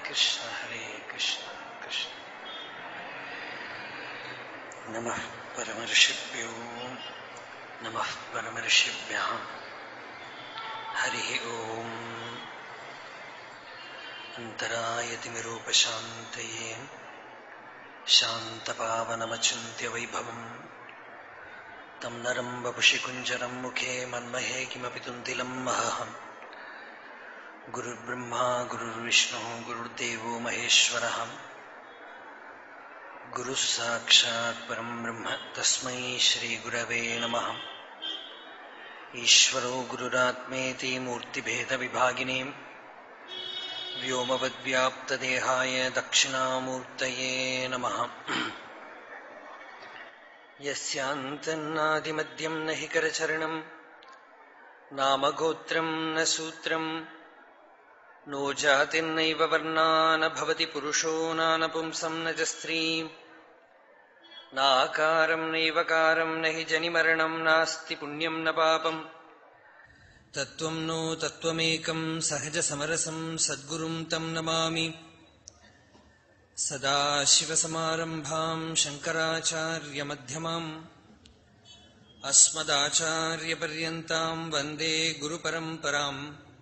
കൃഷ്ണ ഹരേ കൃഷ്ണ കൃഷ്ണ നമ പരമർഷിഭ്യോ നമ പരമർഷിഭ്യ ഹരി ഓം അന്തരായതിമിരൂപശാന്തയേ ശാന്തപാവനമചിന്യവൈഭവം തം നരം വപുഷി കുഞ്ചരം മുഖേ മന്മഹേ കിമപി തുന്തിലം മഹഹം ഗുരുർബ്രഹ്മാ ഗുരുർവിഷ്ണു ഗുരുർദേവോ മഹേശ്വര ഗുരുഃ സാക്ഷാത് പരം ബ്രഹ്മ തസ്മൈ ശ്രീഗുരവേ നമ ഈശ്വരോ ഗുരുരാത്മേതി മൂർത്തിഭേദവിഭാഗിനീ വ്യോമവദ്വ്യാപ്തദേഹായ ദക്ഷിണാമൂർത്തയേ നമ യസ്യാന്തന്നാദിമദ്യം ന ഹി കരചരണം നാമഗോത്രം ന സൂത്രം नो जातिर्नैव वर्णा न भवति पुरुषो नानपुंसं न च स्त्रीम् नाकारम् नैवकारम् न हि जनिमरणम् नास्ति पुण्यम् न पापम् तत्त्वम् नो तत्त्वमेकम् सहजसमरसम् सद्गुरुम् तम् नमामि सदाशिवसमारम्भाम् शङ्कराचार्यमध्यमाम् अस्मदाचार्यपर्यन्ताम् वन्दे गुरुपरम्पराम्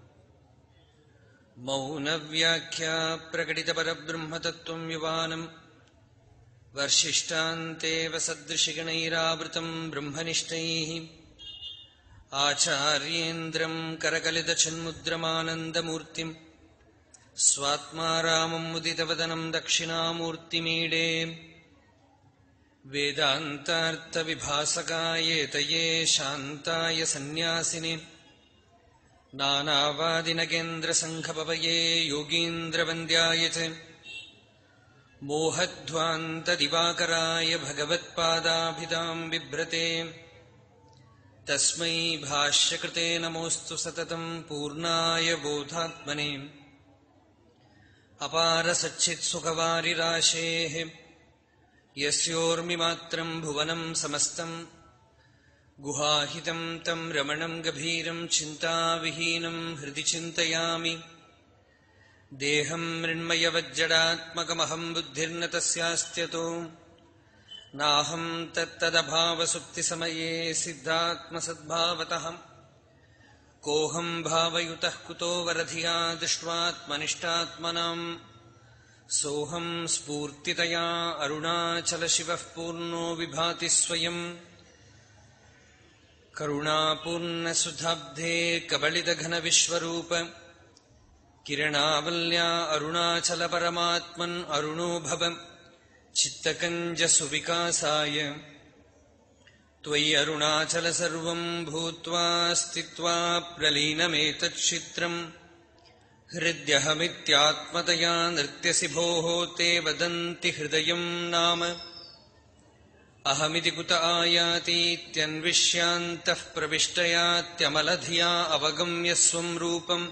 मौनव्याख्या प्रकटितपरब्रह्मतत्त्वम् युवानम् वर्षिष्टान्तेव सदृशिगणैरावृतम् ब्रह्मनिष्ठैः आचार्येन्द्रम् करकलितचिन्मुद्रमानन्दमूर्तिम् स्वात्मा रामम् मुदितवदनम् दक्षिणामूर्तिमीडे वेदान्तार्थविभासकायेतये शान्ताय सन्न्यासिने नानावादिनगेन्द्रसङ्घपवये योगीन्द्रवन्द्याय च मोहध्वान्तदिवाकराय भगवत्पादाभिधाम् बिभ्रते तस्मै भाष्यकृते नमोऽस्तु सततम् पूर्णाय बोधात्मने अपारसच्चित्सुखवारिराशेः यस्योर्मिमात्रम् भुवनम् समस्तम् गुहाहितम् तम् रमणम् गभीरम् चिन्ताविहीनम् हृदि चिन्तयामि देहम् मृण्मयवज्जडात्मकमहम् बुद्धिर्न तस्यास्त्यतो नाहम् तत्तदभावसुप्तिसमये सिद्धात्मसद्भावतः कोऽहम् भावयुतः कुतो वरधिया दृष्ट्वात्मनिष्टात्मनाम् सोऽहम् स्फूर्तितया अरुणाचलशिवः पूर्णो विभाति स्वयम् करुणापूर्णसुधाब्धे कबलितघनविश्वरूप किरणावल्या अरुणाचलपरमात्मन् अरुणो भव चित्तकञ्जसुविकासाय त्वयि अरुणाचल सर्वम् भूत्वा स्थित्वा प्रलीनमेतच्छित्रम् हृद्यहमित्यात्मतया नृत्यसि भोः ते वदन्ति हृदयम् नाम अहमिति कुत आयातीत्यन्विष्यान्तः प्रविष्टयात्यमलधिया अवगम्य स्वम् रूपम्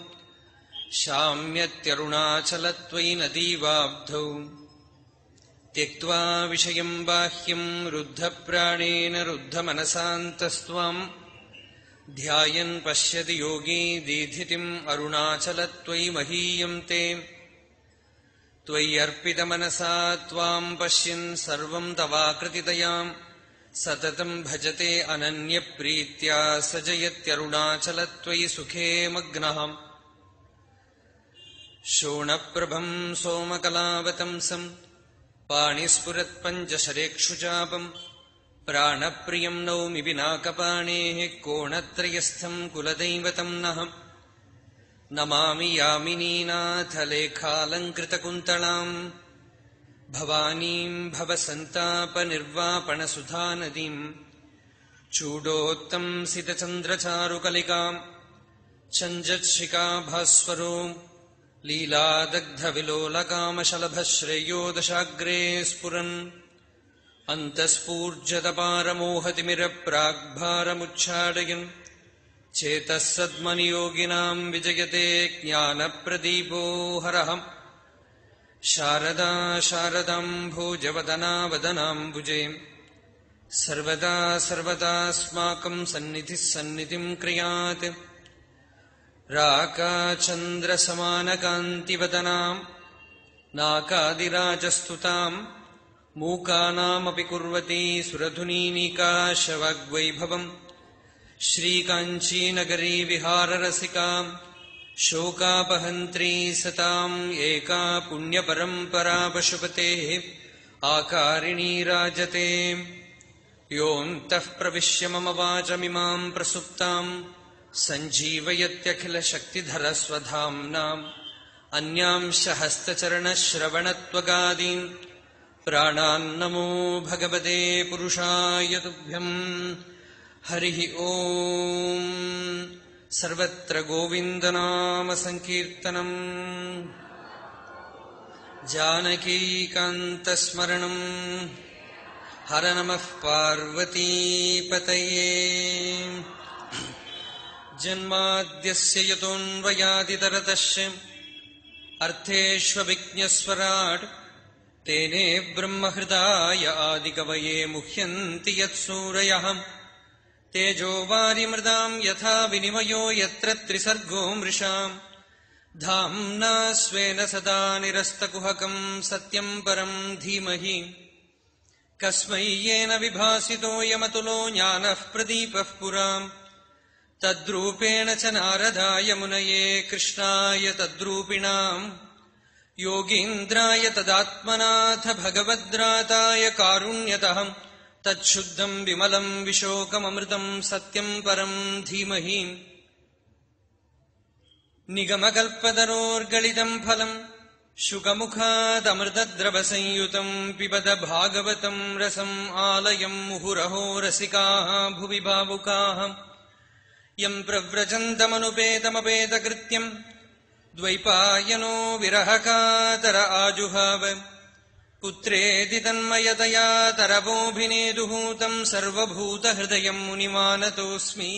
शाम्यत्यरुणाचलत्वयि नदीवाब्धौ त्यक्त्वा विषयम् बाह्यम् रुद्धप्राणेन रुद्धमनसान्तस्त्वाम् ध्यायन् पश्यति योगी दीधितिम् अरुणाचलत्वयि महीयम् ते त्वय्यर्पितमनसा त्वाम् पश्यन् सर्वम् तवाकृतितयाम् सततम् भजते अनन्यप्रीत्या स जयत्यरुणाचलत्वयि सुखे मग्नः शोणप्रभम् सोमकलावतंसम् पाणिस्फुरत्पञ्चशरेक्षुचापम् प्राणप्रियम् नौमि विनाकपाणेः कोणत्रयस्थम् कुलदैवतम् नः नमामि यामिनीनाथलेखालङ्कृतकुन्तलाम् भवानीम् भवसन्तापनिर्वापणसुधानदीम् चूडोत्तंसितचन्द्रचारुकलिकाम् चञ्जत्शिकाभास्वरो लीलादग्धविलोलकामशलभश्रेयो दशाग्रे स्फुरन् अन्तःस्फूर्जतपारमोहतिमिरप्राग्भारमुच्छाडयन् चेतः सद्मनियोगिनाम् विजयते ज्ञानप्रदीपो हरहम् शारदा शारदाम्भोजवदनावदनाम्बुजे सर्वदा सर्वदास्माकम् सन्निधिः सन्निधिम् क्रियात् राकाचन्द्रसमानकान्तिवदनाम् नाकादिराजस्तुताम् मूकानामपि कुर्वती सुरधुनीनिकाशवाग्वैभवम् श्रीकाञ्चीनगरी विहाररसिकाम् शोकापहन्त्री सताम् एका पुण्यपरम्परा पशुपतेः आकारिणी राजते योऽन्तः प्रविश्य मम वाचमिमाम् प्रसुप्ताम् सञ्जीवयत्यखिलशक्तिधरस्वधाम्नाम् अन्यांश हस्तचरणश्रवणत्वगादीन् प्राणान्नमो भगवते पुरुषाय तुभ्यम् हरिः ओम् सर्वत्र गोविन्दनामसङ्कीर्तनम् जानकीकान्तस्मरणम् हर नमः पार्वतीपतये जन्माद्यस्य यतोऽन्वयादितरतश्च अर्थेष्वभिज्ञस्वराट् तेने ब्रह्महृदाय आदिकवये मुह्यन्ति यत्सूरयः तेजो वारिमृदाम् यथा विनिमयो यत्र त्रिसर्गो मृषाम् धाम्ना स्वेन सदा निरस्तकुहकम् सत्यम् परम् धीमहि कस्मै येन विभासितोऽयमतुलो ज्ञानः प्रदीपः पुराम् तद्रूपेण च नारदाय मुनये कृष्णाय तद्रूपिणाम् योगीन्द्राय तदात्मनाथ भगवद्राताय कारुण्यतः तच्छुद्धम् विमलम् विशोकममृतम् सत्यम् परम् धीमहि निगमकल्पतरोर्गलितम् फलम् शुकमुखादमृतद्रवसंयुतम् पिबद भागवतम् रसम् आलयम् मुहुरहो रसिकाः भुवि भावुकाः यम् प्रव्रजन्तमनुपेतमपेतकृत्यम् द्वैपायनो विरहकातर आजुहाव पुत्रेति तन्मयतया तरवोऽभिनेदुः तम् सर्वभूतहृदयम् मुनिमानतोऽस्मि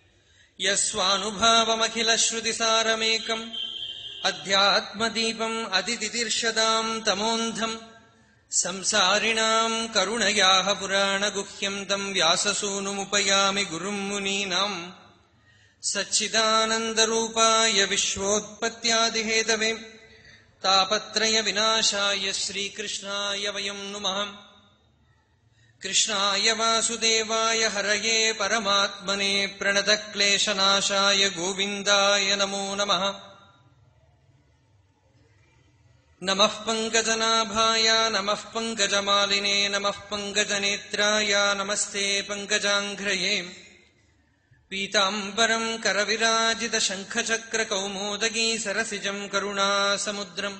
यस्वानुभावमखिलश्रुतिसारमेकम् अध्यात्मदीपम् अतितितिर्षदाम् तमोऽन्धम् संसारिणाम् करुणयाः पुराणगुह्यम् तम् व्याससूनुमुपयामि गुरुम् मुनीनाम् सच्चिदानन्दरूपाय विश्वोत्पत्त्यादिहेतवे तापत्रयविनाशाय श्रीकृष्णाय वयम् नुमः कृष्णाय वासुदेवाय हरये परमात्मने प्रणतक्लेशनाशाय गोविन्दाय नमो नमः नमः पङ्कजनाभाय नमः पङ्कजमालिने नमः पङ्कजनेत्राय नमस्ते पङ्कजाङ्घ्रये पीताम्बरम् करविराजितशङ्खचक्रकौमोदगी सरसिजम् करुणासमुद्रम्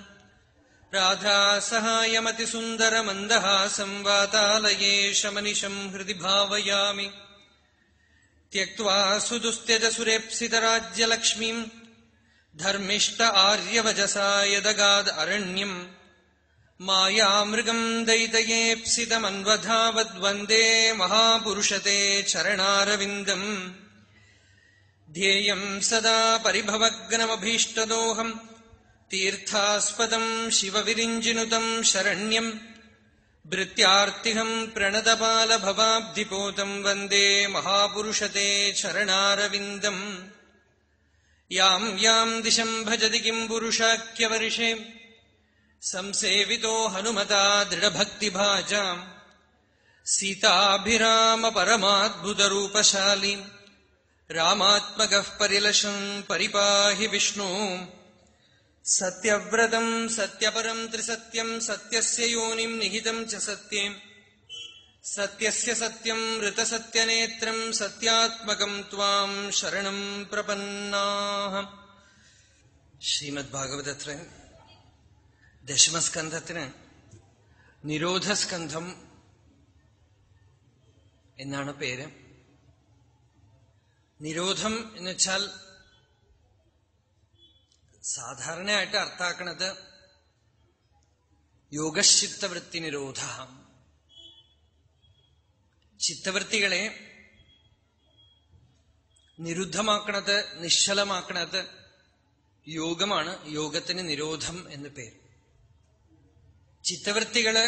राधासहायमतिसुन्दरमन्दहासम् वातालये शमनिशम् हृदि भावयामि त्यक्त्वा सुदुस्त्यजसुरेप्सितराज्यलक्ष्मीम् धर्मिष्ट आर्यवजसा यदगाद् अरण्यम् मायामृगम् दैतयेप्सितमन्वधावद्वन्दे महापुरुषते चरणारविन्दम् ध्येयम् सदा परिभवग्नमभीष्टदोहम् तीर्थास्पदम् शिवविरिञ्जिनुतम् शरण्यम् भृत्यार्तिहम् प्रणतपालभवाब्धिपोतम् वन्दे महापुरुषते चरणारविन्दम् याम् याम् दिशम् भजति किम् पुरुषाख्यवर्षे संसेवितो हनुमता दृढभक्तिभाजाम् सीताभिरामपरमाद्भुतरूपशाली रामात्मकः परिलशन् परिपाहि विष्णु सत्यव्रतम् सत्यपरम् त्रिसत्यम् सत्यस्य योनिम् निहितम् च सत्ये सत्यस्य सत्यम् ऋतसत्यनेत्रम् सत्यात्मकम् त्वाम् शरणम् പ്രപന്നാഹ ശ്രീമദ് ഭാഗവതത്തിന് ദശമസ്കന്ധത്തിന് നിരോധസ്കന്ധം എന്നാണ് പേര് നിരോധം എന്ന് വെച്ചാൽ സാധാരണയായിട്ട് അർത്ഥാക്കണത് യോഗശിത്തവൃത്തി നിരോധ ചിത്തവൃത്തികളെ നിരുദ്ധമാക്കണത് നിശ്ചലമാക്കണത് യോഗമാണ് യോഗത്തിന് നിരോധം എന്ന് പേര് ചിത്തവൃത്തികള്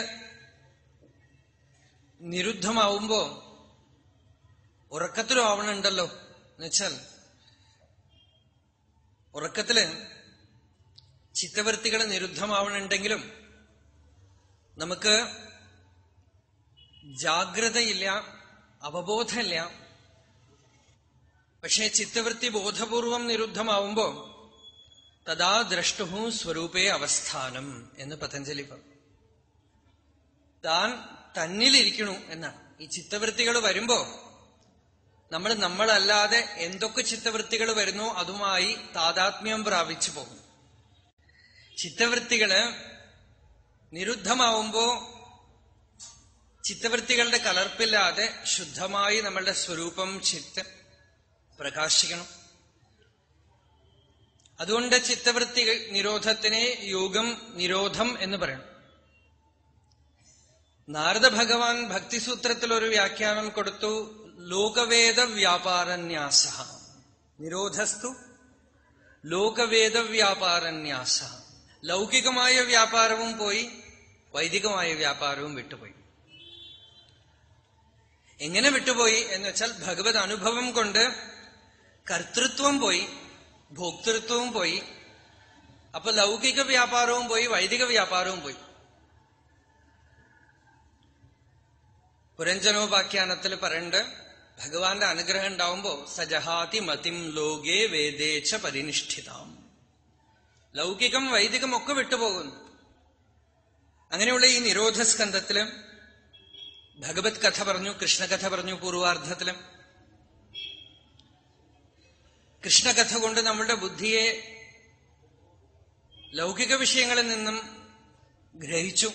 നിരുദ്ധമാവുമ്പോ ഉറക്കത്തിലും ആവണുണ്ടല്ലോ എന്നുവെച്ചാൽ ഉറക്കത്തില് ചിത്തവൃത്തികൾ നിരുദ്ധമാവണുണ്ടെങ്കിലും നമുക്ക് ജാഗ്രതയില്ല അവബോധമില്ല പക്ഷേ ചിത്തവൃത്തി ബോധപൂർവം നിരുദ്ധമാവുമ്പോ തഥാ ദ്രഷ്ടു സ്വരൂപേ അവസ്ഥാനം എന്ന് പതഞ്ജലി പറഞ്ഞു താൻ തന്നിലിരിക്കണു എന്നാണ് ഈ ചിത്തവൃത്തികൾ വരുമ്പോ നമ്മൾ നമ്മളല്ലാതെ എന്തൊക്കെ ചിത്തവൃത്തികൾ വരുന്നോ അതുമായി താതാത്മ്യം പ്രാപിച്ചു പോകും ചിത്തവൃത്തികള് നിരുദ്ധമാവുമ്പോ ചിത്തവൃത്തികളുടെ കലർപ്പില്ലാതെ ശുദ്ധമായി നമ്മളുടെ സ്വരൂപം ചിത്ത് പ്രകാശിക്കണം അതുകൊണ്ട് ചിത്തവൃത്തി നിരോധത്തിനെ യോഗം നിരോധം എന്ന് പറയണം നാരദ ഭഗവാൻ ഭക്തിസൂത്രത്തിൽ ഒരു വ്യാഖ്യാനം കൊടുത്തു ലോകവേദ വ്യാപാരന്യാസ നിരോധസ്തു ലോകവേദ വ്യാപാരന്യാസ ലൗകികമായ വ്യാപാരവും പോയി വൈദികമായ വ്യാപാരവും വിട്ടുപോയി എങ്ങനെ വിട്ടുപോയി എന്ന് വെച്ചാൽ ഭഗവത് അനുഭവം കൊണ്ട് കർത്തൃത്വം പോയി ഭോക്തൃത്വവും പോയി അപ്പൊ ലൗകിക വ്യാപാരവും പോയി വൈദിക വ്യാപാരവും പോയി പുരഞ്ജനോപാഖ്യാനത്തിൽ പറയണ്ട് ഭഗവാന്റെ അനുഗ്രഹം ഉണ്ടാവുമ്പോ സജഹാതി മതിം ലോകേ വേദേച്ച പരിനിഷ്ഠിതാം ലൗകികം വൈദികം ഒക്കെ വിട്ടുപോകുന്നു അങ്ങനെയുള്ള ഈ നിരോധസ്കന്ധത്തില് ഭഗവത് കഥ പറഞ്ഞു കൃഷ്ണകഥ പറഞ്ഞു പൂർവാർദ്ധത്തിലും കൃഷ്ണകഥ കൊണ്ട് നമ്മളുടെ ബുദ്ധിയെ ലൗകിക വിഷയങ്ങളിൽ നിന്നും ഗ്രഹിച്ചു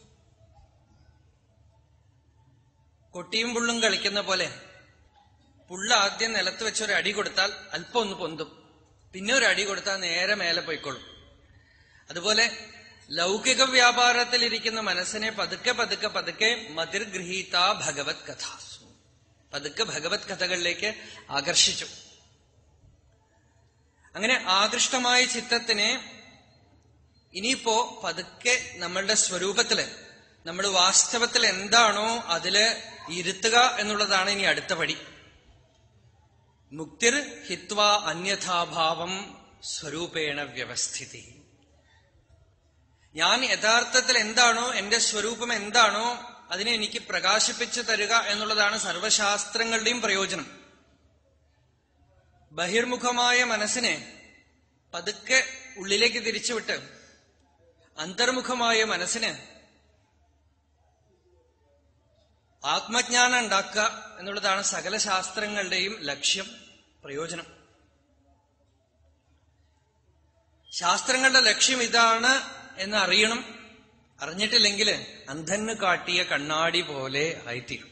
കൊട്ടിയും പുള്ളും കളിക്കുന്ന പോലെ പുള്ള ആദ്യം നിലത്ത് വെച്ച് ഒരു അടി കൊടുത്താൽ അല്പം ഒന്ന് പൊന്തും പിന്നെ ഒരു അടി കൊടുത്താൽ നേരെ മേലെ പോയിക്കൊള്ളും അതുപോലെ ലൗകിക വ്യാപാരത്തിലിരിക്കുന്ന മനസ്സിനെ പതുക്കെ പതുക്കെ പതുക്കെ മതിർഗൃഹീത ഭഗവത് കഥാസു പതുക്കെ ഭഗവത് കഥകളിലേക്ക് ആകർഷിച്ചു അങ്ങനെ ആകൃഷ്ടമായ ചിത്തത്തിനെ ഇനിയിപ്പോ പതുക്കെ നമ്മളുടെ സ്വരൂപത്തില് നമ്മൾ വാസ്തവത്തിൽ എന്താണോ അതില് ഇരുത്തുക എന്നുള്ളതാണ് ഇനി അടുത്ത പടി മുക്തിർ ഹിത്വ അന്യഥാഭാവം സ്വരൂപേണ വ്യവസ്ഥിതി ഞാൻ യഥാർത്ഥത്തിൽ എന്താണോ എന്റെ സ്വരൂപം എന്താണോ അതിനെ എനിക്ക് പ്രകാശിപ്പിച്ചു തരിക എന്നുള്ളതാണ് സർവശാസ്ത്രങ്ങളുടെയും പ്രയോജനം ബഹിർമുഖമായ മനസ്സിനെ പതുക്കെ ഉള്ളിലേക്ക് തിരിച്ചുവിട്ട് അന്തർമുഖമായ മനസ്സിന് ആത്മജ്ഞാനം ഉണ്ടാക്കുക എന്നുള്ളതാണ് സകല ശാസ്ത്രങ്ങളുടെയും ലക്ഷ്യം പ്രയോജനം ശാസ്ത്രങ്ങളുടെ ലക്ഷ്യം ഇതാണ് എന്ന് അറിയണം അറിഞ്ഞിട്ടില്ലെങ്കിൽ അന്ധന് കാട്ടിയ കണ്ണാടി പോലെ ആയിത്തീരും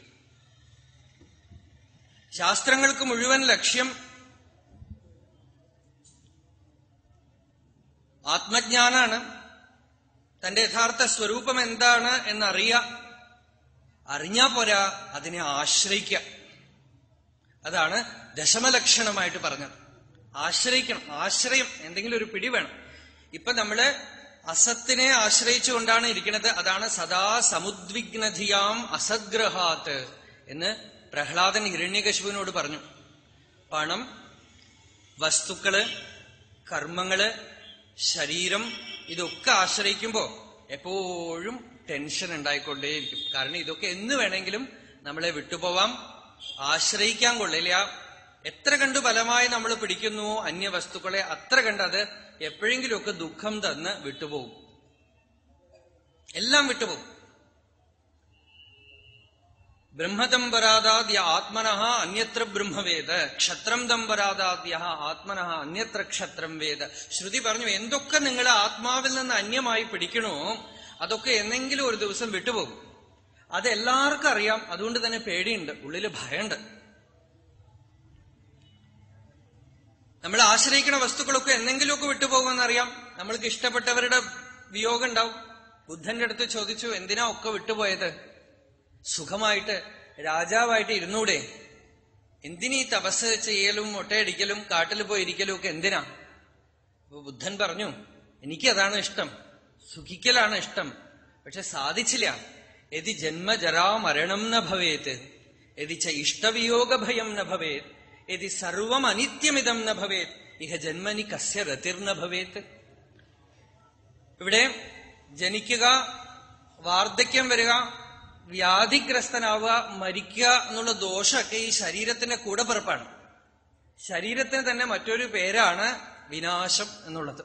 ശാസ്ത്രങ്ങൾക്ക് മുഴുവൻ ലക്ഷ്യം ആത്മജ്ഞാനാണ് തന്റെ യഥാർത്ഥ സ്വരൂപം എന്താണ് എന്നറിയ അറിഞ്ഞാ പോരാ അതിനെ ആശ്രയിക്കുക അതാണ് ദശമലക്ഷണമായിട്ട് പറഞ്ഞത് ആശ്രയിക്കണം ആശ്രയം എന്തെങ്കിലും ഒരു പിടി വേണം ഇപ്പൊ നമ്മള് അസത്തിനെ ആശ്രയിച്ചുകൊണ്ടാണ് ഇരിക്കുന്നത് അതാണ് സദാ സമുദ്വിഗ്നധിയാം അസദ്ഗ്രഹാത്ത് എന്ന് പ്രഹ്ലാദൻ ഹിരണ്യകശുവിനോട് പറഞ്ഞു പണം വസ്തുക്കള് കർമ്മങ്ങള് ശരീരം ഇതൊക്കെ ആശ്രയിക്കുമ്പോ എപ്പോഴും ടെൻഷൻ ഉണ്ടായിക്കൊണ്ടേയിരിക്കും കാരണം ഇതൊക്കെ എന്ന് വേണമെങ്കിലും നമ്മളെ വിട്ടുപോവാം ആശ്രയിക്കാൻ കൊള്ളില്ല എത്ര കണ്ടു ബലമായി നമ്മൾ പിടിക്കുന്നുവോ അന്യ വസ്തുക്കളെ അത്ര കണ്ട് അത് എപ്പോഴെങ്കിലുമൊക്കെ ദുഃഖം തന്ന് വിട്ടുപോകും എല്ലാം വിട്ടുപോകും ബ്രഹ്മതമ്പരാദാദ്യ ആത്മന അന്യത്ര ബ്രഹ്മവേദ ക്ഷത്രം തമ്പരാദാദ്യ ആത്മന അന്യത്ര ക്ഷത്രം വേദ ശ്രുതി പറഞ്ഞു എന്തൊക്കെ നിങ്ങൾ ആത്മാവിൽ നിന്ന് അന്യമായി പിടിക്കണോ അതൊക്കെ എന്നെങ്കിലും ഒരു ദിവസം വിട്ടുപോകും അത് എല്ലാവർക്കും അറിയാം അതുകൊണ്ട് തന്നെ പേടിയുണ്ട് ഉള്ളില് ഭയമുണ്ട് നമ്മൾ ആശ്രയിക്കുന്ന വസ്തുക്കളൊക്കെ എന്തെങ്കിലുമൊക്കെ വിട്ടുപോകുമെന്നറിയാം നമ്മൾക്ക് ഇഷ്ടപ്പെട്ടവരുടെ വിയോഗം ഉണ്ടാവും ബുദ്ധന്റെ അടുത്ത് ചോദിച്ചു എന്തിനാ ഒക്കെ വിട്ടുപോയത് സുഖമായിട്ട് രാജാവായിട്ട് ഇരുന്നൂടെ എന്തിനീ തപസ് ചെയ്യലും മുട്ടയടിക്കലും കാട്ടിൽ പോയിരിക്കലും ഒക്കെ എന്തിനാ അപ്പൊ ബുദ്ധൻ പറഞ്ഞു എനിക്കതാണ് ഇഷ്ടം സുഖിക്കലാണ് ഇഷ്ടം പക്ഷെ സാധിച്ചില്ല യതി ജന്മജരാ മരണം ന ഭവേത് യതി ച ഇഷ്ടവിയോഗ ഭയം ന ഭവേത് യതി സർവം അനിത്യമിതം ന ഭവേത് ഇഹ ജന്മനി കസ്യ രതിർന ഭവേത് ഇവിടെ ജനിക്കുക വാർദ്ധക്യം വരിക വ്യാധിഗ്രസ്തനാവുക മരിക്കുക എന്നുള്ള ദോഷമൊക്കെ ഈ ശരീരത്തിന്റെ കൂടപ്പിറപ്പാണ് ശരീരത്തിന് തന്നെ മറ്റൊരു പേരാണ് വിനാശം എന്നുള്ളത്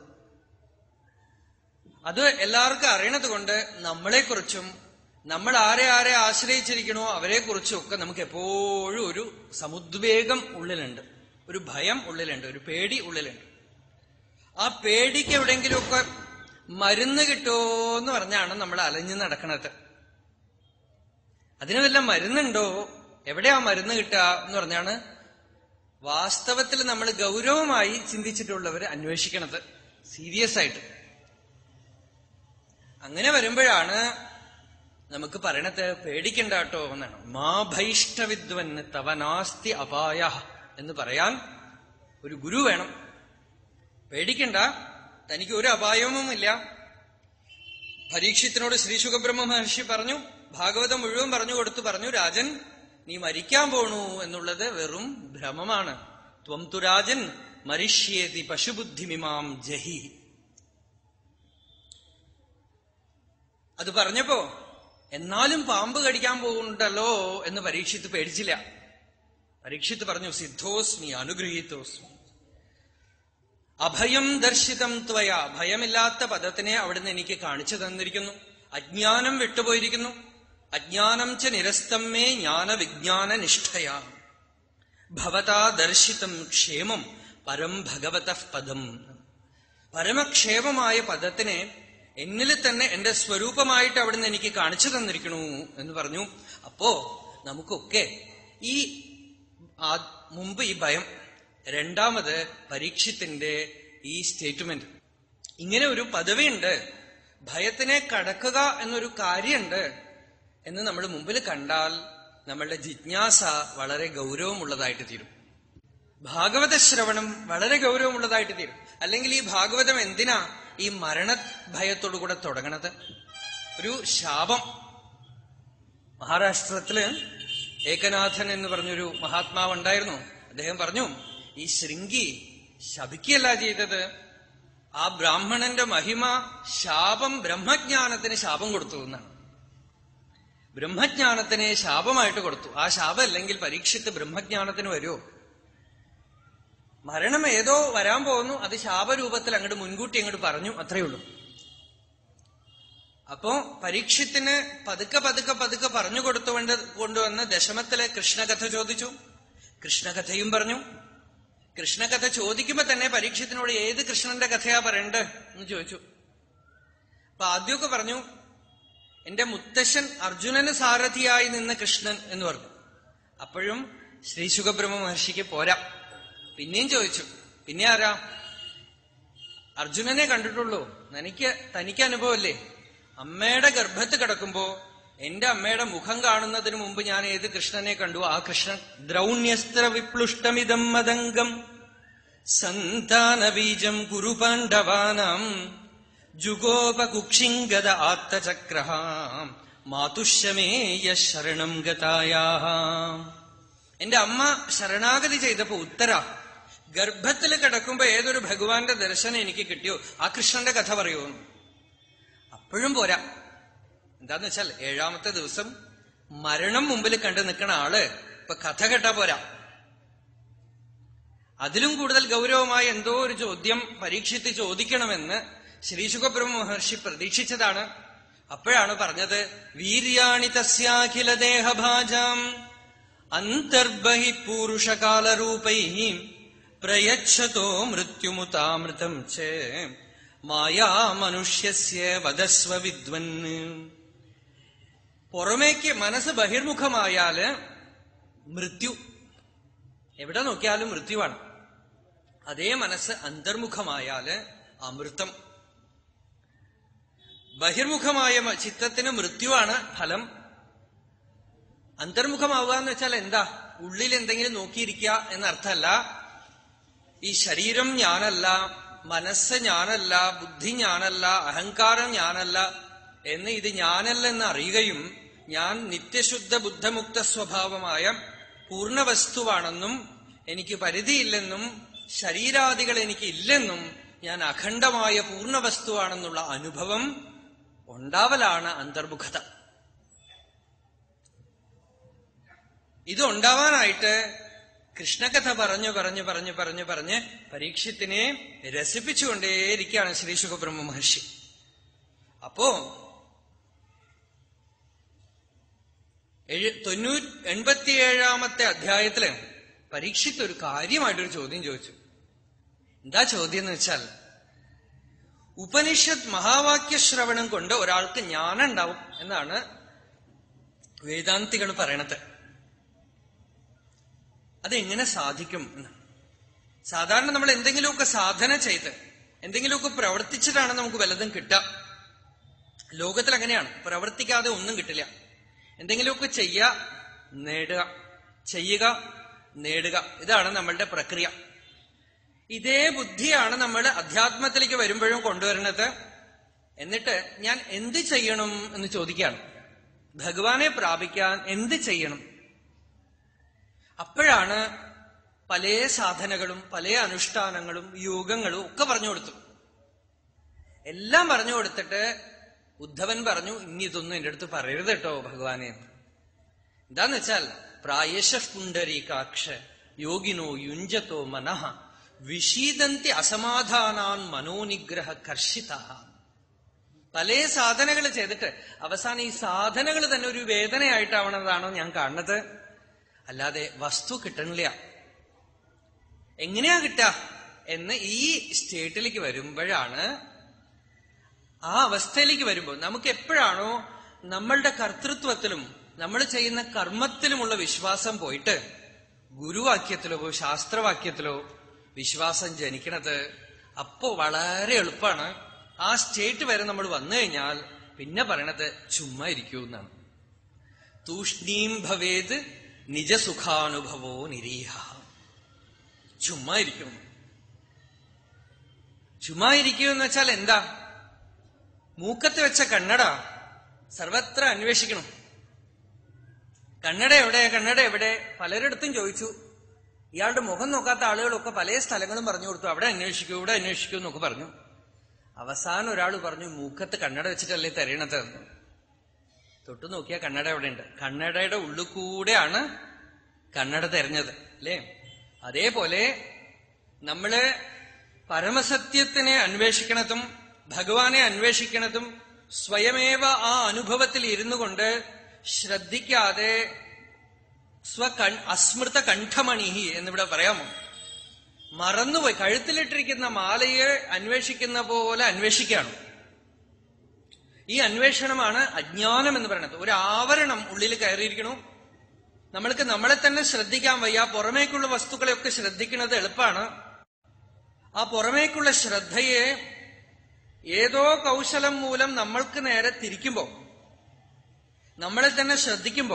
അത് എല്ലാവർക്കും അറിയണത് കൊണ്ട് നമ്മളെക്കുറിച്ചും നമ്മൾ ആരെ ആരെ ആശ്രയിച്ചിരിക്കണോ അവരെക്കുറിച്ചും ഒക്കെ നമുക്ക് എപ്പോഴും ഒരു സമുദ്വേഗം ഉള്ളിലുണ്ട് ഒരു ഭയം ഉള്ളിലുണ്ട് ഒരു പേടി ഉള്ളിലുണ്ട് ആ പേടിക്ക് എവിടെയെങ്കിലുമൊക്കെ മരുന്ന് കിട്ടുമോ എന്ന് പറഞ്ഞാണ് നമ്മൾ അലഞ്ഞു നടക്കണത് അതിന് വല്ല മരുന്നുണ്ടോ എവിടെയാ മരുന്ന് കിട്ടുക എന്ന് പറഞ്ഞാണ് വാസ്തവത്തിൽ നമ്മൾ ഗൗരവമായി ചിന്തിച്ചിട്ടുള്ളവർ അന്വേഷിക്കണത് സീരിയസ് ആയിട്ട് അങ്ങനെ വരുമ്പോഴാണ് നമുക്ക് പറയണത് പേടിക്കണ്ട കേട്ടോ എന്നാണ് മാ ഭൈഷ്ടവിദ്വന് തവനാസ്തി അപായ എന്ന് പറയാൻ ഒരു ഗുരു വേണം പേടിക്കണ്ട തനിക്ക് ഒരു അപായവുമില്ല പരീക്ഷത്തിനോട് ശ്രീ സുഖബ്രഹ്മ മഹർഷി പറഞ്ഞു ഭാഗവതം മുഴുവൻ പറഞ്ഞു കൊടുത്തു പറഞ്ഞു രാജൻ നീ മരിക്കാൻ പോണു എന്നുള്ളത് വെറും ഭ്രമമാണ് ത്വം തു രാജൻ മരിഷ്യേതി പശുബുദ്ധിമിമാം ജഹി അത് പറഞ്ഞപ്പോ എന്നാലും പാമ്പ് കടിക്കാൻ പോകുന്നുണ്ടല്ലോ എന്ന് പരീക്ഷിത്ത് പേടിച്ചില്ല പരീക്ഷിത്ത് പറഞ്ഞു സിദ്ധോസ്മി അനുഗ്രഹീതോസ്മി അഭയം ദർശിതം ത്വയ ഭയമില്ലാത്ത പദത്തിനെ അവിടുന്ന് എനിക്ക് കാണിച്ചു തന്നിരിക്കുന്നു അജ്ഞാനം വിട്ടുപോയിരിക്കുന്നു അജ്ഞാനം ച നിരസ്തം മേ ജ്ഞാന വിജ്ഞാന നിഷ്ഠയാ ഭവതാ ദർശിതം ക്ഷേമം പരം ഭഗവത പദം പരമക്ഷേമമായ പദത്തിനെ എന്നിൽ തന്നെ എന്റെ സ്വരൂപമായിട്ട് അവിടുന്ന് എനിക്ക് കാണിച്ചു തന്നിരിക്കണു എന്ന് പറഞ്ഞു അപ്പോ നമുക്കൊക്കെ ഈ ആ- മുമ്പ് ഈ ഭയം രണ്ടാമത് പരീക്ഷത്തിന്റെ ഈ സ്റ്റേറ്റ്മെന്റ് ഇങ്ങനെ ഒരു പദവിയുണ്ട് ഭയത്തിനെ കടക്കുക എന്നൊരു കാര്യമുണ്ട് എന്ന് നമ്മൾ മുമ്പിൽ കണ്ടാൽ നമ്മളുടെ ജിജ്ഞാസ വളരെ ഗൗരവമുള്ളതായിട്ട് തീരും ഭാഗവത ശ്രവണം വളരെ ഗൗരവമുള്ളതായിട്ട് തീരും അല്ലെങ്കിൽ ഈ ഭാഗവതം എന്തിനാ ഈ മരണ ഭയത്തോടുകൂടെ തുടങ്ങണത് ഒരു ശാപം മഹാരാഷ്ട്രത്തില് ഏകനാഥൻ എന്ന് പറഞ്ഞൊരു മഹാത്മാവ് ഉണ്ടായിരുന്നു അദ്ദേഹം പറഞ്ഞു ഈ ശൃംഗി ശപിക്കുകയല്ല ചെയ്തത് ആ ബ്രാഹ്മണന്റെ മഹിമ ശാപം ബ്രഹ്മജ്ഞാനത്തിന് ശാപം കൊടുത്തു എന്നാണ് ബ്രഹ്മജ്ഞാനത്തിനെ ശാപമായിട്ട് കൊടുത്തു ആ ശാപം അല്ലെങ്കിൽ പരീക്ഷിത്ത് ബ്രഹ്മജ്ഞാനത്തിന് വരുമോ മരണം ഏതോ വരാൻ പോകുന്നു അത് ശാപരൂപത്തിൽ അങ്ങോട്ട് മുൻകൂട്ടി അങ്ങോട്ട് പറഞ്ഞു അത്രയേ ഉള്ളൂ അപ്പോ പരീക്ഷത്തിന് പതുക്കെ പതുക്കെ പതുക്കെ പറഞ്ഞു കൊടുത്തുകൊണ്ട് കൊണ്ടുവന്ന് ദശമത്തിലെ കൃഷ്ണകഥ ചോദിച്ചു കൃഷ്ണകഥയും പറഞ്ഞു കൃഷ്ണകഥ ചോദിക്കുമ്പോ തന്നെ പരീക്ഷത്തിനോട് ഏത് കൃഷ്ണന്റെ കഥയാ പറയണ്ടേ എന്ന് ചോദിച്ചു അപ്പൊ ആദ്യമൊക്കെ പറഞ്ഞു എന്റെ മുത്തശ്ശൻ അർജുനന് സാരഥിയായി നിന്ന കൃഷ്ണൻ എന്ന് പറഞ്ഞു അപ്പോഴും ശ്രീ സുഖബ്രഹ്മ മഹർഷിക്ക് പോരാ പിന്നെയും ചോദിച്ചു പിന്നെ ആരാ അർജുനനെ കണ്ടിട്ടുള്ളൂ തനിക്ക് തനിക്ക് അനുഭവമല്ലേ അമ്മയുടെ ഗർഭത്ത് കിടക്കുമ്പോ എന്റെ അമ്മയുടെ മുഖം കാണുന്നതിന് മുമ്പ് ഞാൻ ഏത് കൃഷ്ണനെ കണ്ടു ആ കൃഷ്ണൻ ദ്രൗണ്യസ്ത്ര വിപ്ലുഷ്ടമിതം മതംഗം സന്താനബീജം കുരുപാണ്ഡവാനാം ജുഗോപകുക്ഷിംഗത ആത്തചക്ര മാതുഷമേയ ശരണം ഗതായാ എന്റെ അമ്മ ശരണാഗതി ചെയ്തപ്പോ ഉത്തര ഗർഭത്തിൽ കിടക്കുമ്പോ ഏതൊരു ഭഗവാന്റെ ദർശനം എനിക്ക് കിട്ടിയോ ആ കൃഷ്ണന്റെ കഥ പറയൂ അപ്പോഴും പോരാ എന്താന്ന് വെച്ചാൽ ഏഴാമത്തെ ദിവസം മരണം മുമ്പിൽ കണ്ടു നിൽക്കണ ആള് ഇപ്പൊ കഥ കേട്ടാ പോരാ അതിലും കൂടുതൽ ഗൗരവമായ എന്തോ ഒരു ചോദ്യം പരീക്ഷിച്ച് ചോദിക്കണമെന്ന് ശ്രീശുഖബ്രഹ്മ മഹർഷി പ്രതീക്ഷിച്ചതാണ് അപ്പോഴാണ് പറഞ്ഞത് വീര്യാണി തസ്യാഖില ദേഹഭാജാം അന്തർബഹി പൂരുഷകാലരൂപൈ പ്രയച്ഛതോ മൃത്യുമുതാമൃതം ച മായാ മനുഷ്യസ്യ വദസ്വ വിദ്വൻ പുറമേക്ക് മനസ്സ് ബഹിർമുഖമായാല് മൃത്യു എവിടെ നോക്കിയാലും മൃത്യുവാണ് അതേ മനസ്സ് അന്തർമുഖമായാല് അമൃതം ബഹിർമുഖമായ മ- ചിത്തത്തിന് മൃത്യുവാണ് ഫലം അന്തർമുഖമാവുക എന്ന് വെച്ചാൽ എന്താ ഉള്ളിൽ എന്തെങ്കിലും നോക്കിയിരിക്കുക എന്നർത്ഥമല്ല ഈ ശരീരം ഞാനല്ല മനസ്സ് ഞാനല്ല ബുദ്ധി ഞാനല്ല അഹങ്കാരം ഞാനല്ല എന്ന് ഇത് ഞാനല്ലെന്ന് അറിയുകയും ഞാൻ നിത്യശുദ്ധ ബുദ്ധമുക്ത സ്വഭാവമായ പൂർണ്ണവസ്തുവാണെന്നും എനിക്ക് പരിധിയില്ലെന്നും ശരീരാദികൾ എനിക്ക് ഇല്ലെന്നും ഞാൻ അഖണ്ഡമായ പൂർണ്ണ വസ്തുവാണെന്നുള്ള അനുഭവം ഉണ്ടാവലാണ് അന്തർമുഖത ഇത് ഉണ്ടാവാനായിട്ട് കൃഷ്ണകഥ പറഞ്ഞു പറഞ്ഞു പറഞ്ഞു പറഞ്ഞു പറഞ്ഞ് പരീക്ഷത്തിനെ രസിപ്പിച്ചുകൊണ്ടേയിരിക്കുകയാണ് ശ്രീ സുഖബ്രഹ്മ മഹർഷി അപ്പോ എഴു തൊണ്ണൂ എൺപത്തിയേഴാമത്തെ അധ്യായത്തില് പരീക്ഷിത്ത് ഒരു കാര്യമായിട്ടൊരു ചോദ്യം ചോദിച്ചു എന്താ ചോദ്യം എന്ന് വെച്ചാൽ ഉപനിഷത്ത് മഹാവാക്യ ശ്രവണം കൊണ്ട് ഒരാൾക്ക് ജ്ഞാനം ഉണ്ടാവും എന്നാണ് വേദാന്തികൾ പറയണത് അതെങ്ങനെ സാധിക്കും എന്ന് സാധാരണ നമ്മൾ എന്തെങ്കിലുമൊക്കെ സാധന ചെയ്ത് എന്തെങ്കിലുമൊക്കെ പ്രവർത്തിച്ചിട്ടാണ് നമുക്ക് വല്ലതും കിട്ടുക ലോകത്തിൽ അങ്ങനെയാണ് പ്രവർത്തിക്കാതെ ഒന്നും കിട്ടില്ല എന്തെങ്കിലുമൊക്കെ ചെയ്യുക നേടുക ചെയ്യുക നേടുക ഇതാണ് നമ്മളുടെ പ്രക്രിയ ഇതേ ബുദ്ധിയാണ് നമ്മൾ അധ്യാത്മത്തിലേക്ക് വരുമ്പോഴും കൊണ്ടുവരുന്നത് എന്നിട്ട് ഞാൻ എന്ത് ചെയ്യണം എന്ന് ചോദിക്കുകയാണ് ഭഗവാനെ പ്രാപിക്കാൻ എന്ത് ചെയ്യണം അപ്പോഴാണ് പല സാധനകളും പല അനുഷ്ഠാനങ്ങളും യോഗങ്ങളും ഒക്കെ പറഞ്ഞു കൊടുത്തു എല്ലാം പറഞ്ഞു കൊടുത്തിട്ട് ഉദ്ധവൻ പറഞ്ഞു ഇനി ഇതൊന്നും എന്റെ അടുത്ത് പറയരുത് കേട്ടോ ഭഗവാനെ എന്താന്ന് വെച്ചാൽ പ്രായശ പുണ്ടരീകാക്ഷ യോഗിനോ യുഞ്ചത്തോ മനഃ വിഷീദന്തി അസമാധാനാൻ മനോനിഗ്രഹ കർഷിത പല സാധനകൾ ചെയ്തിട്ട് അവസാനം ഈ സാധനകൾ തന്നെ ഒരു വേദനയായിട്ടാവണതാണോ ഞാൻ കാണുന്നത് അല്ലാതെ വസ്തു കിട്ടണില്ല എങ്ങനെയാ കിട്ടുക എന്ന് ഈ സ്റ്റേറ്റിലേക്ക് വരുമ്പോഴാണ് ആ അവസ്ഥയിലേക്ക് വരുമ്പോൾ നമുക്ക് എപ്പോഴാണോ നമ്മളുടെ കർത്തൃത്വത്തിലും നമ്മൾ ചെയ്യുന്ന കർമ്മത്തിലുമുള്ള വിശ്വാസം പോയിട്ട് ഗുരുവാക്യത്തിലോ ശാസ്ത്രവാക്യത്തിലോ വിശ്വാസം ജനിക്കണത് അപ്പോ വളരെ എളുപ്പമാണ് ആ സ്റ്റേറ്റ് വരെ നമ്മൾ വന്നു കഴിഞ്ഞാൽ പിന്നെ പറയണത് ചുമ്മാ ഇരിക്കൂ എന്നാണ് തൂഷ്ണീം ഭവേത് നിജസുഖാനുഭവോ നിരീഹ ചുമ്മാ ഇരിക്കും ചുമ്മാ ഇരിക്കൂ എന്ന് വെച്ചാൽ എന്താ മൂക്കത്ത് വെച്ച കണ്ണട സർവത്ര അന്വേഷിക്കണം കണ്ണട എവിടെ കണ്ണട എവിടെ പലരിടത്തും ചോദിച്ചു ഇയാളുടെ മുഖം നോക്കാത്ത ആളുകളൊക്കെ പല സ്ഥലങ്ങളും പറഞ്ഞു കൊടുത്തു അവിടെ അന്വേഷിക്കൂ ഇവിടെ അന്വേഷിക്കൂ എന്നൊക്കെ പറഞ്ഞു അവസാനം ഒരാൾ പറഞ്ഞു മൂക്കത്ത് കണ്ണട വെച്ചിട്ടല്ലേ തരയണത് എന്ന് തൊട്ടു നോക്കിയാ കണ്ണട എവിടെ ഉണ്ട് കണ്ണടയുടെ ഉള്ളിൽ കൂടെയാണ് കണ്ണട തെരഞ്ഞത് അല്ലേ അതേപോലെ നമ്മള് പരമസത്യത്തിനെ അന്വേഷിക്കണതും ഭഗവാനെ അന്വേഷിക്കണതും സ്വയമേവ ആ അനുഭവത്തിൽ ഇരുന്നു കൊണ്ട് ശ്രദ്ധിക്കാതെ സ്വ അസ്മൃത കണ്ഠമണി എന്നിവിടെ പറയാമോ മറന്നുപോയി കഴുത്തിലിട്ടിരിക്കുന്ന മാലയെ അന്വേഷിക്കുന്ന പോലെ അന്വേഷിക്കുകയാണ് ഈ അന്വേഷണമാണ് അജ്ഞാനം എന്ന് പറയുന്നത് ഒരു ആവരണം ഉള്ളിൽ കയറിയിരിക്കണു നമ്മൾക്ക് നമ്മളെ തന്നെ ശ്രദ്ധിക്കാൻ വയ്യ പുറമേക്കുള്ള വസ്തുക്കളെയൊക്കെ ശ്രദ്ധിക്കുന്നത് എളുപ്പമാണ് ആ പുറമേക്കുള്ള ശ്രദ്ധയെ ഏതോ കൗശലം മൂലം നമ്മൾക്ക് നേരെ തിരിക്കുമ്പോ നമ്മളെ തന്നെ ശ്രദ്ധിക്കുമ്പോ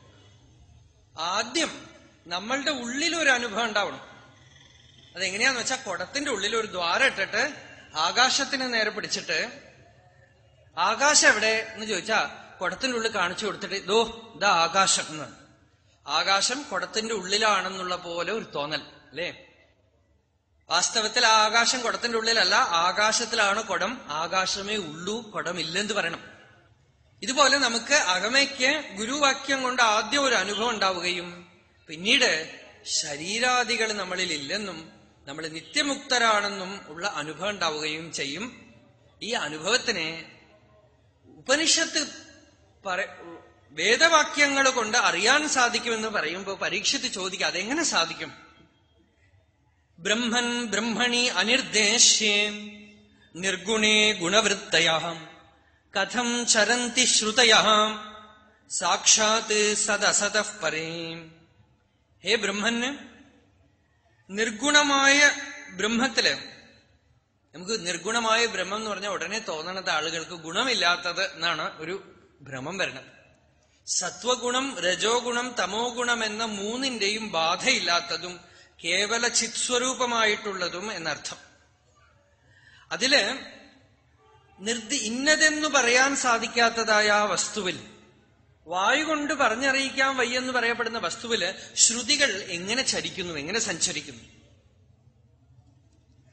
ആദ്യം നമ്മളുടെ ഉള്ളിൽ ഒരു അനുഭവം ഉണ്ടാവണം അതെങ്ങനെയാന്ന് വെച്ചാൽ കുടത്തിന്റെ ഉള്ളിൽ ഒരു ദ്വാരം ഇട്ടിട്ട് ആകാശത്തിന് നേരെ പിടിച്ചിട്ട് ആകാശം എവിടെ എന്ന് ചോദിച്ചാ കുടത്തിന്റെ ഉള്ളിൽ കാണിച്ചു കൊടുത്തിട്ട് ഇതോ ഇതാ ആകാശം എന്ന് ആകാശം കുടത്തിന്റെ ഉള്ളിലാണെന്നുള്ള പോലെ ഒരു തോന്നൽ അല്ലേ വാസ്തവത്തിൽ ആ ആകാശം കുടത്തിന്റെ ഉള്ളിലല്ല ആകാശത്തിലാണ് കുടം ആകാശമേ ഉള്ളൂ കുടമില്ലെന്ന് പറയണം ഇതുപോലെ നമുക്ക് അകമയ്ക്ക് ഗുരുവാക്യം കൊണ്ട് ആദ്യം ഒരു അനുഭവം ഉണ്ടാവുകയും പിന്നീട് ശരീരാദികൾ നമ്മളിൽ ഇല്ലെന്നും നമ്മൾ നിത്യമുക്തരാണെന്നും ഉള്ള അനുഭവം ഉണ്ടാവുകയും ചെയ്യും ഈ അനുഭവത്തിനെ ഉപനിഷത്ത് പറ വേദവാക്യങ്ങൾ കൊണ്ട് അറിയാൻ സാധിക്കുമെന്ന് പറയുമ്പോൾ പരീക്ഷിച്ച് ചോദിക്കുക അതെങ്ങനെ സാധിക്കും ബ്രഹ്മൻ ബ്രഹ്മണി അനിർദ്ദേശ്യേ നിർഗുണേ ഗുണവൃത്തയ കഥം ചരന്തി ശ്രുതയ സാക്ഷാത് സദസത പരേ ഹേ ബ്രഹ്മന് നിർഗുണമായ ബ്രഹ്മത്തില് നമുക്ക് നിർഗുണമായ ബ്രഹ്മം എന്ന് പറഞ്ഞാൽ ഉടനെ തോന്നണത് ആളുകൾക്ക് ഗുണമില്ലാത്തത് എന്നാണ് ഒരു ഭ്രമം വരുന്നത് സത്വഗുണം രജോ ഗുണം തമോ ഗുണം എന്ന മൂന്നിന്റെയും ബാധയില്ലാത്തതും കേവല ചിത്സ്വരൂപമായിട്ടുള്ളതും എന്നർത്ഥം അതില് നിർദ്ദി ഇന്നതെന്നു പറയാൻ സാധിക്കാത്തതായ ആ വസ്തുവിൽ വായു കൊണ്ട് പറഞ്ഞറിയിക്കാൻ വയ്യെന്ന് പറയപ്പെടുന്ന വസ്തുവില് ശ്രുതികൾ എങ്ങനെ ചരിക്കുന്നു എങ്ങനെ സഞ്ചരിക്കുന്നു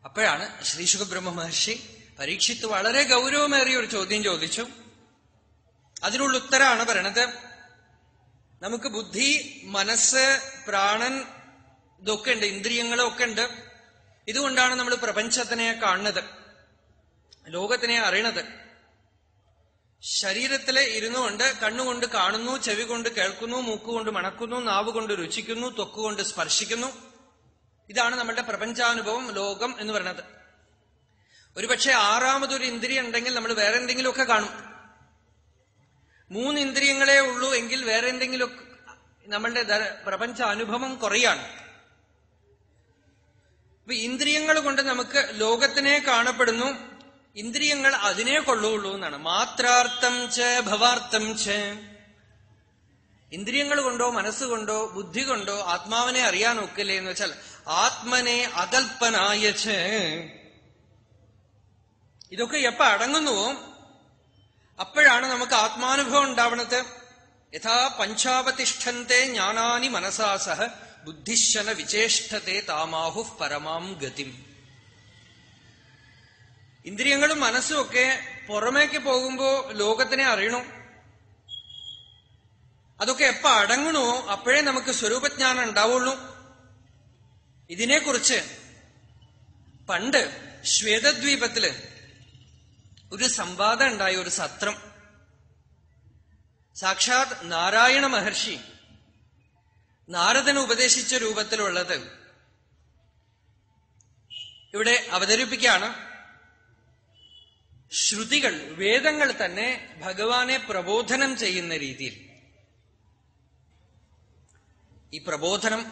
അപ്പോഴാണ് ശ്രീ സുഖബ്രഹ്മ മഹർഷി പരീക്ഷിത്ത് വളരെ ഗൗരവമേറിയ ഒരു ചോദ്യം ചോദിച്ചു അതിനുള്ള ഉത്തരാണ് പറയണത് നമുക്ക് ബുദ്ധി മനസ്സ് പ്രാണൻ ഇതൊക്കെ ഉണ്ട് ഇന്ദ്രിയങ്ങളൊക്കെ ഉണ്ട് ഇതുകൊണ്ടാണ് നമ്മൾ പ്രപഞ്ചത്തിനെ കാണുന്നത് ലോകത്തിനെ അറിയണത് ശരീരത്തിലെ ഇരുന്നുകൊണ്ട് കണ്ണുകൊണ്ട് കാണുന്നു ചെവി കൊണ്ട് കേൾക്കുന്നു മൂക്കുകൊണ്ട് മണക്കുന്നു നാവ് കൊണ്ട് രുചിക്കുന്നു ത്വക്കുകൊണ്ട് സ്പർശിക്കുന്നു ഇതാണ് നമ്മളുടെ പ്രപഞ്ചാനുഭവം ലോകം എന്ന് പറയുന്നത് ഒരുപക്ഷെ ആറാമതൊരു ഇന്ദ്രിയം ഉണ്ടെങ്കിൽ നമ്മൾ വേറെ എന്തെങ്കിലുമൊക്കെ കാണും മൂന്ന് ഇന്ദ്രിയങ്ങളെ ഉള്ളൂ എങ്കിൽ വേറെ എന്തെങ്കിലും നമ്മളുടെ പ്രപഞ്ച അനുഭവം കുറയാണ് അപ്പൊ ഇന്ദ്രിയങ്ങൾ കൊണ്ട് നമുക്ക് ലോകത്തിനെ കാണപ്പെടുന്നു ഇന്ദ്രിയങ്ങൾ അതിനെ കൊള്ളുള്ളൂ എന്നാണ് മാത്രാർത്ഥം ച ഭവാർത്ഥം ച ഇന്ദ്രിയങ്ങൾ കൊണ്ടോ മനസ്സുകൊണ്ടോ ബുദ്ധി കൊണ്ടോ ആത്മാവിനെ അറിയാൻ ഒക്കില്ലേ എന്ന് വെച്ചാൽ ആത്മനെ അകൽപ്പനായ ച ഇതൊക്കെ എപ്പ അടങ്ങുന്നുവോ അപ്പോഴാണ് നമുക്ക് ആത്മാനുഭവം ഉണ്ടാവണത് യഥാ പഞ്ചാവതിഷ്ഠന്തെ ജ്ഞാനാനി മനസാ സഹ ബുദ്ധിശന വിചേഷ്ടത്തെ താമാഹു പരമാം ഗതിം ഇന്ദ്രിയങ്ങളും മനസ്സും ഒക്കെ പുറമേക്ക് പോകുമ്പോ ലോകത്തിനെ അറിയണു അതൊക്കെ എപ്പ അടങ്ങണോ അപ്പോഴേ നമുക്ക് സ്വരൂപജ്ഞാനം ഉണ്ടാവുള്ളൂ ഇതിനെക്കുറിച്ച് പണ്ട് ശ്വേതദ്വീപത്തില് ഒരു സംവാദം ഉണ്ടായ ഒരു സത്രം സാക്ഷാത് നാരായണ മഹർഷി നാരദന് ഉപദേശിച്ച രൂപത്തിലുള്ളത് ഇവിടെ അവതരിപ്പിക്കുകയാണ് ശ്രുതികൾ വേദങ്ങൾ തന്നെ ഭഗവാനെ പ്രബോധനം ചെയ്യുന്ന രീതിയിൽ ഈ പ്രബോധനം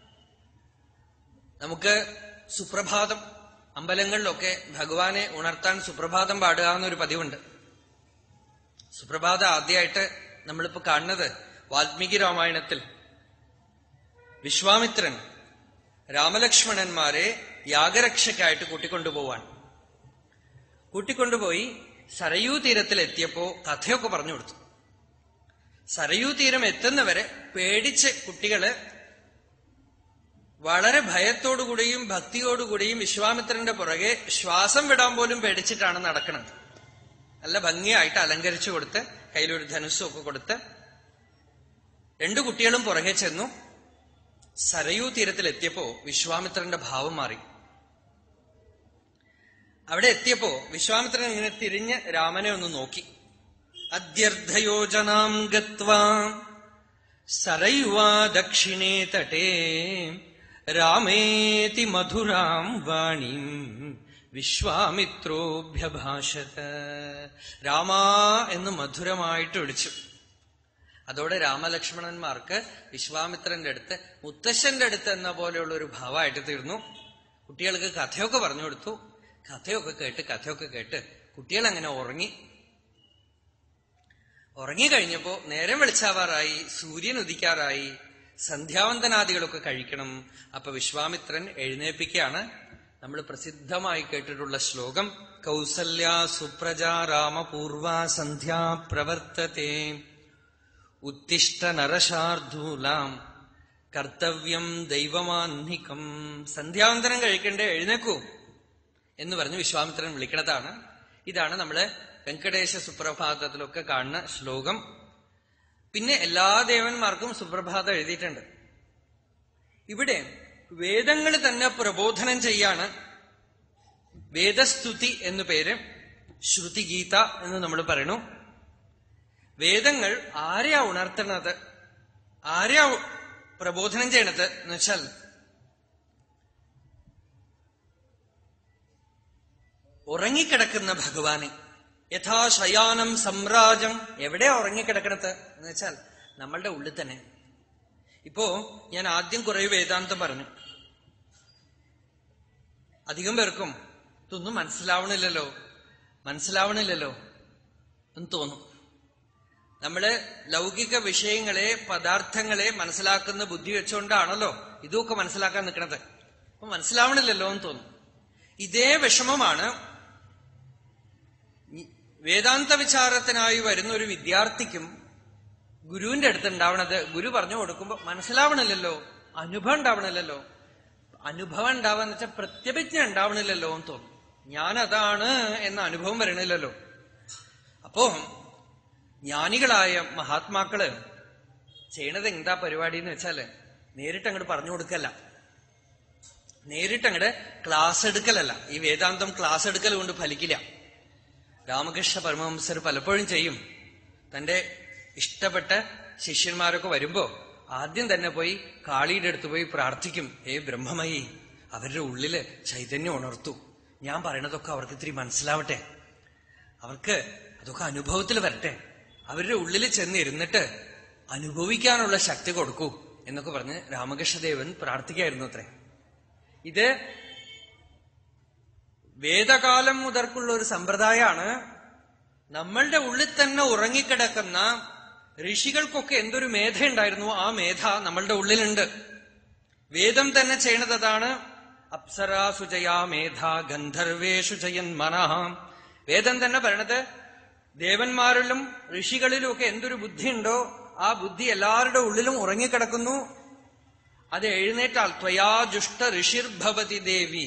നമുക്ക് സുപ്രഭാതം അമ്പലങ്ങളിലൊക്കെ ഭഗവാനെ ഉണർത്താൻ സുപ്രഭാതം പാടുക എന്നൊരു പതിവുണ്ട് സുപ്രഭാതം ആദ്യമായിട്ട് നമ്മളിപ്പോ കാണുന്നത് വാൽമീകി രാമായണത്തിൽ വിശ്വാമിത്രൻ രാമലക്ഷ്മണന്മാരെ യാഗരക്ഷയ്ക്കായിട്ട് കൂട്ടിക്കൊണ്ടുപോവാൻ കൂട്ടിക്കൊണ്ടുപോയി സരയൂ തീരത്തിൽ എത്തിയപ്പോ കഥയൊക്കെ പറഞ്ഞു കൊടുത്തു സരയൂ തീരം എത്തുന്നവരെ പേടിച്ച് കുട്ടികള് വളരെ ഭയത്തോടുകൂടിയും ഭക്തിയോടുകൂടിയും വിശ്വാമിത്രന്റെ പുറകെ ശ്വാസം വിടാൻ പോലും പേടിച്ചിട്ടാണ് നടക്കുന്നത് നല്ല ഭംഗിയായിട്ട് അലങ്കരിച്ചു കൊടുത്ത് കയ്യിലൊരു ധനുസ്സും ഒക്കെ കൊടുത്ത് രണ്ടു കുട്ടികളും പുറകെ ചെന്നു സരയൂ തീരത്തിലെത്തിയപ്പോ വിശ്വാമിത്രന്റെ ഭാവം മാറി അവിടെ എത്തിയപ്പോ വിശ്വാമിത്രൻ ഇങ്ങനെ തിരിഞ്ഞ് രാമനെ ഒന്ന് നോക്കി അദ്യർദ്ധയോജനാം ഗത്വാ സരയുവാ ദക്ഷിണേ തടേ രാമേതി മധുരാം വാണിം വിശ്വാമിത്രോഭ്യഭാഷത രാമാ എന്ന് മധുരമായിട്ട് വിളിച്ചു അതോടെ രാമലക്ഷ്മണന്മാർക്ക് വിശ്വാമിത്രന്റെ അടുത്ത് മുത്തശ്ശന്റെ അടുത്ത് എന്ന പോലെയുള്ള ഒരു ഭാവമായിട്ട് തീർന്നു കുട്ടികൾക്ക് കഥയൊക്കെ പറഞ്ഞു കൊടുത്തു കഥയൊക്കെ കേട്ട് കഥയൊക്കെ കേട്ട് കുട്ടികൾ അങ്ങനെ ഉറങ്ങി ഉറങ്ങിക്കഴിഞ്ഞപ്പോ നേരം വെളിച്ചാവാറായി സൂര്യൻ ഉദിക്കാറായി സന്ധ്യാവന്തനാദികളൊക്കെ കഴിക്കണം അപ്പൊ വിശ്വാമിത്രൻ എഴുന്നേൽപ്പിക്കുകയാണ് നമ്മൾ പ്രസിദ്ധമായി കേട്ടിട്ടുള്ള ശ്ലോകം കൗസല്യ സുപ്രജ രാമപൂർവ സന്ധ്യാ പ്രവർത്തത്തെ ഉത്തിഷ്ട നരശാർദൂലാം കർത്തവ്യം ദൈവമാന്ധികം സന്ധ്യാവന്തനം കഴിക്കണ്ടേ എഴുന്നേക്കൂ എന്ന് പറഞ്ഞ് വിശ്വാമിത്രൻ വിളിക്കണതാണ് ഇതാണ് നമ്മള് വെങ്കടേശ സുപ്രഭാതത്തിലൊക്കെ കാണുന്ന ശ്ലോകം പിന്നെ എല്ലാ ദേവന്മാർക്കും സുപ്രഭാതം എഴുതിയിട്ടുണ്ട് ഇവിടെ വേദങ്ങൾ തന്നെ പ്രബോധനം ചെയ്യാണ് വേദസ്തുതി എന്നു പേര് ശ്രുതിഗീത എന്ന് നമ്മൾ പറയണു വേദങ്ങൾ ആരെയാ ഉണർത്തുന്നത് ആരെയാ പ്രബോധനം ചെയ്യണത് എന്ന് വെച്ചാൽ ഉറങ്ങിക്കിടക്കുന്ന ഭഗവാനെ യഥാശയാനം സംരാജം എവിടെയാ ഉറങ്ങിക്കിടക്കണത് എന്ന് വെച്ചാൽ നമ്മളുടെ ഉള്ളിൽ തന്നെ ഇപ്പോ ഞാൻ ആദ്യം കുറെ വേദാന്തം പറഞ്ഞു അധികം പേർക്കും ഇതൊന്നും മനസ്സിലാവണില്ലല്ലോ മനസ്സിലാവണില്ലല്ലോ എന്ന് തോന്നും നമ്മള് ലൗകിക വിഷയങ്ങളെ പദാർത്ഥങ്ങളെ മനസ്സിലാക്കുന്ന ബുദ്ധി വെച്ചുകൊണ്ടാണല്ലോ ഇതൊക്കെ മനസ്സിലാക്കാൻ നിൽക്കണത് അപ്പൊ മനസ്സിലാവണില്ലല്ലോ എന്ന് തോന്നും ഇതേ വിഷമമാണ് വേദാന്ത വിചാരത്തിനായി വരുന്ന ഒരു വിദ്യാർത്ഥിക്കും ഗുരുവിന്റെ അടുത്ത് ഉണ്ടാവണത് ഗുരു പറഞ്ഞു കൊടുക്കുമ്പോ മനസ്സിലാവണില്ലല്ലോ അനുഭവം ഉണ്ടാവണില്ലല്ലോ അനുഭവം ഉണ്ടാവാന്ന് വെച്ചാൽ പ്രത്യഭിജ്ഞ ഉണ്ടാവണില്ലല്ലോ എന്ന് തോന്നും ഞാൻ അതാണ് എന്ന അനുഭവം വരണില്ലല്ലോ അപ്പോ ജ്ഞാനികളായ മഹാത്മാക്കള് ചെയ്യണത് എന്താ പരിപാടി എന്ന് വെച്ചാല് നേരിട്ട് അങ്ങോട്ട് പറഞ്ഞു കൊടുക്കല്ല നേരിട്ട് അങ്ങോട്ട് ക്ലാസ് എടുക്കലല്ല ഈ വേദാന്തം ക്ലാസ് എടുക്കൽ കൊണ്ട് ഫലിക്കില്ല രാമകൃഷ്ണ പരമഹംസർ പലപ്പോഴും ചെയ്യും തന്റെ ഇഷ്ടപ്പെട്ട ശിഷ്യന്മാരൊക്കെ വരുമ്പോ ആദ്യം തന്നെ പോയി കാളിയുടെ അടുത്ത് പോയി പ്രാർത്ഥിക്കും ഏ ബ്രഹ്മമയി അവരുടെ ഉള്ളില് ചൈതന്യം ഉണർത്തു ഞാൻ പറയണതൊക്കെ അവർക്ക് ഇത്തിരി മനസ്സിലാവട്ടെ അവർക്ക് അതൊക്കെ അനുഭവത്തിൽ വരട്ടെ അവരുടെ ഉള്ളിൽ ചെന്ന് ഇരുന്നിട്ട് അനുഭവിക്കാനുള്ള ശക്തി കൊടുക്കൂ എന്നൊക്കെ പറഞ്ഞ് രാമകൃഷ്ണദേവൻ പ്രാർത്ഥിക്കായിരുന്നു അത്രേ ഇത് വേദകാലം മുതൽക്കുള്ള ഒരു സമ്പ്രദായമാണ് നമ്മളുടെ ഉള്ളിൽ തന്നെ ഉറങ്ങിക്കിടക്കുന്ന ഋഷികൾക്കൊക്കെ എന്തൊരു മേധ ഉണ്ടായിരുന്നു ആ മേധ നമ്മളുടെ ഉള്ളിലുണ്ട് വേദം തന്നെ ചെയ്യണത് അതാണ് അപ്സരാസുജയാ മേധ ഗന്ധർവേഷു ജയൻ മനഃ വേദം തന്നെ പറയണത് ദേവന്മാരിലും ഋഷികളിലും ഒക്കെ എന്തൊരു ബുദ്ധിയുണ്ടോ ആ ബുദ്ധി എല്ലാവരുടെ ഉള്ളിലും ഉറങ്ങിക്കിടക്കുന്നു അത് എഴുന്നേറ്റാൽ ത്വയാ ജുഷ്ട ഋഷിർഭവതി ദേവി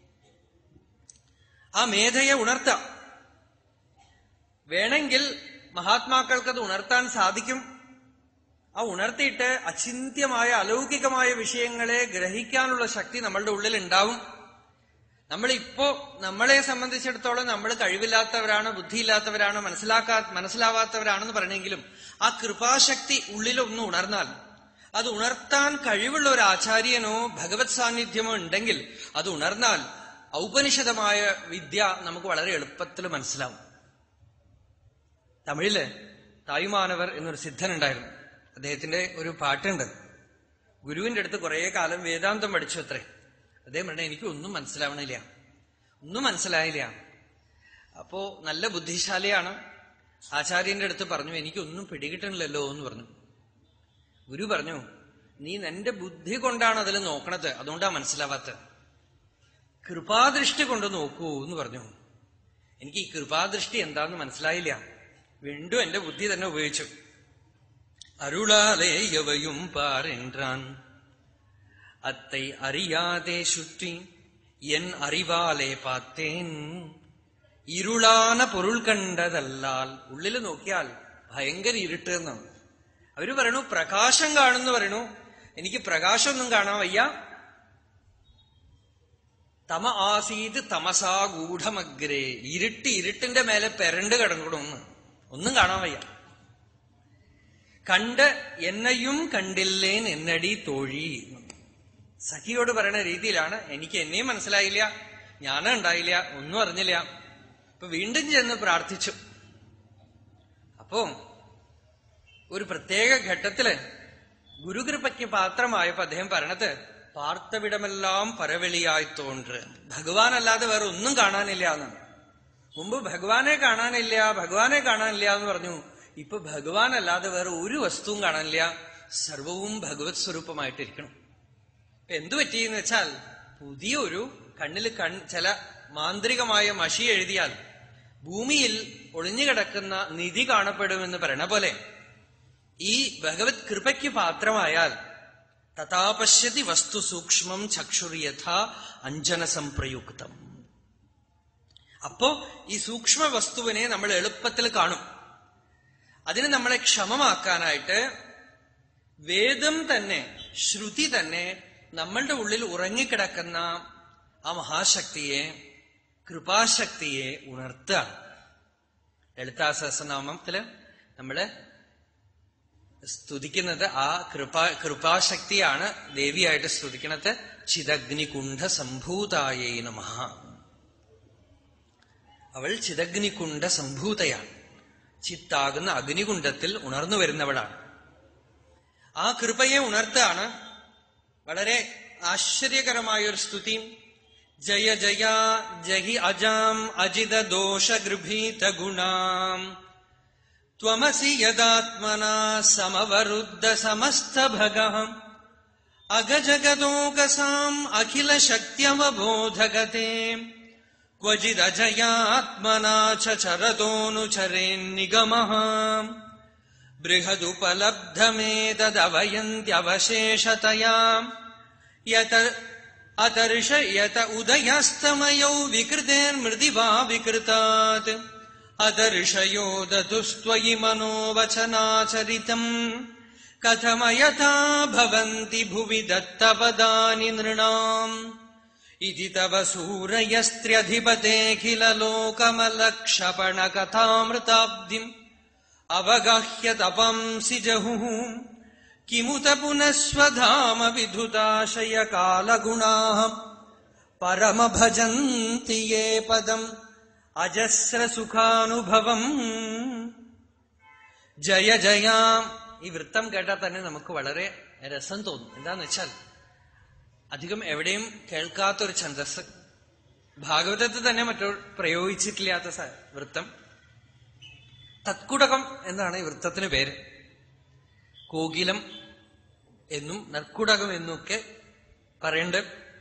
ആ മേധയെ ഉണർത്താം വേണമെങ്കിൽ മഹാത്മാക്കൾക്ക് അത് ഉണർത്താൻ സാധിക്കും ആ ഉണർത്തിയിട്ട് അചിന്ത്യമായ അലൗകികമായ വിഷയങ്ങളെ ഗ്രഹിക്കാനുള്ള ശക്തി നമ്മളുടെ ഉള്ളിൽ ഉണ്ടാവും നമ്മളിപ്പോ നമ്മളെ സംബന്ധിച്ചിടത്തോളം നമ്മൾ കഴിവില്ലാത്തവരാണ് ബുദ്ധിയില്ലാത്തവരാണ് മനസ്സിലാക്കാ മനസ്സിലാവാത്തവരാണെന്ന് പറയണമെങ്കിലും ആ കൃപാശക്തി ഉള്ളിലൊന്ന് ഉണർന്നാൽ അത് ഉണർത്താൻ കഴിവുള്ള ഒരു ആചാര്യനോ ഭഗവത് സാന്നിധ്യമോ ഉണ്ടെങ്കിൽ അത് ഉണർന്നാൽ ഔപനിഷദമായ വിദ്യ നമുക്ക് വളരെ എളുപ്പത്തിൽ മനസ്സിലാവും തമിഴില് തായുമാനവർ എന്നൊരു സിദ്ധനുണ്ടായിരുന്നു അദ്ദേഹത്തിന്റെ ഒരു പാട്ടുണ്ട് ഗുരുവിന്റെ അടുത്ത് കുറെ കാലം വേദാന്തം പഠിച്ചു അത്രേ അദ്ദേഹം പറഞ്ഞ എനിക്ക് ഒന്നും മനസ്സിലാവണില്ല ഒന്നും മനസ്സിലായില്ല അപ്പോ നല്ല ബുദ്ധിശാലിയാണ് ആചാര്യന്റെ അടുത്ത് പറഞ്ഞു എനിക്കൊന്നും പിടികിട്ടണില്ലല്ലോ എന്ന് പറഞ്ഞു ഗുരു പറഞ്ഞു നീ നിന്റെ ബുദ്ധി കൊണ്ടാണ് അതിൽ നോക്കണത് അതുകൊണ്ടാ മനസ്സിലാവാത്തത് കൃപാദൃഷ്ടി കൊണ്ട് നോക്കൂ എന്ന് പറഞ്ഞു എനിക്ക് ഈ കൃപാദൃഷ്ടി എന്താന്ന് മനസ്സിലായില്ല വീണ്ടും എന്റെ ബുദ്ധി തന്നെ ഉപയോഗിച്ചു அருளாலே எவையும் பார் என்றான் அத்தை அறியாதே சுற்றி என் அறிவாலே பார்த்தேன் ഇരുളാന പൊരുൾ കണ്ടതല്ലാൽ ഉള്ളിൽ നോക്കിയാൽ ഭയങ്കര ഇരുട്ട് എന്നാണ് അവര് പറയണു പ്രകാശം കാണുന്നു പറയണു എനിക്ക് പ്രകാശമൊന്നും കാണാൻ വയ്യ തമ ആസീത് തമസാ ഗൂഢമഗ്രേ ഇരുട്ട് ഇരുട്ടിന്റെ മേലെ പെരണ്ട് കിടങ്ങണമെന്ന് ഒന്നും കാണാൻ വയ്യ കണ്ട് എന്നെയും കണ്ടില്ലേൻ എന്നടി തോഴി സഖിയോട് പറയുന്ന രീതിയിലാണ് എനിക്ക് എന്നെയും മനസ്സിലായില്ല ജ്ഞാനം ഉണ്ടായില്ല ഒന്നും അറിഞ്ഞില്ല ഇപ്പൊ വീണ്ടും ചെന്ന് പ്രാർത്ഥിച്ചു അപ്പോ ഒരു പ്രത്യേക ഘട്ടത്തില് ഗുരുകൃപയ്ക്ക് പാത്രമായപ്പോ അദ്ദേഹം പറയണത് പാർത്തവിടമെല്ലാം പരവെളിയായി തോன்று ഭഗവാൻ അല്ലാതെ വേറെ ഒന്നും കാണാനില്ല എന്നാണ് മുമ്പ് ഭഗവാനെ കാണാനില്ല ഭഗവാനെ കാണാനില്ല എന്ന് പറഞ്ഞു ഇപ്പൊ ഭഗവാൻ അല്ലാതെ വേറെ ഒരു വസ്തുവും കാണാനില്ല സർവവും ഭഗവത് സ്വരൂപമായിട്ടിരിക്കണം ഇപ്പൊ എന്തു പറ്റിയെന്ന് വെച്ചാൽ പുതിയൊരു കണ്ണിൽ കൺ ചില മാന്ത്രികമായ മഷി എഴുതിയാൽ ഭൂമിയിൽ ഒളിഞ്ഞുകിടക്കുന്ന നിധി കാണപ്പെടുമെന്ന് പറയണ പോലെ ഈ ഭഗവത് കൃപയ്ക്ക് പാത്രമായാൽ തഥാപശ്യതി വസ്തു സൂക്ഷ്മം ചക്ഷുര്യഥ അഞ്ജന സംപ്രയുക്തം അപ്പോ ഈ സൂക്ഷ്മ വസ്തുവിനെ നമ്മൾ എളുപ്പത്തിൽ കാണും അതിന് നമ്മളെ ക്ഷമമാക്കാനായിട്ട് വേദം തന്നെ ശ്രുതി തന്നെ നമ്മളുടെ ഉള്ളിൽ ഉറങ്ങിക്കിടക്കുന്ന ആ മഹാശക്തിയെ കൃപാശക്തിയെ ഉണർത്തുകയാണ് ലളിതാ സഹസ്രനാമത്തില് നമ്മള് സ്തുതിക്കുന്നത് ആ കൃപാ കൃപാശക്തിയാണ് ദേവിയായിട്ട് സ്തുതിക്കുന്നത് ചിദഗ്നികുണ്ഠ സംഭൂതായേ നമ അവൾ ചിദഗ്നികുണ്ഠ സംഭൂതയാണ് ചിത്താകുന്ന അഗ്നികുണ്ഡത്തിൽ ഉണർന്നു വരുന്നവളാണ് ആ കൃപയെ ഉണർത്താണ് വളരെ ആശ്ചര്യകരമായ ഒരു സ്തുതി ജയ ജയ ജഹി അജാം അജിത ദോഷഗൃഭീത ഗുണാം ത്വമസി യദാത്മനാ സമവരുദ്ധ സമസ്തഭഗ അഗജഗദോകസാം അഖില ശക്തിയമബോധഗതേ क्वचिदजयात्मना च चरतोऽनुचरेन्निगमः बृहदुपलब्धमेतदवयन्त्यवशेषतया यत അതർഷയത ഉദയാസ്തമയൗ വികൃതേർമൃതി വാ വികൃതാത് അതർഷയോ ദതുസ്ത്വയി മനോവചനാചരിതം കഥമയഥാ ഭവന്തി ഭുവി ദത്തപദാനി നൃണാം ഇതി തവ സൂരയസ്ത്ര്യധിപതേഖില ലോകമലക്ഷപണ കഥാമൃതാബ്ദിം അവഗാഹ്യ തപംസി ജഹുഃ കിമുത പുനഃസ്വധാമ വിധുതാശയ കാലഗുണാഃ പരമഭജന്തി യേ പദം അജസ്രസുഖാനുഭവം ജയ ജയ ഈ വൃത്തം കേട്ടാൽ തന്നെ നമുക്ക് വളരെ രസം തോന്നും എന്താന്ന് വെച്ചാൽ അധികം എവിടെയും കേൾക്കാത്തൊരു ഛന്ദസ് ഭാഗവതത്തിൽ തന്നെ മറ്റോ പ്രയോഗിച്ചിട്ടില്ലാത്ത സ- വൃത്തം തത്കുടകം എന്നാണ് ഈ വൃത്തത്തിന് പേര് കോകിലം എന്നും നർക്കുടകം എന്നൊക്കെ പറയണ്ട്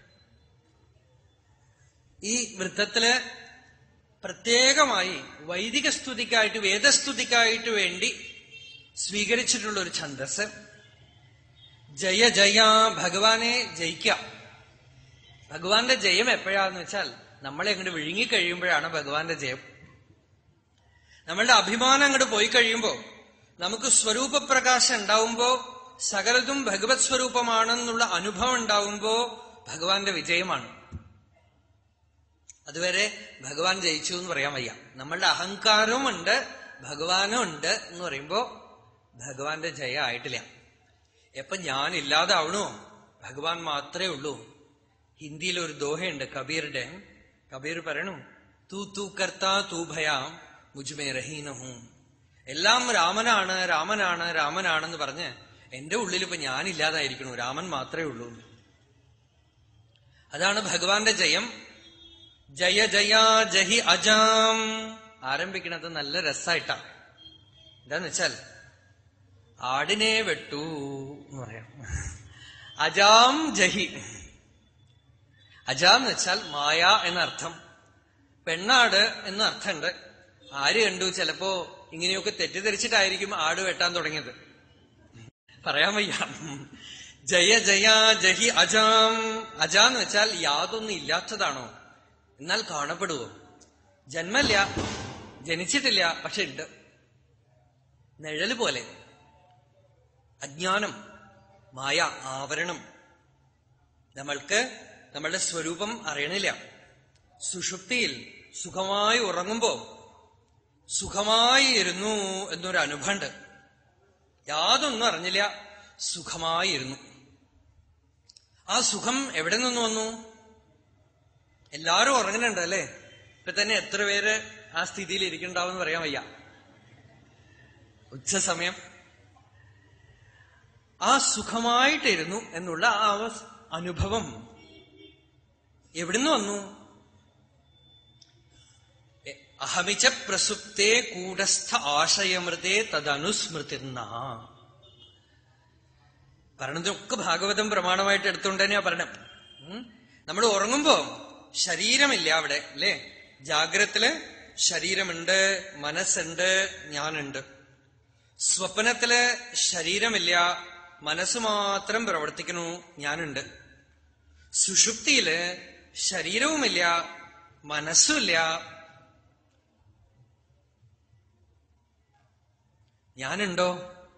ഈ വൃത്തത്തില് പ്രത്യേകമായി വൈദിക സ്തുതിക്കായിട്ട് വേദസ്തുതിക്കായിട്ട് വേണ്ടി സ്വീകരിച്ചിട്ടുള്ള ഒരു ഛന്ദസ് ജയ ജയ ഭഗവാനെ ജയിക്കാം ഭഗവാന്റെ ജയം എപ്പോഴാന്ന് വെച്ചാൽ നമ്മളെ അങ്ങോട്ട് വിഴുങ്ങിക്കഴിയുമ്പോഴാണ് ഭഗവാന്റെ ജയം നമ്മളുടെ അഭിമാനം അങ്ങോട്ട് പോയി കഴിയുമ്പോ നമുക്ക് സ്വരൂപപ്രകാശം ഉണ്ടാവുമ്പോ സകലതും ഭഗവത് സ്വരൂപമാണെന്നുള്ള അനുഭവം ഉണ്ടാവുമ്പോ ഭഗവാന്റെ വിജയമാണ് അതുവരെ ഭഗവാൻ ജയിച്ചു എന്ന് പറയാൻ വയ്യ നമ്മളുടെ അഹങ്കാരവും ഉണ്ട് ഭഗവാനും ഉണ്ട് എന്ന് പറയുമ്പോ ഭഗവാന്റെ ജയം ആയിട്ടില്ല എപ്പൊ ഞാൻ ഇല്ലാതാവണോ ഭഗവാൻ മാത്രമേ ഉള്ളൂ ഹിന്ദിയിൽ ഒരു ദോഹയുണ്ട് കബീറുടെ കബീർ പറയണു തൂ തൂ കർത്താ തൂ ഭയാം മുജുമേ റഹീനഹൂ എല്ലാം രാമനാണ് രാമനാണ് രാമനാണെന്ന് പറഞ്ഞ് എന്റെ ഉള്ളിൽ ഇപ്പൊ ഞാനില്ലാതായിരിക്കണു രാമൻ മാത്രമേ ഉള്ളൂ അതാണ് ഭഗവാന്റെ ജയം ജയ ജയ ജഹി അജാം ആരംഭിക്കണത് നല്ല രസായിട്ടാ എന്താന്ന് വെച്ചാൽ ആടിനെ വെട്ടു എന്ന് പറയാം അജാം ജഹി അജാം എന്ന് വെച്ചാൽ മായ എന്നർത്ഥം പെണ്ണാട് എന്ന അർത്ഥമുണ്ട് ആര് കണ്ടു ചിലപ്പോ ഇങ്ങനെയൊക്കെ തെറ്റിദ്ധരിച്ചിട്ടായിരിക്കും ആട് വെട്ടാൻ തുടങ്ങിയത് പറയാൻ വയ്യ ജയ ജയ ജഹി അജാം അജാന്ന് വെച്ചാൽ യാതൊന്നും ഇല്ലാത്തതാണോ എന്നാൽ കാണപ്പെടുവോ ജന്മല്ല ജനിച്ചിട്ടില്ല പക്ഷെ ഉണ്ട് നിഴല് പോലെ അജ്ഞാനം മായ ആവരണം നമ്മൾക്ക് നമ്മളുടെ സ്വരൂപം അറിയണില്ല സുഷുപ്തിയിൽ സുഖമായി ഉറങ്ങുമ്പോ സുഖമായി ഇരുന്നു എന്നൊരു അനുഭവമുണ്ട് യാതൊന്നും അറിഞ്ഞില്ല സുഖമായി ഇരുന്നു ആ സുഖം എവിടെ നിന്ന് വന്നു എല്ലാരും ഉറങ്ങുന്നുണ്ട് അല്ലേ ഇപ്പൊ തന്നെ എത്ര പേര് ആ സ്ഥിതിയിൽ ഇരിക്കണ്ടാവെന്ന് പറയാൻ വയ്യ ഉച്ച സമയം ആ സുഖമായിട്ടിരുന്നു എന്നുള്ള ആ അവ- അനുഭവം എവിടുന്ന് വന്നു എ- അഹമിച്ച പ്രസുപ്തേ കൂടസ്ഥ ആശയമൃതേ തദനുസ്മൃതിർന്ന പറയണതൊക്കെ ഭാഗവതം പ്രമാണമായിട്ട് എടുത്തുകൊണ്ട് തന്നെയാ പറയണം നമ്മൾ ഉറങ്ങുമ്പോ ശരീരമില്ല അവിടെ അല്ലേ ജാഗ്രത്തില് ശരീരമുണ്ട് മനസ്സുണ്ട് ഞാനുണ്ട് സ്വപ്നത്തില് ശരീരമില്ല മനസ്സ് മാത്രം പ്രവർത്തിക്കണു ഞാനുണ്ട് സുഷുപ്തിയില് ശരീരവുമില്ല മനസ്സുമില്ല ഞാനുണ്ടോ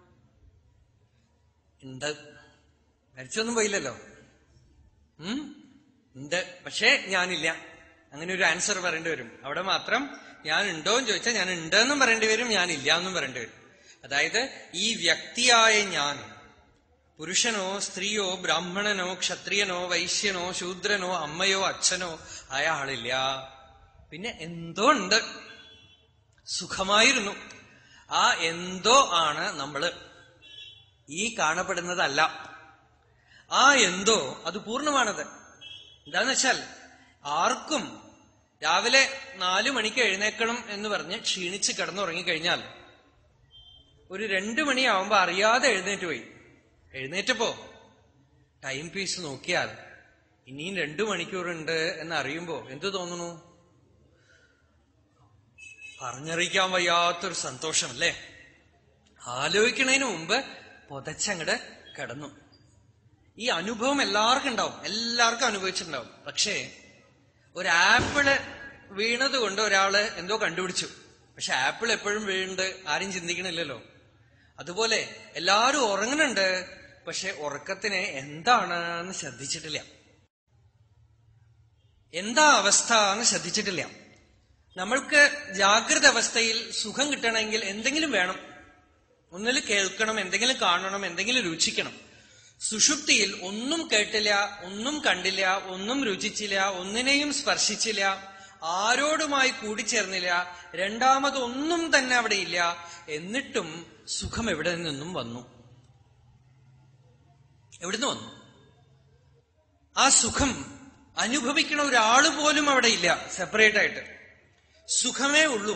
ഉണ്ട് മരിച്ചൊന്നും പോയില്ലല്ലോ ഉം ഉണ്ട് പക്ഷേ ഞാനില്ല അങ്ങനെ ഒരു ആൻസർ പറയേണ്ടി വരും അവിടെ മാത്രം ഞാൻ ഉണ്ടോ എന്ന് ചോദിച്ചാൽ ഞാൻ ഉണ്ടെന്നും പറയേണ്ടി വരും ഞാൻ ഇല്ല എന്നും പറയേണ്ടി വരും അതായത് ഈ വ്യക്തിയായ ഞാൻ പുരുഷനോ സ്ത്രീയോ ബ്രാഹ്മണനോ ക്ഷത്രിയനോ വൈശ്യനോ ശൂദ്രനോ അമ്മയോ അച്ഛനോ ആയ ആളില്ല പിന്നെ എന്തോ ഉണ്ട് സുഖമായിരുന്നു ആ എന്തോ ആണ് നമ്മള് ഈ കാണപ്പെടുന്നതല്ല ആ എന്തോ അത് പൂർണ്ണമാണത് എന്താന്ന് വെച്ചാൽ ആർക്കും രാവിലെ നാലു മണിക്ക് എഴുന്നേക്കണം എന്ന് പറഞ്ഞ് ക്ഷീണിച്ച് കിടന്നുറങ്ങിക്കഴിഞ്ഞാൽ ഒരു രണ്ടു മണിയാവുമ്പോ അറിയാതെ എഴുന്നേറ്റ് പോയി എഴുന്നേറ്റപ്പോ ടൈം പീസ് നോക്കിയാൽ ഇനിയും രണ്ടു മണിക്കൂറുണ്ട് എന്ന് അറിയുമ്പോ എന്തു തോന്നുന്നു പറഞ്ഞറിയിക്കാൻ വയ്യാത്തൊരു സന്തോഷം അല്ലേ ആലോചിക്കണതിന് മുമ്പ് പുതച്ചങ്ങട് കിടന്നു ഈ അനുഭവം എല്ലാവർക്കും ഉണ്ടാവും എല്ലാവർക്കും അനുഭവിച്ചിട്ടുണ്ടാവും പക്ഷേ ഒരു ആപ്പിള് വീണത് കൊണ്ട് ഒരാള് എന്തോ കണ്ടുപിടിച്ചു പക്ഷെ ആപ്പിൾ എപ്പോഴും വീഴുന്നുണ്ട് ആരും ചിന്തിക്കണില്ലല്ലോ അതുപോലെ എല്ലാവരും ഉറങ്ങുന്നുണ്ട് പക്ഷെ ഉറക്കത്തിന് എന്താണ് എന്ന് ശ്രദ്ധിച്ചിട്ടില്ല എന്താ അവസ്ഥ എന്ന് ശ്രദ്ധിച്ചിട്ടില്ല നമ്മൾക്ക് ജാഗ്രത അവസ്ഥയിൽ സുഖം കിട്ടണമെങ്കിൽ എന്തെങ്കിലും വേണം ഒന്നിൽ കേൾക്കണം എന്തെങ്കിലും കാണണം എന്തെങ്കിലും രുചിക്കണം സുഷുപ്തിയിൽ ഒന്നും കേട്ടില്ല ഒന്നും കണ്ടില്ല ഒന്നും രുചിച്ചില്ല ഒന്നിനെയും സ്പർശിച്ചില്ല ആരോടുമായി കൂടിച്ചേർന്നില്ല രണ്ടാമതൊന്നും തന്നെ അവിടെ ഇല്ല എന്നിട്ടും സുഖം എവിടെ നിന്നും വന്നു എവിടുന്ന് വന്നു ആ സുഖം അനുഭവിക്കണ ഒരാള് പോലും അവിടെ ഇല്ല സെപ്പറേറ്റ് ആയിട്ട് സുഖമേ ഉള്ളൂ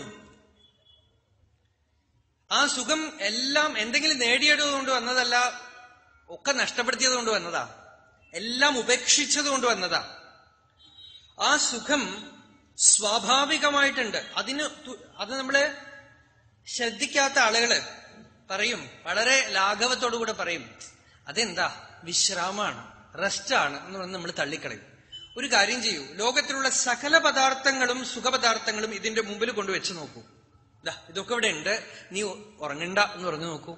ആ സുഖം എല്ലാം എന്തെങ്കിലും നേടിയത് കൊണ്ട് വന്നതല്ല ഒക്കെ നഷ്ടപ്പെടുത്തിയത് കൊണ്ട് വന്നതാ എല്ലാം ഉപേക്ഷിച്ചത് കൊണ്ട് വന്നതാ ആ സുഖം സ്വാഭാവികമായിട്ടുണ്ട് അതിന് തു- അത് നമ്മള് ശ്രദ്ധിക്കാത്ത ആളുകള് പറയും വളരെ ലാഘവത്തോടുകൂടെ പറയും അതെന്താ വിശ്രാമാണ് റെസ്റ്റാണ് എന്ന് പറഞ്ഞ് നമ്മൾ തള്ളിക്കളയും ഒരു കാര്യം ചെയ്യൂ ലോകത്തിലുള്ള സകല പദാർത്ഥങ്ങളും സുഖപദാർത്ഥങ്ങളും ഇതിന്റെ മുമ്പിൽ കൊണ്ടുവച്ച് നോക്കൂ ദാ ഇതൊക്കെ ഇവിടെ ഉണ്ട് നീ ഉറങ്ങണ്ട എന്ന് പറഞ്ഞു നോക്കൂ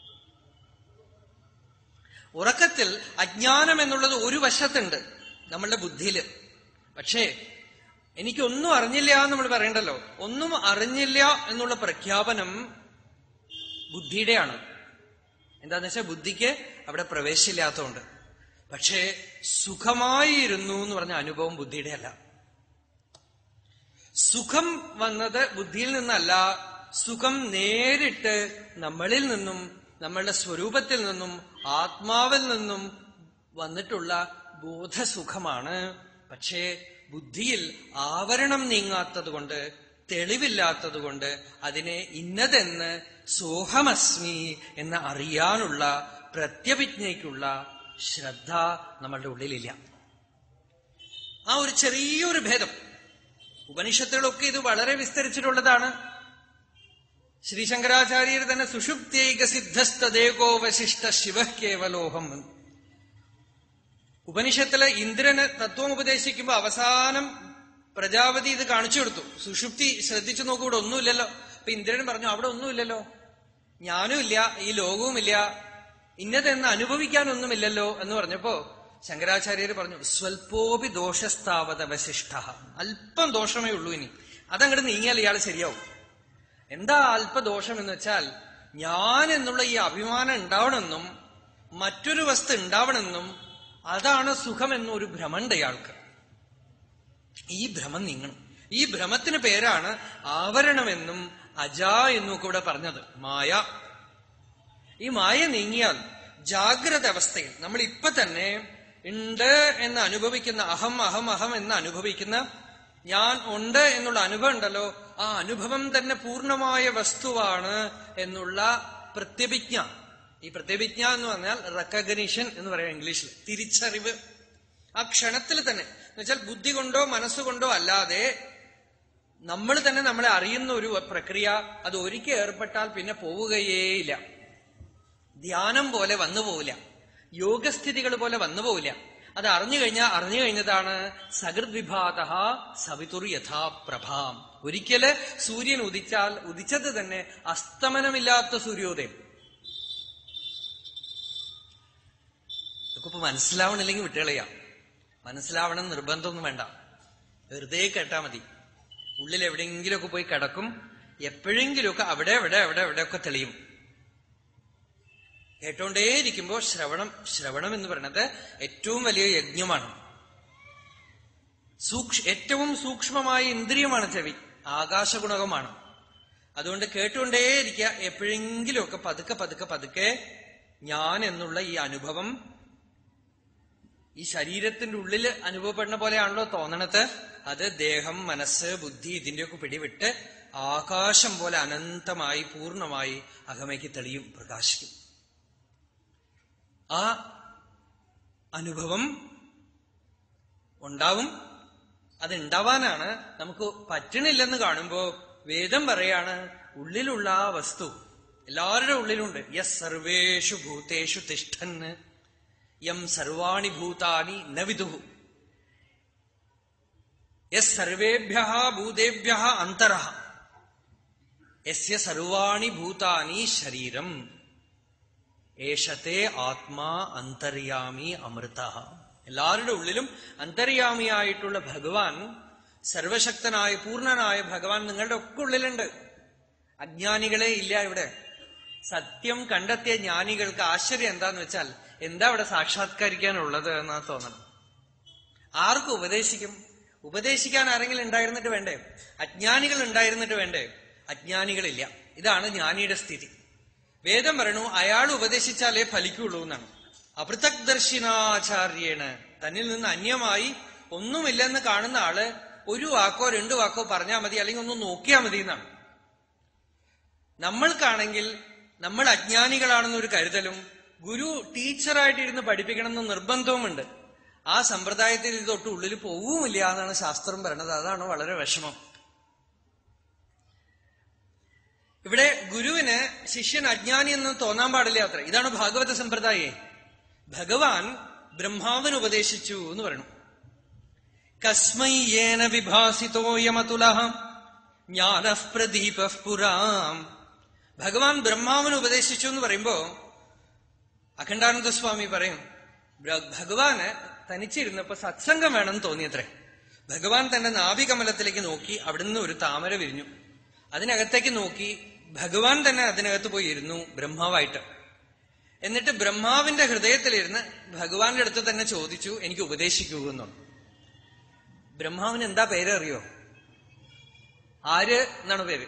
ഉറക്കത്തിൽ അജ്ഞാനം എന്നുള്ളത് ഒരു വശത്തുണ്ട് നമ്മളുടെ ബുദ്ധിയില് പക്ഷേ എനിക്കൊന്നും അറിഞ്ഞില്ല എന്ന് നമ്മൾ പറയണ്ടല്ലോ ഒന്നും അറിഞ്ഞില്ല എന്നുള്ള പ്രഖ്യാപനം ബുദ്ധിയുടെയാണ് എന്താന്ന് വെച്ചാൽ ബുദ്ധിക്ക് അവിടെ പ്രവേശമില്ലാത്തതുകൊണ്ട് പക്ഷേ സുഖമായിരുന്നു എന്ന് പറഞ്ഞ അനുഭവം ബുദ്ധിയുടെ അല്ല സുഖം വന്നത് ബുദ്ധിയിൽ നിന്നല്ല സുഖം നേരിട്ട് നമ്മളിൽ നിന്നും നമ്മളുടെ സ്വരൂപത്തിൽ നിന്നും ആത്മാവിൽ നിന്നും വന്നിട്ടുള്ള ബോധസുഖമാണ് പക്ഷേ ബുദ്ധിയിൽ ആവരണം നീങ്ങാത്തതുകൊണ്ട് തെളിവില്ലാത്തതുകൊണ്ട് അതിനെ ഇന്നതെന്ന് സോഹമസ്മി എന്ന് അറിയാനുള്ള പ്രത്യഭിജ്ഞയ്ക്കുള്ള ശ്രദ്ധ നമ്മളുടെ ഉള്ളിലില്ല ആ ഒരു ചെറിയൊരു ഭേദം ഉപനിഷത്തുകളൊക്കെ ഇത് വളരെ വിസ്തരിച്ചിട്ടുള്ളതാണ് ശ്രീ ശങ്കരാചാര്യർ തന്നെ സുഷുപ്തൈക സിദ്ധസ്തദേകോ വശിഷ്ട ശിവ കേവലോഹം എന്ന്. ഉപനിഷത്തില് ഇന്ദ്രന് തത്വം ഉപദേശിക്കുമ്പോ അവസാനം പ്രജാപതി ഇത് കാണിച്ചു കൊടുത്തു സുഷുപ്തി ശ്രദ്ധിച്ചു നോക്കൂ ഇവിടെ ഒന്നുമില്ലല്ലോ അപ്പൊ ഇന്ദ്രൻ പറഞ്ഞു അവിടെ ഒന്നുമില്ലല്ലോ ഞാനും ഇല്ല ഈ ലോകവുമില്ല ഇന്നതെന്ന് അനുഭവിക്കാനൊന്നുമില്ലല്ലോ എന്ന് പറഞ്ഞപ്പോ ശങ്കരാചാര്യർ പറഞ്ഞു സ്വൽപ്പോപി ദോഷസ്ഥാവത വശിഷ്ഠ അല്പം ദോഷമേ ഉള്ളൂ ഇനി അതങ്ങോട്ട് നീങ്ങിയാൽ ഇയാൾ ശരിയാവും എന്താ അല്പദോഷം എന്ന് വെച്ചാൽ ഞാൻ എന്നുള്ള ഈ അഭിമാനം ഉണ്ടാവണമെന്നും മറ്റൊരു വസ്തു ഉണ്ടാവണമെന്നും അതാണ് സുഖം എന്നൊരു ഭ്രമമുണ്ട് ഇയാൾക്ക് ഈ ഭ്രമം നീങ്ങണം ഈ ഭ്രമത്തിന് പേരാണ് ആവരണമെന്നും അജ എന്നും ഒക്കെ ഇവിടെ പറഞ്ഞത് മായ ഈ മായ നീങ്ങിയാൽ ജാഗ്രത അവസ്ഥയിൽ നമ്മൾ ഇപ്പൊ തന്നെ ഉണ്ട് എന്ന് അനുഭവിക്കുന്ന അഹം അഹം അഹം എന്ന് അനുഭവിക്കുന്ന ഞാൻ ഉണ്ട് എന്നുള്ള അനുഭവം ഉണ്ടല്ലോ ആ അനുഭവം തന്നെ പൂർണ്ണമായ വസ്തുവാണ് എന്നുള്ള പ്രത്യഭിജ്ഞ ഈ പ്രത്യഭിജ്ഞ എന്ന് പറഞ്ഞാൽ റെക്കഗ്നീഷൻ എന്ന് പറയാം ഇംഗ്ലീഷിൽ തിരിച്ചറിവ് ആ ക്ഷണത്തിൽ തന്നെ എന്നുവെച്ചാൽ ബുദ്ധി കൊണ്ടോ മനസ്സുകൊണ്ടോ അല്ലാതെ നമ്മൾ തന്നെ നമ്മളെ അറിയുന്ന ഒരു പ്രക്രിയ അത് ഒരിക്കൽ ഏർപ്പെട്ടാൽ പിന്നെ പോവുകയേയില്ല ധ്യാനം പോലെ വന്നു പോവില്ല യോഗസ്ഥിതികൾ പോലെ വന്നു പോവില്ല അത് അറിഞ്ഞു കഴിഞ്ഞാൽ അറിഞ്ഞു കഴിഞ്ഞതാണ് സകൃത് വിഭാത സവിതുർ യഥാ പ്രഭാം ഒരിക്കല് സൂര്യൻ ഉദിച്ചാൽ ഉദിച്ചത് തന്നെ അസ്തമനമില്ലാത്ത സൂര്യോദയം ഇതൊക്കെ ഇപ്പൊ മനസ്സിലാവണില്ലെങ്കിൽ വിട്ടുകളയാം മനസ്സിലാവണം നിർബന്ധമൊന്നും വേണ്ട വെറുതെ കേട്ടാ മതി ഉള്ളിൽ എവിടെയെങ്കിലുമൊക്കെ പോയി കിടക്കും എപ്പോഴെങ്കിലുമൊക്കെ അവിടെ അവിടെ അവിടെ എവിടെയൊക്കെ തെളിയും കേട്ടോണ്ടേയിരിക്കുമ്പോ ശ്രവണം ശ്രവണം എന്ന് പറയുന്നത് ഏറ്റവും വലിയ യജ്ഞമാണ് സൂക്ഷ ഏറ്റവും സൂക്ഷ്മമായ ഇന്ദ്രിയമാണ് ചെവി ആകാശഗുണകമാണ് അതുകൊണ്ട് കേട്ടുകൊണ്ടേയിരിക്കുക എപ്പോഴെങ്കിലുമൊക്കെ പതുക്കെ പതുക്കെ പതുക്കെ ഞാൻ എന്നുള്ള ഈ അനുഭവം ഈ ശരീരത്തിന്റെ ഉള്ളിൽ അനുഭവപ്പെടുന്ന പോലെയാണല്ലോ തോന്നണത് അത് ദേഹം മനസ്സ് ബുദ്ധി ഇതിന്റെയൊക്കെ പിടിവിട്ട് ആകാശം പോലെ അനന്തമായി പൂർണ്ണമായി അകമയ്ക്ക് തെളിയും പ്രകാശിക്കും ആ അനുഭവം ഉണ്ടാവും അതുണ്ടാവാനാണ് നമുക്ക് പറ്റണില്ലെന്ന് കാണുമ്പോ വേദം പറയാണ് ഉള്ളിലുള്ള ആ വസ്തു എല്ലാവരുടെ ഉള്ളിലുണ്ട് യസ് സർവേഷു ഭൂതേഷു തിഷ്ഠന്ന് യം സർവാണി ഭൂതാനി ന വിദുഹു യസ് സർവേഭ്യ ഭൂതേഭ്യ അന്തര യസ്യ സർവാണി ഭൂതാനി ശരീരം ഏഷത്തെ ആത്മാ അന്തര്യാമി അമൃത എല്ലാവരുടെ ഉള്ളിലും അന്തര്യാമിയായിട്ടുള്ള ഭഗവാൻ സർവശക്തനായ പൂർണ്ണനായ ഭഗവാൻ നിങ്ങളുടെ ഒക്കെ ഉള്ളിലുണ്ട് അജ്ഞാനികളെ ഇല്ല ഇവിടെ സത്യം കണ്ടെത്തിയ ജ്ഞാനികൾക്ക് ആശ്ചര്യം എന്താന്ന് വെച്ചാൽ എന്താ ഇവിടെ സാക്ഷാത്കരിക്കാനുള്ളത് എന്നാ തോന്നണം ആർക്കും ഉപദേശിക്കും ഉപദേശിക്കാൻ ആരെങ്കിലും ഉണ്ടായിരുന്നിട്ട് വേണ്ടേ അജ്ഞാനികൾ ഉണ്ടായിരുന്നിട്ട് വേണ്ടേ അജ്ഞാനികളില്ല ഇതാണ് ജ്ഞാനിയുടെ സ്ഥിതി വേദം പറയണു അയാൾ ഉപദേശിച്ചാലേ ഫലിക്കുള്ളൂ എന്നാണ് അപൃഥക് ദർശിനാചാര്യേണ് തന്നിൽ നിന്ന് അന്യമായി ഒന്നുമില്ലെന്ന് കാണുന്ന ആള് ഒരു വാക്കോ രണ്ടു വാക്കോ പറഞ്ഞാൽ മതി അല്ലെങ്കിൽ ഒന്ന് നോക്കിയാൽ മതി എന്നാണ് നമ്മൾക്കാണെങ്കിൽ നമ്മൾ അജ്ഞാനികളാണെന്നൊരു കരുതലും ഗുരു ടീച്ചറായിട്ടിരുന്ന് പഠിപ്പിക്കണം എന്ന നിർബന്ധവുമുണ്ട് ആ സമ്പ്രദായത്തിൽ ഇത് തൊട്ട് ഉള്ളിൽ പോവുമില്ല എന്നാണ് ശാസ്ത്രം പറയണത് അതാണ് വളരെ വിഷമം ഇവിടെ ഗുരുവിന് ശിഷ്യൻ അജ്ഞാനി എന്ന് തോന്നാൻ പാടില്ല അത്ര ഇതാണ് ഭാഗവത സമ്പ്രദായേ ഭഗവാൻ ബ്രഹ്മാവിന് ഉപദേശിച്ചു എന്ന് പറയണു കസ്മയ്യേന വിഭാസിതോയമതുല ജ്ഞാനഃപ്രദീപ പുരാം ഭഗവാൻ ബ്രഹ്മാവിന് ഉപദേശിച്ചു എന്ന് പറയുമ്പോ അഖണ്ഡാനന്ദ സ്വാമി പറയും ബ്ര- ഭഗവാന് തനിച്ചിരുന്നപ്പോ സത്സംഗം വേണമെന്ന് തോന്നിയത്രേ ഭഗവാൻ തന്റെ നാഭികമലത്തിലേക്ക് നോക്കി അവിടുന്ന് ഒരു താമര വിരിഞ്ഞു അതിനകത്തേക്ക് നോക്കി ഭഗവാൻ തന്നെ അതിനകത്ത് പോയി ഇരുന്നു ബ്രഹ്മാവായിട്ട് എന്നിട്ട് ബ്രഹ്മാവിന്റെ ഹൃദയത്തിലിരുന്ന് ഭഗവാന്റെ അടുത്ത് തന്നെ ചോദിച്ചു എനിക്ക് ഉപദേശിക്കൂ എന്നുണ്ട് ബ്രഹ്മാവിന് എന്താ പേര് അറിയോ ആര് എന്നാണ് പേര്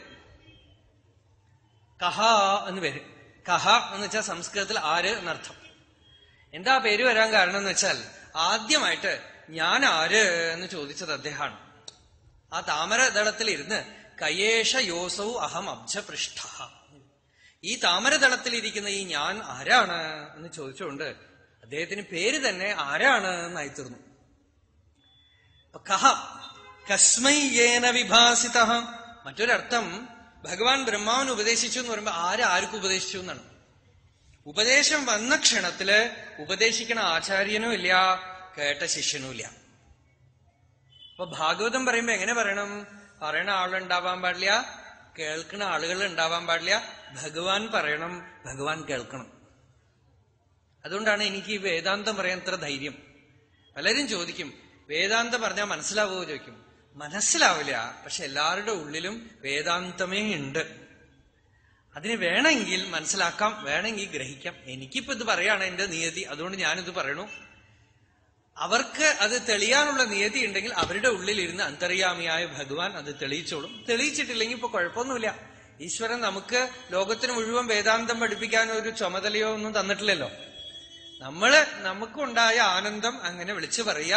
കഹ എന്ന് പേര് കഹ എന്ന് വെച്ചാൽ സംസ്കൃതത്തിൽ ആര് എന്നർത്ഥം എന്താ പേര് വരാൻ കാരണം എന്ന് വെച്ചാൽ ആദ്യമായിട്ട് ഞാൻ ആര് എന്ന് ചോദിച്ചത് അദ്ദേഹമാണ് ആ താമരദളത്തിൽ ഇരുന്ന് കയേഷ യോസൗ അഹം അബ്ജപൃഷ്ഠ ഈ താമരദളത്തിലിരിക്കുന്ന ഈ ഞാൻ ആരാണ് എന്ന് ചോദിച്ചുകൊണ്ട് അദ്ദേഹത്തിന് പേര് തന്നെ ആരാണ് എന്നായി തീർന്നു അപ്പൊ കഹ കസ്മയ്യേന വിഭാസിത മറ്റൊരർത്ഥം ഭഗവാൻ ബ്രഹ്മാവിന് ഉപദേശിച്ചു എന്ന് പറയുമ്പോ ആര് ആർക്കും ഉപദേശിച്ചു എന്നാണ് ഉപദേശം വന്ന ക്ഷണത്തില് ഉപദേശിക്കണ ആചാര്യനും ഇല്ല കേട്ട ശിഷ്യനും ഇല്ല അപ്പൊ ഭാഗവതം പറയുമ്പോ എങ്ങനെ പറയണം പറയണ ആളുണ്ടാവാൻ പാടില്ല കേൾക്കുന്ന ആളുകൾ ഉണ്ടാവാൻ പാടില്ല ഭഗവാൻ പറയണം ഭഗവാൻ കേൾക്കണം അതുകൊണ്ടാണ് എനിക്ക് ഈ വേദാന്തം പറയാൻ ഇത്ര ധൈര്യം പലരും ചോദിക്കും വേദാന്തം പറഞ്ഞാൽ മനസ്സിലാവുമോ ചോദിക്കും മനസ്സിലാവില്ല പക്ഷെ എല്ലാവരുടെ ഉള്ളിലും വേദാന്തമേ ഉണ്ട് അതിന് വേണമെങ്കിൽ മനസ്സിലാക്കാം വേണമെങ്കിൽ ഗ്രഹിക്കാം എനിക്കിപ്പോ ഇത് പറയാണ് എന്റെ നിയതി അതുകൊണ്ട് ഞാനിത് പറയണു അവർക്ക് അത് തെളിയാനുള്ള നിയതി ഉണ്ടെങ്കിൽ അവരുടെ ഉള്ളിലിരുന്ന് അന്തര്യാമിയായ ഭഗവാൻ അത് തെളിയിച്ചോളും തെളിയിച്ചിട്ടില്ലെങ്കിൽ ഇപ്പൊ കുഴപ്പമൊന്നുമില്ല ഈശ്വരൻ നമുക്ക് ലോകത്തിന് മുഴുവൻ വേദാന്തം പഠിപ്പിക്കാൻ ഒരു ചുമതലയോ ഒന്നും തന്നിട്ടില്ലല്ലോ നമ്മള് നമുക്കുണ്ടായ ആനന്ദം അങ്ങനെ വിളിച്ചു പറയുക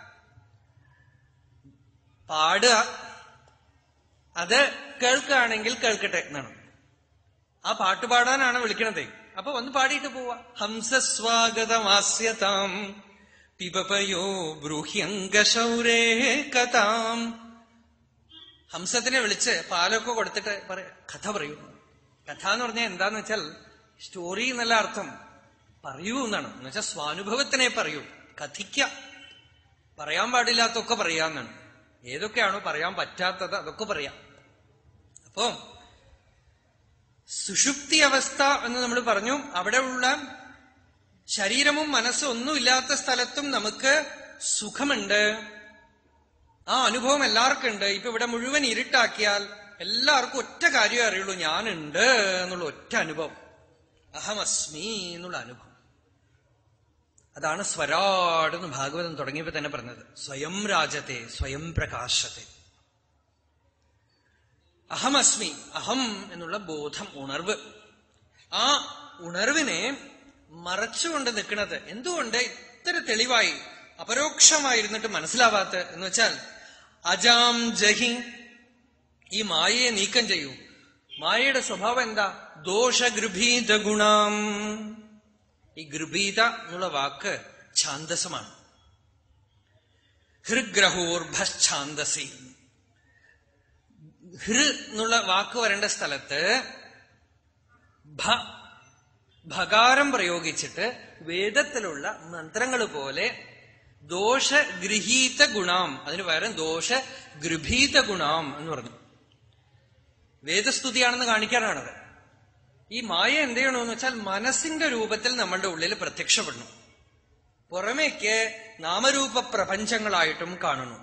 പാടുക അത് കേൾക്കുകയാണെങ്കിൽ കേൾക്കട്ടെ എന്നാണ് ആ പാട്ട് പാടാനാണ് വിളിക്കണത് അപ്പൊ ഒന്ന് പാടിയിട്ട് പോവാ ഹംസസ്വാഗതമാസ്യതാം പിപപയോ ബ്രൂഹ്യങ്കശൗരേ കഥാം ഹംസത്തിനെ വിളിച്ച് പാലൊക്കെ കൊടുത്തിട്ട് പറ കഥ പറയൂ കഥ എന്ന് പറഞ്ഞാൽ എന്താന്ന് വെച്ചാൽ സ്റ്റോറി എന്നല്ല അർത്ഥം പറയൂ എന്നാണ് എന്ന് വെച്ചാൽ സ്വാനുഭവത്തിനെ പറയൂ കഥിക്ക പറയാൻ പാടില്ലാത്തൊക്കെ പറയാന്നാണ് ഏതൊക്കെയാണോ പറയാൻ പറ്റാത്തത് അതൊക്കെ പറയാം അപ്പോ സുഷുപ്തി അവസ്ഥ എന്ന് നമ്മൾ പറഞ്ഞു അവിടെയുള്ള ശരീരവും മനസ്സും ഒന്നുമില്ലാത്ത സ്ഥലത്തും നമുക്ക് സുഖമുണ്ട് ആ അനുഭവം എല്ലാവർക്കും ഉണ്ട് ഇപ്പൊ ഇവിടെ മുഴുവൻ ഇരുട്ടാക്കിയാൽ എല്ലാവർക്കും ഒറ്റ കാര്യമേ അറിയുള്ളൂ ഞാനുണ്ട് എന്നുള്ള ഒറ്റ അനുഭവം അഹമസ്മി എന്നുള്ള അനുഭവം അതാണ് സ്വരാടെന്ന് ഭാഗവതം തുടങ്ങിയപ്പോ തന്നെ പറഞ്ഞത് സ്വയം രാജത്തെ സ്വയം പ്രകാശത്തെ അഹമസ്മി അഹം എന്നുള്ള ബോധം ഉണർവ് ആ ഉണർവിനെ മറച്ചുകൊണ്ട് നിൽക്കുന്നത് എന്തുകൊണ്ട് ഇത്ര തെളിവായി അപരോക്ഷമായിരുന്നിട്ട് മനസ്സിലാവാത്ത എന്ന് വെച്ചാൽ അജാം ജഹി ഈ മായയെ നീക്കം ചെയ്യൂ മായയുടെ സ്വഭാവം എന്താ ദോഷഗൃഭീത ഗുണം ഈ ഗൃഭീത എന്നുള്ള വാക്ക് ഛാന്തസമാണ് ഹൃഗ്രഹോർഭഛാന്തസി ഹൃ എന്നുള്ള വാക്ക് വരേണ്ട സ്ഥലത്ത് ഭ ഭകാരം പ്രയോഗിച്ചിട്ട് വേദത്തിലുള്ള മന്ത്രങ്ങൾ പോലെ ദോഷഗൃഹീത ഗുണാം അതിന് പകരം ദോഷ ഗൃഭീത ഗുണാം എന്ന് പറഞ്ഞു വേദസ്തുതിയാണെന്ന് കാണിക്കാനാണത് ഈ മായ എന്ത് ചെയ്യണമെന്ന് വെച്ചാൽ മനസ്സിന്റെ രൂപത്തിൽ നമ്മളുടെ ഉള്ളിൽ പ്രത്യക്ഷപ്പെടണം പുറമേക്ക് നാമരൂപ പ്രപഞ്ചങ്ങളായിട്ടും കാണണം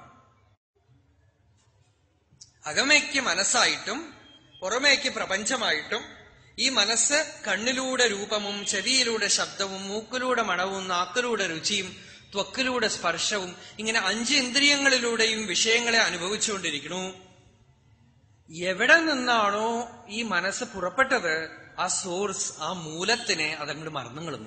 അകമയ്ക്ക് മനസ്സായിട്ടും പുറമേക്ക് പ്രപഞ്ചമായിട്ടും ഈ മനസ്സ് കണ്ണിലൂടെ രൂപവും ചെവിയിലൂടെ ശബ്ദവും മൂക്കിലൂടെ മണവും നാക്കിലൂടെ രുചിയും ത്വക്കിലൂടെ സ്പർശവും ഇങ്ങനെ അഞ്ച് ഇന്ദ്രിയങ്ങളിലൂടെയും വിഷയങ്ങളെ അനുഭവിച്ചുകൊണ്ടിരിക്കണു എവിടെ നിന്നാണോ ഈ മനസ്സ് പുറപ്പെട്ടത് ആ സോഴ്സ് ആ മൂലത്തിനെ അതങ്ങോട്ട് മറന്നു കളഞ്ഞു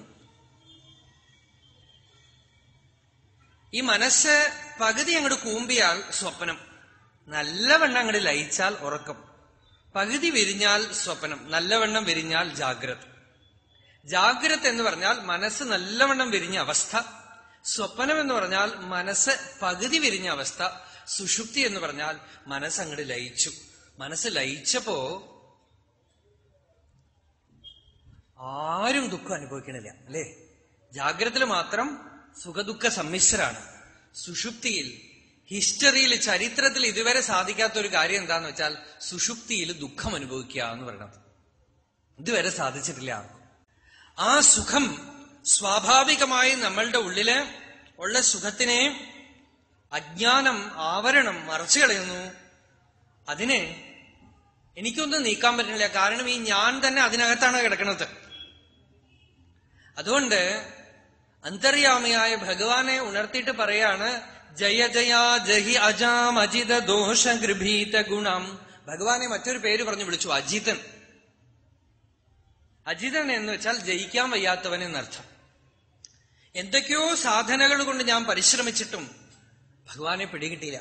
ഈ മനസ്സ് പകുതി അങ്ങോട്ട് കൂമ്പിയാൽ സ്വപ്നം നല്ലവണ്ണം അങ്ങോട്ട് ലയിച്ചാൽ ഉറക്കം പകുതി വിരിഞ്ഞാൽ സ്വപ്നം നല്ലവണ്ണം വിരിഞ്ഞാൽ ജാഗ്രത ജാഗ്രത എന്ന് പറഞ്ഞാൽ മനസ്സ് നല്ലവണ്ണം വിരിഞ്ഞ അവസ്ഥ സ്വപ്നം എന്ന് പറഞ്ഞാൽ മനസ്സ് പകുതി വിരിഞ്ഞ അവസ്ഥ സുഷുപ്തി എന്ന് പറഞ്ഞാൽ മനസ്സ് അങ്ങോട്ട് ലയിച്ചു മനസ്സ് ലയിച്ചപ്പോ ആരും ദുഃഖം അനുഭവിക്കണില്ല അല്ലേ ജാഗ്രതയിൽ മാത്രം സുഖദുഃഖ സമ്മിശ്രാണ് സുഷുപ്തിയിൽ ഹിസ്റ്ററിയിൽ ചരിത്രത്തിൽ ഇതുവരെ സാധിക്കാത്ത ഒരു കാര്യം എന്താന്ന് വെച്ചാൽ സുഷുപ്തിയിൽ ദുഃഖം അനുഭവിക്കുക എന്ന് പറയണത് ഇതുവരെ സാധിച്ചിട്ടില്ല ആ സുഖം സ്വാഭാവികമായി നമ്മളുടെ ഉള്ളില് ഉള്ള സുഖത്തിനെ അജ്ഞാനം ആവരണം മറച്ചു കളയുന്നു അതിനെ എനിക്കൊന്നും നീക്കാൻ പറ്റുന്നില്ല കാരണം ഈ ഞാൻ തന്നെ അതിനകത്താണ് കിടക്കുന്നത് അതുകൊണ്ട് അന്തര്യാമിയായ ഭഗവാനെ ഉണർത്തിയിട്ട് പറയാണ് ജയ ജയാ ജഹി അജാം അജിത ദോഷ ഗൃഭീത ഗുണം ഭഗവാനെ മറ്റൊരു പേര് പറഞ്ഞു വിളിച്ചു അജിതൻ അജിതൻ എന്ന് വെച്ചാൽ ജയിക്കാൻ വയ്യാത്തവൻ എന്നർത്ഥം എന്തൊക്കെയോ സാധനകൾ കൊണ്ട് ഞാൻ പരിശ്രമിച്ചിട്ടും ഭഗവാനെ പിടികിട്ടിയില്ല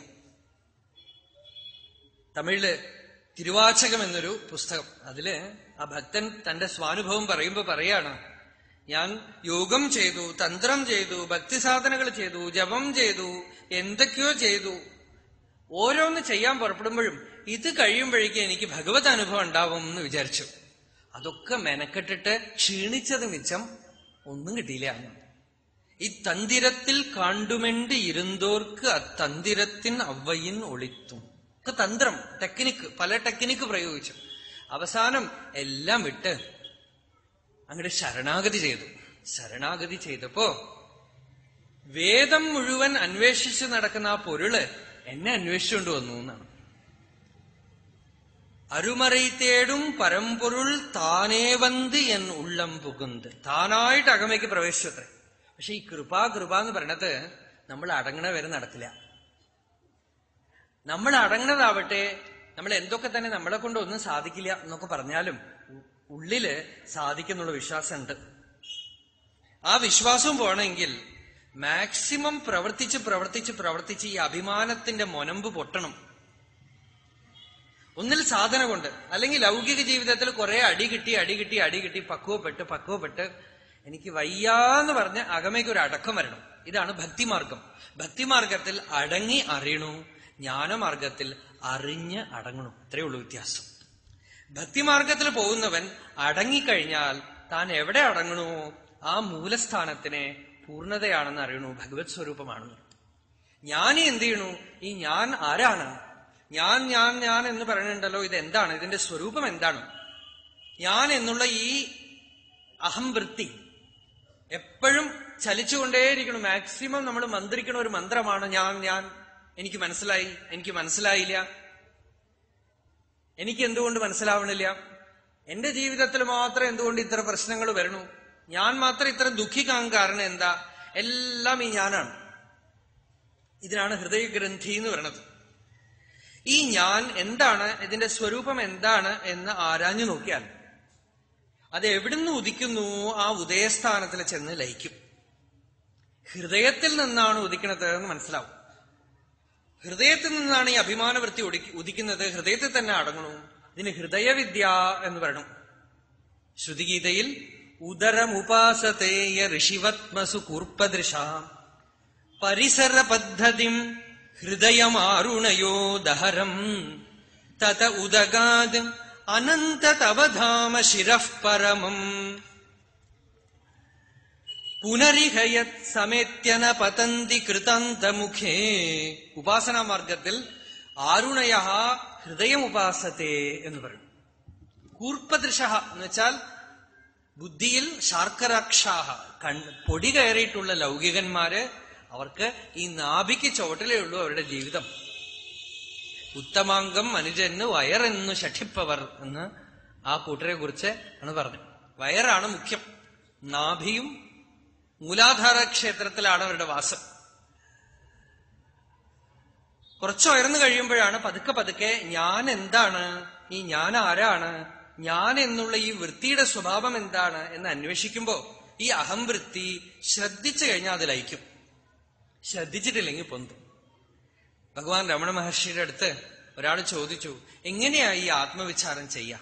തമിഴില് തിരുവാചകം എന്നൊരു പുസ്തകം അതില് ആ ഭക്തൻ തന്റെ സ്വാനുഭവം പറയുമ്പോ പറയാണ് ഞാൻ യോഗം ചെയ്തു തന്ത്രം ചെയ്തു ഭക്തി സാധനകൾ ചെയ്തു ജപം ചെയ്തു എന്തൊക്കെയോ ചെയ്തു ഓരോന്ന് ചെയ്യാൻ പുറപ്പെടുമ്പോഴും ഇത് കഴിയുമ്പോഴേക്കും എനിക്ക് ഭഗവത് അനുഭവം ഉണ്ടാവും എന്ന് വിചാരിച്ചു അതൊക്കെ മെനക്കെട്ടിട്ട് ക്ഷീണിച്ചത് മിച്ചം ഒന്നും കിട്ടിയില്ല ഇത്തന്തിരത്തിൽ കാണ്ടുമെണ്ട് ഇരുന്തോർക്ക് അത്തന്തിരത്തിൻ അവയിൻ ഒളിത്തും ഒക്കെ തന്ത്രം ടെക്നിക്ക് പല ടെക്നിക്ക് പ്രയോഗിച്ചു അവസാനം എല്ലാം വിട്ട് അങ്ങോട്ട് ശരണാഗതി ചെയ്തു ശരണാഗതി ചെയ്തപ്പോ വേദം മുഴുവൻ അന്വേഷിച്ച് നടക്കുന്ന ആ പൊരുള് എന്നെ അന്വേഷിച്ചുകൊണ്ട് വന്നു എന്നാണ് അരുമറൈത്തേടും പരമ്പൊരുൾ താനേ വന്ത് എൻ ഉള്ളം പുകുന്ത് താനായിട്ട് അകമയ്ക്ക് പ്രവേശിച്ചു അത്രേ പക്ഷെ ഈ കൃപ കൃപ എന്ന് പറയണത് നമ്മൾ അടങ്ങണ വരെ നടക്കില്ല നമ്മൾ അടങ്ങണതാവട്ടെ നമ്മൾ എന്തൊക്കെ തന്നെ നമ്മളെ കൊണ്ട് ഒന്നും സാധിക്കില്ല എന്നൊക്കെ പറഞ്ഞാലും ഉള്ളില് സാധിക്കുന്നുള്ള വിശ്വാസമുണ്ട് ആ വിശ്വാസം പോകണമെങ്കിൽ മാക്സിമം പ്രവർത്തിച്ച് പ്രവർത്തിച്ച് പ്രവർത്തിച്ച് ഈ അഭിമാനത്തിന്റെ മൊനമ്പ് പൊട്ടണം ഒന്നിൽ സാധന കൊണ്ട് അല്ലെങ്കിൽ ലൗകിക ജീവിതത്തിൽ കുറെ അടി കിട്ടി അടി കിട്ടി അടി കിട്ടി പക്വപ്പെട്ട് പക്വപ്പെട്ട് എനിക്ക് വയ്യാന്ന് പറഞ്ഞ് അകമയ്ക്ക് ഒരു അടക്കം വരണം ഇതാണ് ഭക്തിമാർഗം ഭക്തിമാർഗത്തിൽ അടങ്ങി അറിയണു ജ്ഞാനമാർഗത്തിൽ അറിഞ്ഞ് അടങ്ങണു ഇത്രയേ ഉള്ളൂ വ്യത്യാസം ഭക്തിമാർഗത്തിൽ പോകുന്നവൻ അടങ്ങിക്കഴിഞ്ഞാൽ താൻ എവിടെ അടങ്ങണോ ആ മൂലസ്ഥാനത്തിനെ പൂർണ്ണതയാണെന്ന് അറിയണു ഭഗവത് സ്വരൂപമാണെന്ന് ഞാൻ എന്ത് ചെയ്യണു ഈ ഞാൻ ആരാണ് ഞാൻ ഞാൻ ഞാൻ എന്ന് പറയുന്നുണ്ടല്ലോ ഇത് എന്താണ് ഇതിന്റെ സ്വരൂപം എന്താണ് ഞാൻ എന്നുള്ള ഈ അഹംവൃത്തി എപ്പോഴും ചലിച്ചുകൊണ്ടേയിരിക്കണം മാക്സിമം നമ്മൾ മന്ത്രിക്കണ ഒരു മന്ത്രമാണ് ഞാൻ ഞാൻ എനിക്ക് മനസ്സിലായി എനിക്ക് മനസ്സിലായില്ല എനിക്ക് എന്തുകൊണ്ട് മനസ്സിലാവണില്ല എന്റെ ജീവിതത്തിൽ മാത്രം എന്തുകൊണ്ട് ഇത്ര പ്രശ്നങ്ങൾ വരണു ഞാൻ മാത്രം ഇത്ര ദുഃഖിക്കാൻ കാരണം എന്താ എല്ലാം ഈ ഞാനാണ് ഇതിനാണ് ഹൃദയഗ്രന്ഥി എന്ന് പറയുന്നത് ഈ ഞാൻ എന്താണ് ഇതിന്റെ സ്വരൂപം എന്താണ് എന്ന് ആരാഞ്ഞു നോക്കിയാൽ അത് എവിടുന്ന് ഉദിക്കുന്നു ആ ഉദയസ്ഥാനത്തിൽ ചെന്ന് ലയിക്കും ഹൃദയത്തിൽ നിന്നാണ് ഉദിക്കുന്നത് എന്ന് മനസ്സിലാവും ഹൃദയത്തിൽ നിന്നാണ് ഈ അഭിമാനവൃത്തി ഉദിക്കുന്നത് ഹൃദയത്തിൽ തന്നെ അടങ്ങണു ഇതിന് ഹൃദയവിദ്യ എന്ന് പറയണം ശ്രുതിഗീതയിൽ ഉദരമുപാസതേയ ഋഷിവത്മസു കൂർപ്പദൃശ പരിസര പദ്ധതിം ഹൃദയമാരുണയോ ദഹരം തത ഉദഗാത് അനന്തതവധാമ ശിരഃ പരമം പുനരിഹയത് സമേത്യന പതന്തി കൃതാന്തമുഖേ ഉപാസനാ മാർഗത്തിൽ ആരുണയ ഹൃദയം ഉപാസത്തെ എന്ന് പറയും കൂർപ്പദൃശ എന്ന് വെച്ചാൽ ബുദ്ധിയിൽ ശാർക്കരാക്ഷാഹ കൺ പൊടി കയറിയിട്ടുള്ള ലൗകികന്മാര് അവർക്ക് ഈ നാഭിക്ക് ചുവട്ടിലേ ഉള്ളൂ അവരുടെ ജീവിതം ഉത്തമാംഗം മനുജന് വയറെന്നു ഷഠിപ്പവർ എന്ന് ആ കൂട്ടരെ കുറിച്ച് ആണ് പറഞ്ഞു വയറാണ് മുഖ്യം നാഭിയും മൂലാധാര ക്ഷേത്രത്തിലാണ് അവരുടെ വാസം കുറച്ച് ഉയർന്നു കഴിയുമ്പോഴാണ് പതുക്കെ പതുക്കെ ഞാൻ എന്താണ് ഈ ഞാൻ ആരാണ് ഞാൻ എന്നുള്ള ഈ വൃത്തിയുടെ സ്വഭാവം എന്താണ് എന്ന് അന്വേഷിക്കുമ്പോ ഈ അഹംവൃത്തി ശ്രദ്ധിച്ചു കഴിഞ്ഞാൽ അത് ലയിക്കും ശ്രദ്ധിച്ചിട്ടില്ലെങ്കിൽ പൊന്തും ഭഗവാൻ രമണ മഹർഷിയുടെ അടുത്ത് ഒരാൾ ചോദിച്ചു എങ്ങനെയാ ഈ ആത്മവിചാരം ചെയ്യാം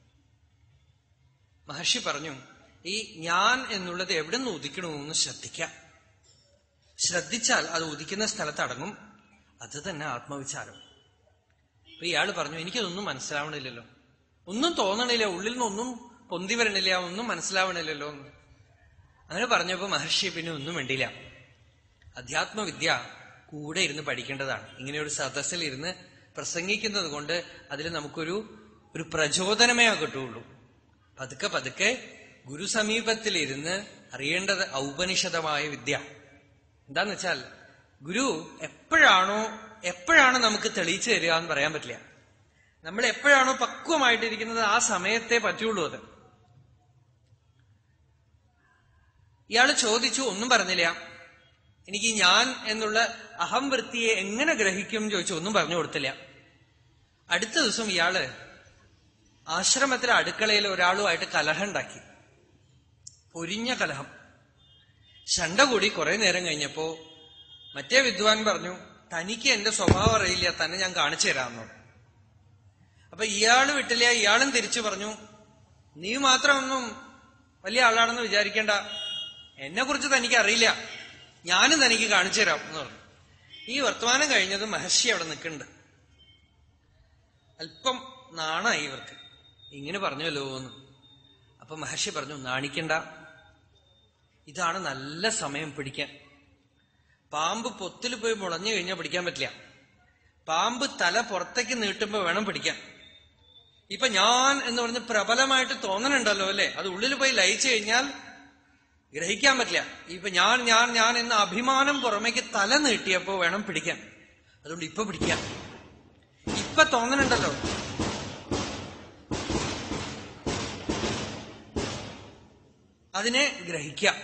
മഹർഷി പറഞ്ഞു ഈ ഞാൻ എന്നുള്ളത് എവിടെ നിന്ന് ഉദിക്കണമെന്ന് ശ്രദ്ധിക്കാം ശ്രദ്ധിച്ചാൽ അത് ഉദിക്കുന്ന സ്ഥലത്ത് അടങ്ങും അത് തന്നെ ആത്മവിചാരം അപ്പൊ ഇയാള് പറഞ്ഞു എനിക്കതൊന്നും മനസ്സിലാവണില്ലല്ലോ ഒന്നും തോന്നണില്ല ഉള്ളിൽ നിന്നൊന്നും പൊന്തി വരണില്ല ഒന്നും മനസ്സിലാവണില്ലല്ലോ എന്ന് അങ്ങനെ പറഞ്ഞപ്പോ മഹർഷി പിന്നെ ഒന്നും വേണ്ടിയില്ല അധ്യാത്മവിദ്യ കൂടെ ഇരുന്ന് പഠിക്കേണ്ടതാണ് ഇങ്ങനെ ഒരു സദസ്സിൽ ഇരുന്ന് പ്രസംഗിക്കുന്നത് കൊണ്ട് അതിൽ നമുക്കൊരു ഒരു പ്രചോദനമേ കിട്ടുള്ളൂ പതുക്കെ പതുക്കെ ഗുരുസമീപത്തിലിരുന്ന് അറിയേണ്ടത് ഔപനിഷദമായ വിദ്യ എന്താന്ന് വെച്ചാൽ ഗുരു എപ്പോഴാണോ എപ്പോഴാണ് നമുക്ക് തെളിയിച്ചു തരിക എന്ന് പറയാൻ പറ്റില്ല നമ്മൾ എപ്പോഴാണോ പക്വമായിട്ടിരിക്കുന്നത് ആ സമയത്തെ പറ്റുള്ളൂ അത് ഇയാള് ചോദിച്ചു ഒന്നും പറഞ്ഞില്ല എനിക്ക് ഞാൻ എന്നുള്ള അഹംവൃത്തിയെ എങ്ങനെ ഗ്രഹിക്കും എന്ന് ചോദിച്ചു ഒന്നും പറഞ്ഞു കൊടുത്തില്ല അടുത്ത ദിവസം ഇയാള് ആശ്രമത്തിലെ അടുക്കളയിൽ ഒരാളുമായിട്ട് കലഹം ഉണ്ടാക്കി പൊരിഞ്ഞ കലഹം ശണ്ട കൂടി കുറെ നേരം കഴിഞ്ഞപ്പോ മറ്റേ വിദ്വാൻ പറഞ്ഞു തനിക്ക് എന്റെ സ്വഭാവം അറിയില്ല തന്നെ ഞാൻ കാണിച്ചു തരാമെന്നു അപ്പൊ ഇയാള് വിട്ടില്ല ഇയാളും തിരിച്ചു പറഞ്ഞു നീ മാത്രമൊന്നും വലിയ ആളാണെന്ന് വിചാരിക്കേണ്ട എന്നെ കുറിച്ച് തനിക്ക് അറിയില്ല ഞാനും തനിക്ക് കാണിച്ചു തരാം എന്ന് പറഞ്ഞു ഈ വർത്തമാനം കഴിഞ്ഞതും മഹർഷി അവിടെ നിൽക്കുന്നുണ്ട് അല്പം നാണായി ഇവർക്ക് ഇങ്ങനെ പറഞ്ഞല്ലോ എന്ന് അപ്പൊ മഹർഷി പറഞ്ഞു നാണിക്കണ്ട ഇതാണ് നല്ല സമയം പിടിക്കാൻ പാമ്പ് പൊത്തിൽ പോയി മുളഞ്ഞു കഴിഞ്ഞാൽ പിടിക്കാൻ പറ്റില്ല പാമ്പ് തല പുറത്തേക്ക് നീട്ടുമ്പോ വേണം പിടിക്കാൻ ഇപ്പൊ ഞാൻ എന്ന് പറഞ്ഞ് പ്രബലമായിട്ട് തോന്നണുണ്ടല്ലോ അല്ലെ അത് ഉള്ളിൽ പോയി ലയിച്ചു കഴിഞ്ഞാൽ ഗ്രഹിക്കാൻ പറ്റില്ല ഇപ്പൊ ഞാൻ ഞാൻ ഞാൻ എന്ന അഭിമാനം പുറമേക്ക് തല നീട്ടിയപ്പോ വേണം പിടിക്കാൻ അതുകൊണ്ട് ഇപ്പൊ പിടിക്കാം ഇപ്പൊ തോന്നണുണ്ടല്ലോ അതിനെ ഗ്രഹിക്കാം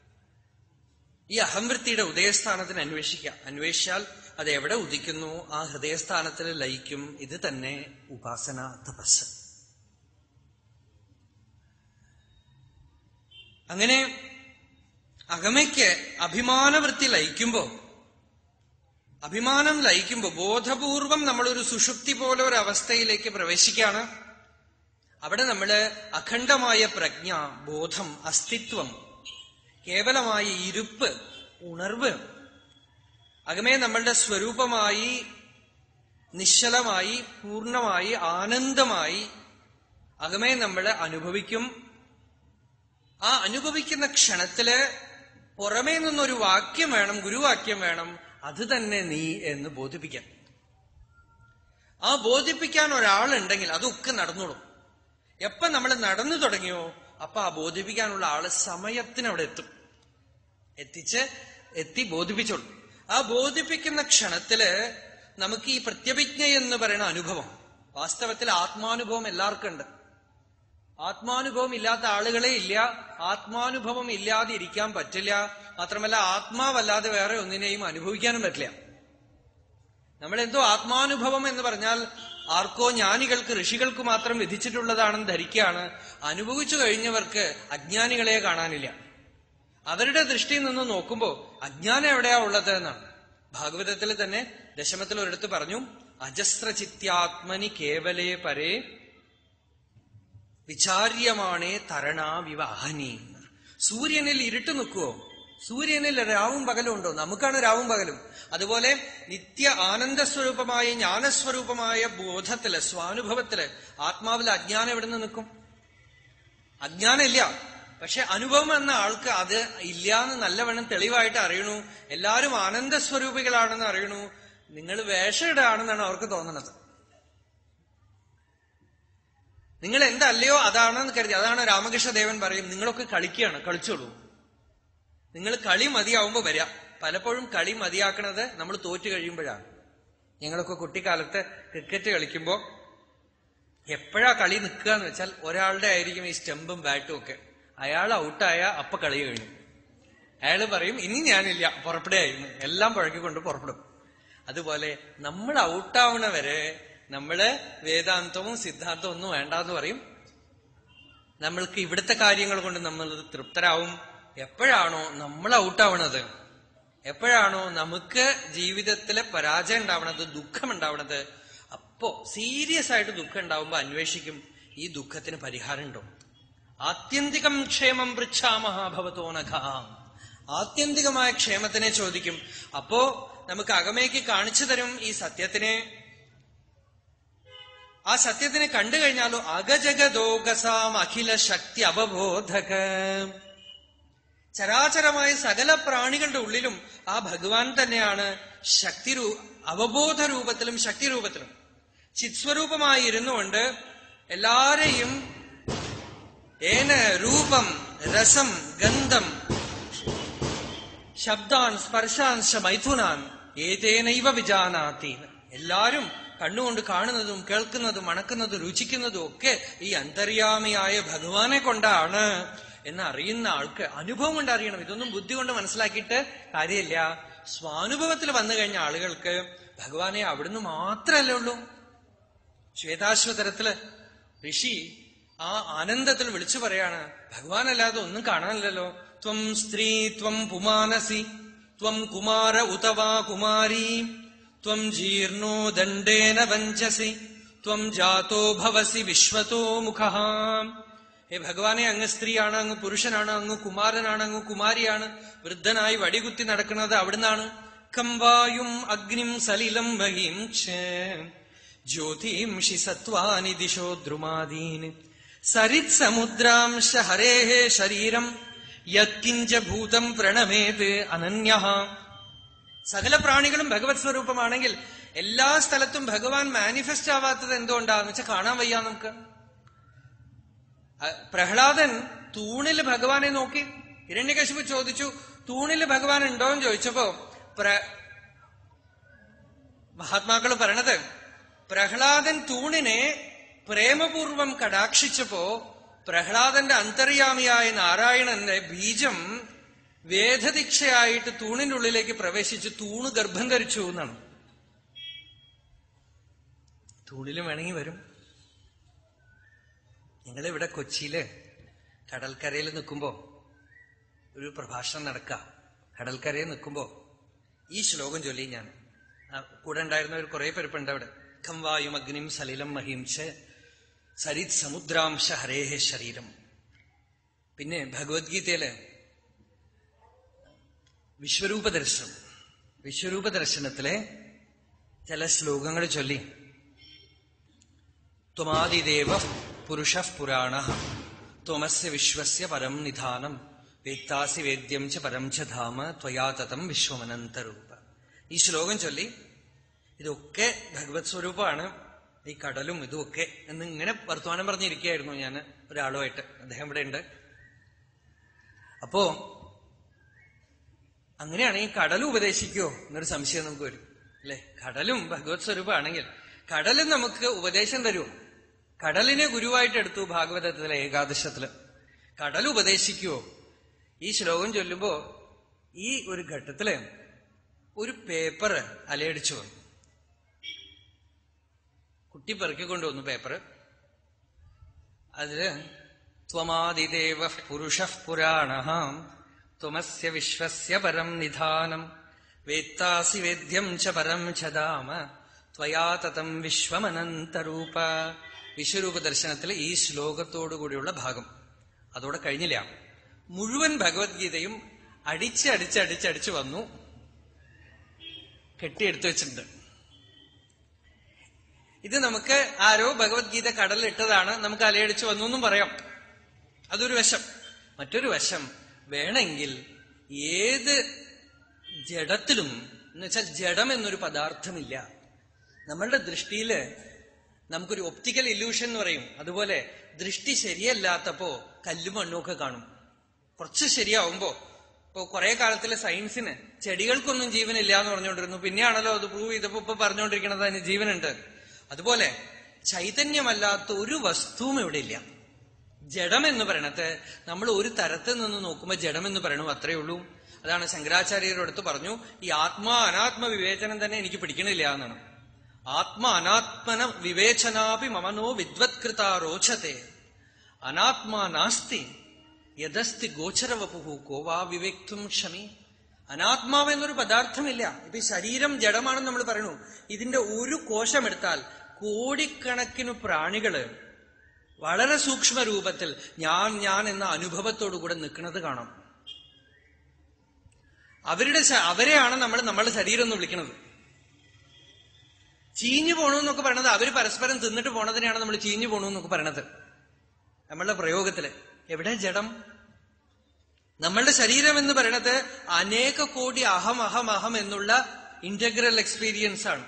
ഈ അഹംവൃത്തിയുടെ ഉദയസ്ഥാനത്തിന് അന്വേഷിക്കാം അന്വേഷിച്ചാൽ അത് എവിടെ ഉദിക്കുന്നു ആ ഹൃദയസ്ഥാനത്തിൽ ലയിക്കും ഇത് തന്നെ ഉപാസന തപസ് അങ്ങനെ അകമയ്ക്ക് അഭിമാനവൃത്തി ലയിക്കുമ്പോ അഭിമാനം ലയിക്കുമ്പോ ബോധപൂർവം നമ്മളൊരു സുഷുപ്തി പോലെ ഒരു അവസ്ഥയിലേക്ക് പ്രവേശിക്കുകയാണ് അവിടെ നമ്മള് അഖണ്ഡമായ പ്രജ്ഞ ബോധം അസ്തിത്വം കേവലമായ ഇരുപ്പ് ഉണർവ് അകമേ നമ്മളുടെ സ്വരൂപമായി നിശ്ചലമായി പൂർണ്ണമായി ആനന്ദമായി അകമേ നമ്മൾ അനുഭവിക്കും ആ അനുഭവിക്കുന്ന ക്ഷണത്തില് പുറമേ നിന്നൊരു വാക്യം വേണം ഗുരുവാക്യം വേണം അത് തന്നെ നീ എന്ന് ബോധിപ്പിക്കാൻ ആ ബോധിപ്പിക്കാൻ ഒരാളുണ്ടെങ്കിൽ അതൊക്കെ നടന്നോളും എപ്പ നമ്മൾ നടന്നു തുടങ്ങിയോ അപ്പൊ ആ ബോധിപ്പിക്കാനുള്ള ആള് സമയത്തിന് അവിടെ എത്തും എത്തിച്ച് എത്തി ബോധിപ്പിച്ചോളൂ ആ ബോധിപ്പിക്കുന്ന ക്ഷണത്തില് നമുക്ക് ഈ പ്രത്യഭിജ്ഞ എന്ന് പറയുന്ന അനുഭവം വാസ്തവത്തിൽ ആത്മാനുഭവം എല്ലാവർക്കും ഉണ്ട് ആത്മാനുഭവം ഇല്ലാത്ത ആളുകളെ ഇല്ല ആത്മാനുഭവം ഇല്ലാതെ ഇരിക്കാൻ പറ്റില്ല മാത്രമല്ല ആത്മാവല്ലാതെ വേറെ ഒന്നിനെയും അനുഭവിക്കാനും പറ്റില്ല നമ്മൾ എന്തോ ആത്മാനുഭവം എന്ന് പറഞ്ഞാൽ ആർക്കോ ജ്ഞാനികൾക്ക് ഋഷികൾക്ക് മാത്രം വിധിച്ചിട്ടുള്ളതാണെന്ന് ധരിക്കുകയാണ് അനുഭവിച്ചു കഴിഞ്ഞവർക്ക് അജ്ഞാനികളെ കാണാനില്ല അവരുടെ ദൃഷ്ടിയിൽ നിന്ന് നോക്കുമ്പോ അജ്ഞാനം എവിടെയാ ഉള്ളത് എന്നാണ് ഭാഗവതത്തിൽ തന്നെ ദശമത്തിൽ ഒരിടത്ത് പറഞ്ഞു അജസ്രചിത്യാത്മനി കേവലേ പരേ വിചാര്യമാണേ തരണാ വിവാഹനി സൂര്യനിൽ ഇരുട്ട് നിൽക്കുവോ സൂര്യനിൽ രാവും പകലും ഉണ്ടോ നമുക്കാണ് രാവും പകലും അതുപോലെ നിത്യ ആനന്ദസ്വരൂപമായ ജ്ഞാനസ്വരൂപമായ ബോധത്തില് സ്വാനുഭവത്തില് ആത്മാവിൽ അജ്ഞാനം എവിടെ നിന്ന് നിൽക്കും അജ്ഞാനമില്ല പക്ഷെ അനുഭവം എന്ന ആൾക്ക് അത് ഇല്ലാന്ന് നല്ലവണ്ണം തെളിവായിട്ട് അറിയണു എല്ലാരും ആനന്ദ സ്വരൂപികളാണെന്ന് അറിയണു നിങ്ങൾ വേഷയിടാണെന്നാണ് അവർക്ക് തോന്നുന്നത് നിങ്ങൾ എന്തല്ലയോ അതാണെന്ന് കരുതി അതാണ് രാമകൃഷ്ണദേവൻ പറയും നിങ്ങളൊക്കെ കളിക്കുകയാണ് കളിച്ചോളൂ നിങ്ങൾ കളി മതിയാവുമ്പോ വരിക പലപ്പോഴും കളി മതിയാക്കണത് നമ്മൾ തോറ്റു കഴിയുമ്പോഴാണ് ഞങ്ങളൊക്കെ കുട്ടിക്കാലത്ത് ക്രിക്കറ്റ് കളിക്കുമ്പോ എപ്പോഴാ കളി നിൽക്കുക എന്ന് വെച്ചാൽ ഒരാളുടെ ആയിരിക്കും ഈ സ്റ്റെമ്പും ബാറ്റും ഒക്കെ അയാൾ ഔട്ടായ അപ്പൊ കളി കഴിഞ്ഞു അയാൾ പറയും ഇനി ഞാനില്ല പുറപ്പെടുകയായിരുന്നു എല്ലാം പുഴക്കിക്കൊണ്ട് പുറപ്പെടും അതുപോലെ നമ്മൾ ഔട്ടാവണ വരെ നമ്മള് വേദാന്തവും സിദ്ധാന്തവും ഒന്നും വേണ്ടാന്ന് പറയും നമ്മൾക്ക് ഇവിടുത്തെ കാര്യങ്ങൾ കൊണ്ട് നമ്മൾ തൃപ്തരാവും എപ്പോഴാണോ നമ്മൾ ഔട്ടാവണത് എപ്പോഴാണോ നമുക്ക് ജീവിതത്തിലെ പരാജയം ഉണ്ടാവണത് ദുഃഖം ഉണ്ടാവണത് അപ്പോ സീരിയസ് ആയിട്ട് ദുഃഖം ഉണ്ടാവുമ്പോ അന്വേഷിക്കും ഈ ദുഃഖത്തിന് പരിഹാരം ഉണ്ടോ ആത്യന്തികം ക്ഷേമം പൃച്ഛാമഹാഭവത്തോ നഖാം ആത്യന്തികമായ ക്ഷേമത്തിനെ ചോദിക്കും അപ്പോ നമുക്ക് അകമേക്ക് കാണിച്ചു തരും ഈ സത്യത്തിനെ ആ സത്യത്തിനെ കണ്ടു കഴിഞ്ഞാലോ അഗജഗദോഗസാം അഖില ശക്തി അവബോധക ചരാചരമായ സകല പ്രാണികളുടെ ഉള്ളിലും ആ ഭഗവാൻ തന്നെയാണ് ശക്തി രൂ അവബോധ രൂപത്തിലും ശക്തി രൂപത്തിലും ചിത്സ്വരൂപമായി ഇരുന്നുകൊണ്ട് എല്ലാരെയും ഏന രൂപം രസം ഗന്ധം ശബ്ദാൻ സ്പർശാൻ മൈഥുനാൻ ഏതേനൈവ വിജാനാത്തി എല്ലാരും കണ്ണുകൊണ്ട് കാണുന്നതും കേൾക്കുന്നതും മണക്കുന്നതും രുചിക്കുന്നതും ഒക്കെ ഈ അന്തര്യാമിയായ ഭഗവാനെ കൊണ്ടാണ് എന്ന് അറിയുന്ന ആൾക്ക് അനുഭവം കൊണ്ട് അറിയണം ഇതൊന്നും ബുദ്ധി കൊണ്ട് മനസ്സിലാക്കിയിട്ട് കാര്യമില്ല സ്വാനുഭവത്തിൽ വന്നു കഴിഞ്ഞ ആളുകൾക്ക് ഭഗവാനെ അവിടുന്ന് മാത്രമല്ലേ ഉള്ളൂ ശ്വേതാശ്വതരത്തില് ഋഷി ആ ആനന്ദത്തിൽ വിളിച്ചു പറയാണ് ഭഗവാനല്ലാതെ ഒന്നും കാണാനില്ലല്ലോ ത്വം സ്ത്രീ ത്വം പുമാനസി ത്വം കുമാര ഉതവാ കുമാരി ത്വം ജീർണോ ദണ്ഡേന വഞ്ചസി ത്വം ജാതോ ഭവസി വിശ്വതോ മുഖ ഹേ ഭഗവാനെ അങ്ങ് സ്ത്രീയാണ് അങ്ങ് പുരുഷനാണ് അങ്ങ് കുമാരനാണ് അങ്ങ് കുമാരിയാണ് വൃദ്ധനായി വടികുത്തി നടക്കുന്നത് അവിടുന്നാണ് കംവായും അഗ്നിം സലിലം മഹീം ജ്യോതിംഷി സത്വാനി ദിശോ ദ്രുമാദീന് സരിത് സമുദ്രാംശ ഹരേ ശരീരം യത്കിഞ്ച ഭൂതം പ്രണമേത് അനന്യ സകല പ്രാണികളും ഭഗവത് സ്വരൂപമാണെങ്കിൽ എല്ലാ സ്ഥലത്തും ഭഗവാൻ മാനിഫെസ്റ്റ് ആവാത്തത് എന്തുകൊണ്ടാന്ന് വെച്ചാൽ കാണാൻ വയ്യ നമുക്ക് പ്രഹ്ലാദൻ തൂണിൽ ഭഗവാനെ നോക്കി ഹിരണ്യകശിപു ചോദിച്ചു തൂണിൽ ഭഗവാൻ ഉണ്ടോ എന്ന് ചോദിച്ചപ്പോ പ്ര മഹാത്മാക്കൾ പറയണത് പ്രഹ്ലാദൻ തൂണിനെ പ്രേമപൂർവം കടാക്ഷിച്ചപ്പോ പ്രഹ്ലാദന്റെ അന്തര്യാമിയായ നാരായണന്റെ ബീജം വേദദീക്ഷയായിട്ട് തൂണിന്റെ ഉള്ളിലേക്ക് പ്രവേശിച്ച് തൂണ് ഗർഭം ധരിച്ചു എന്നാണ് തൂണിലും വേണമെങ്കിൽ വരും ഞങ്ങളിവിടെ കൊച്ചിയില് കടൽക്കരയിൽ നിൽക്കുമ്പോ ഒരു പ്രഭാഷണം നടക്ക കടൽക്കരയിൽ നിൽക്കുമ്പോ ഈ ശ്ലോകം ചൊല്ലി ഞാൻ കൂടെ ഉണ്ടായിരുന്നവർ കുറെ പേരിപ്പുണ്ട് അവിടെ ഖംവായും അഗ്നിം സലിലം മഹീംച്ച് സരിത് സമുദ്രാംശ ഹരേഹ ശരീരം പിന്നെ ഭഗവത്ഗീതയില് വിശ്വരൂപ ദർശനം വിശ്വരൂപ ദർശനത്തിലെ ചില ശ്ലോകങ്ങൾ ചൊല്ലി ത്വമാദിദേവ പുരുഷ പുരാണ ത്വമസ്യ വിശ്വസ്യ പരം നിധാനം വേത്താസി വേദ്യം ച പരം ച ധാമ ത്വയാ തതം വിശ്വമനന്തരൂപ ഈ ശ്ലോകം ചൊല്ലി ഇതൊക്കെ ഭഗവത് സ്വരൂപമാണ് ഈ കടലും ഇതുമൊക്കെ എന്ന് ഇങ്ങനെ വർത്തമാനം പറഞ്ഞിരിക്കുകയായിരുന്നു ഞാൻ ഒരാളുമായിട്ട് അദ്ദേഹം ഇവിടെ ഉണ്ട് അപ്പോ അങ്ങനെയാണെങ്കിൽ കടലും ഉപദേശിക്കുമോ എന്നൊരു സംശയം നമുക്ക് വരും അല്ലെ കടലും ഭഗവത് സ്വരൂപമാണെങ്കിൽ കടലും നമുക്ക് ഉപദേശം തരുമോ കടലിനെ ഗുരുവായിട്ട് എടുത്തു ഭാഗവതത്തിലെ ഏകാദശത്തില് കടൽ ഉപദേശിക്കുവോ ഈ ശ്ലോകം ചൊല്ലുമ്പോ ഈ ഒരു ഘട്ടത്തില് ഒരു പേപ്പർ അലയടിച്ചു വന്നു കുട്ടി പെറുക്കിക്കൊണ്ടുവന്നു പേപ്പർ അതില് ത്വമാദിദേവ പുരുഷ പുരാണ ത്വമസ്യ വിശ്വസ്യ പരം നിധാനം വേത്താസി വേദ്യം ച പരം ചദാമ ത്വയാ തതം വിശ്വമനന്തരൂപ വിശ്വരൂപ ദർശനത്തിലെ ഈ ശ്ലോകത്തോടുകൂടിയുള്ള ഭാഗം അതോടെ കഴിഞ്ഞില്ല മുഴുവൻ ഭഗവത്ഗീതയും അടിച്ച് അടിച്ച് അടിച്ചടിച്ച് വന്നു കെട്ടിയെടുത്തു വെച്ചിട്ടുണ്ട് ഇത് നമുക്ക് ആരോ ഭഗവത്ഗീത കടലിട്ടതാണ് നമുക്ക് അലയടിച്ചു വന്നു എന്നും പറയാം അതൊരു വശം മറ്റൊരു വശം വേണമെങ്കിൽ ഏത് ജഡത്തിലും എന്ന് വെച്ചാൽ ജഡം എന്നൊരു പദാർത്ഥമില്ല നമ്മളുടെ ദൃഷ്ടിയില് നമുക്കൊരു ഒപ്റ്റിക്കൽ ഇല്യൂഷൻ എന്ന് പറയും അതുപോലെ ദൃഷ്ടി ശരിയല്ലാത്തപ്പോ കല്ലും മണ്ണും ഒക്കെ കാണും കുറച്ച് ശരിയാവുമ്പോ ഇപ്പൊ കുറെ കാലത്തിലെ സയൻസിന് ചെടികൾക്കൊന്നും ജീവനില്ല എന്ന് പറഞ്ഞുകൊണ്ടിരുന്നു പിന്നെയാണല്ലോ അത് പ്രൂവ് ചെയ്തപ്പോ ഇപ്പൊ പറഞ്ഞുകൊണ്ടിരിക്കുന്നത് അതിന് ജീവനുണ്ട് അതുപോലെ ചൈതന്യമല്ലാത്ത ഒരു വസ്തുവും ഇവിടെ ഇല്ല ജഡം എന്ന് പറയണത് നമ്മൾ ഒരു തരത്തിൽ നിന്ന് നോക്കുമ്പോൾ ജഡം എന്ന് പറയണു അത്രേ ഉള്ളൂ അതാണ് ശങ്കരാചാര്യരുടെ അടുത്ത് പറഞ്ഞു ഈ ആത്മാ അനാത്മ വിവേചനം തന്നെ എനിക്ക് പിടിക്കണില്ല എന്നാണ് ആത്മ അനാത്മന വിവേചനാപി മമനോ വിദ്വത്കൃത രോചത്തെ അനാത്മാ നാസ്തി യഥസ്തി ഗോചരവപുഹു കോവാ വിവേക്തും ക്ഷമി അനാത്മാവ് എന്നൊരു പദാർത്ഥമില്ല ഇപ്പൊ ഈ ശരീരം ജഡമാണെന്ന് നമ്മൾ പറയണു ഇതിന്റെ ഒരു കോശം എടുത്താൽ കോടിക്കണക്കിന് പ്രാണികള് വളരെ സൂക്ഷ്മ രൂപത്തിൽ ഞാൻ ഞാൻ എന്ന അനുഭവത്തോടുകൂടെ നിൽക്കുന്നത് കാണാം അവരുടെ ശ- അവരെയാണ് നമ്മൾ നമ്മളുടെ ശരീരം എന്ന് വിളിക്കുന്നത് ചീഞ്ഞു പോണെന്നൊക്കെ പറയണത് അവര് പരസ്പരം തിന്നിട്ട് പോണതിനെയാണ് നമ്മൾ ചീഞ്ഞു പോണെന്നൊക്കെ പറയണത് നമ്മളുടെ പ്രയോഗത്തില് എവിടെ ജഡം നമ്മളുടെ ശരീരം എന്ന് പറയണത് അനേക കോടി അഹം അഹം അഹം എന്നുള്ള ഇന്റഗ്രൽ എക്സ്പീരിയൻസ് ആണ്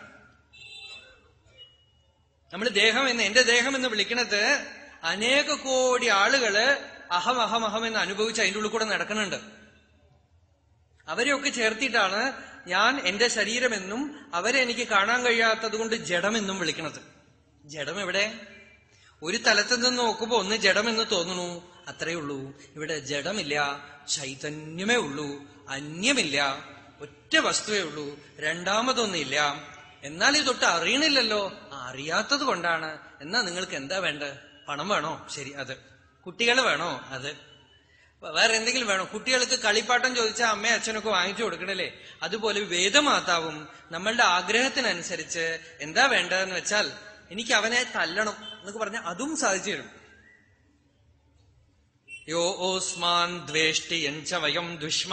നമ്മൾ ദേഹം എന്ന് എന്റെ ദേഹം എന്ന് വിളിക്കണത് അനേക കോടി ആളുകള് അഹം അഹം അഹം എന്ന് അനുഭവിച്ച് അതിൻ്റെ ഉള്ളിൽ കൂടെ നടക്കുന്നുണ്ട് അവരെയൊക്കെ ചേർത്തിട്ടാണ് ഞാൻ എന്റെ ശരീരമെന്നും അവരെ എനിക്ക് കാണാൻ കഴിയാത്തത് കൊണ്ട് ജഡമെന്നും വിളിക്കണത് ജഡം എവിടെ ഒരു തലത്തിൽ നിന്ന് നോക്കുമ്പോ ഒന്ന് ജഡമെന്ന് തോന്നുന്നു അത്രേ ഉള്ളൂ ഇവിടെ ജഡമില്ല ചൈതന്യമേ ഉള്ളൂ അന്യമില്ല ഒറ്റ വസ്തുവേ ഉള്ളൂ രണ്ടാമതൊന്നില്ല എന്നാൽ ഇതൊട്ട് അറിയണില്ലല്ലോ ആ, അറിയാത്തത് കൊണ്ടാണ് എന്നാ നിങ്ങൾക്ക് എന്താ വേണ്ടത് പണം വേണോ ശരി അത് കുട്ടികൾ വേണോ അത് വേറെ എന്തെങ്കിലും വേണോ കുട്ടികൾക്ക് കളിപ്പാട്ടം ചോദിച്ചാൽ അമ്മയും അച്ഛനൊക്കെ വാങ്ങിച്ചു കൊടുക്കണല്ലേ അതുപോലെ വേദമാതാവും നമ്മളുടെ ആഗ്രഹത്തിനനുസരിച്ച് എന്താ വേണ്ടതെന്ന് വെച്ചാൽ എനിക്ക് അവനെ തല്ലണം എന്നൊക്കെ പറഞ്ഞാൽ അതും സാധിച്ചു തരും യോ ഓസ്മാൻ ദ്വേഷ്ടി എഞ്ച വയം ദുഷ്മ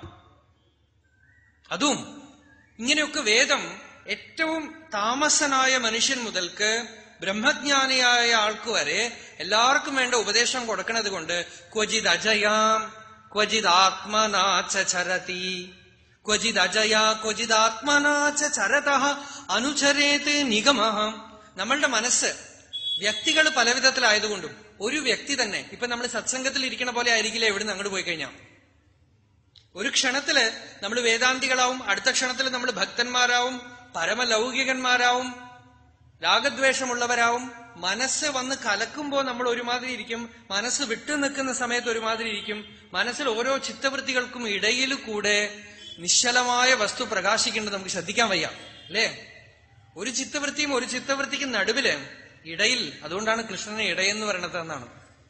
അതും ഇങ്ങനെയൊക്കെ വേദം ഏറ്റവും താമസനായ മനുഷ്യൻ മുതൽക്ക് ബ്രഹ്മജ്ഞാനിയായ ആൾക്ക് വരെ എല്ലാവർക്കും വേണ്ട ഉപദേശം കൊടുക്കണത് കൊണ്ട് ക്വചിത് അജയാം ക്വചിത് ആത്മനാച്ച ചരതി ക്വചിത് അജയ ക്വചിത് ആത്മനാച്ച ചരത അനുചരേത് നിഗമ നമ്മളുടെ മനസ്സ് വ്യക്തികൾ പല വിധത്തിലായതുകൊണ്ടും ഒരു വ്യക്തി തന്നെ ഇപ്പൊ നമ്മൾ സത്സംഗത്തിൽ ഇരിക്കണ പോലെ ആയിരിക്കില്ല എവിടുന്ന് അങ്ങോട്ട് പോയി കഴിഞ്ഞാൽ ഒരു ക്ഷണത്തില് നമ്മൾ വേദാന്തികളാവും അടുത്ത ക്ഷണത്തിൽ നമ്മൾ ഭക്തന്മാരാവും പരമലൗകികന്മാരാവും രാഗദ്വേഷമുള്ളവരാവും മനസ്സ് വന്ന് കലക്കുമ്പോൾ നമ്മൾ ഒരുമാതിരി ഇരിക്കും മനസ്സ് വിട്ടു നിൽക്കുന്ന സമയത്ത് ഒരുമാതിരി ഇരിക്കും മനസ്സിൽ ഓരോ ചിത്തവൃത്തികൾക്കും ഇടയിൽ കൂടെ നിശ്ചലമായ വസ്തു പ്രകാശിക്കേണ്ടത് നമുക്ക് ശ്രദ്ധിക്കാൻ വയ്യ അല്ലേ ഒരു ചിത്തവൃത്തിയും ഒരു ചിത്തവൃത്തിക്കും നടുവില് ഇടയിൽ അതുകൊണ്ടാണ് കൃഷ്ണനെ ഇടയെന്ന് പറയണത് എന്നാണ്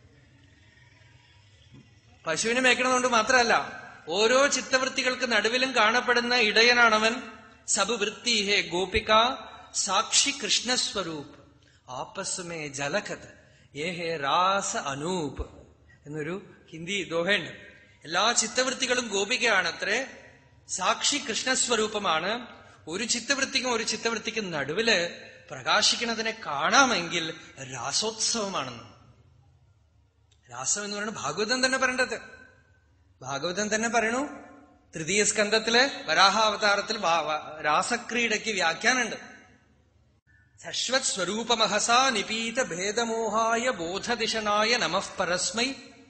പശുവിനെ മേയ്ക്കണതുകൊണ്ട് മാത്രമല്ല ഓരോ ചിത്തവൃത്തികൾക്ക് നടുവിലും കാണപ്പെടുന്ന ഇടയനാണവൻ സബുവൃത്തി ഹേ ഗോപിക സാക്ഷി കൃഷ്ണസ്വരൂപ് ആപ്പസ്മേ ജലകത് ഏ ഹേ രാസ അനൂപ് എന്നൊരു ഹിന്ദി ദോഹയുണ്ട് എല്ലാ ചിത്തവൃത്തികളും ഗോപികയാണത്രേ സാക്ഷി കൃഷ്ണസ്വരൂപമാണ് ഒരു ചിത്തവൃത്തിക്കും ഒരു ചിത്തവൃത്തിക്കും നടുവില് പ്രകാശിക്കുന്നതിനെ കാണാമെങ്കിൽ രാസോത്സവമാണെന്ന് രാസം എന്ന് പറയുന്നത് ഭാഗവതം തന്നെ പറയേണ്ടത് ഭാഗവതം തന്നെ പറയണു തൃതീയ സ്കന്ധത്തില് വരാഹാവതാരത്തിൽ വാ- വാ- രാസക്രീഡയ്ക്ക് വ്യാഖ്യാനുണ്ട് സശ്വത് സ്വരൂപമഹസാ നിപീത ഭേദമോഹായ ബോധദിശനായ നമഃ പരസ്മൈ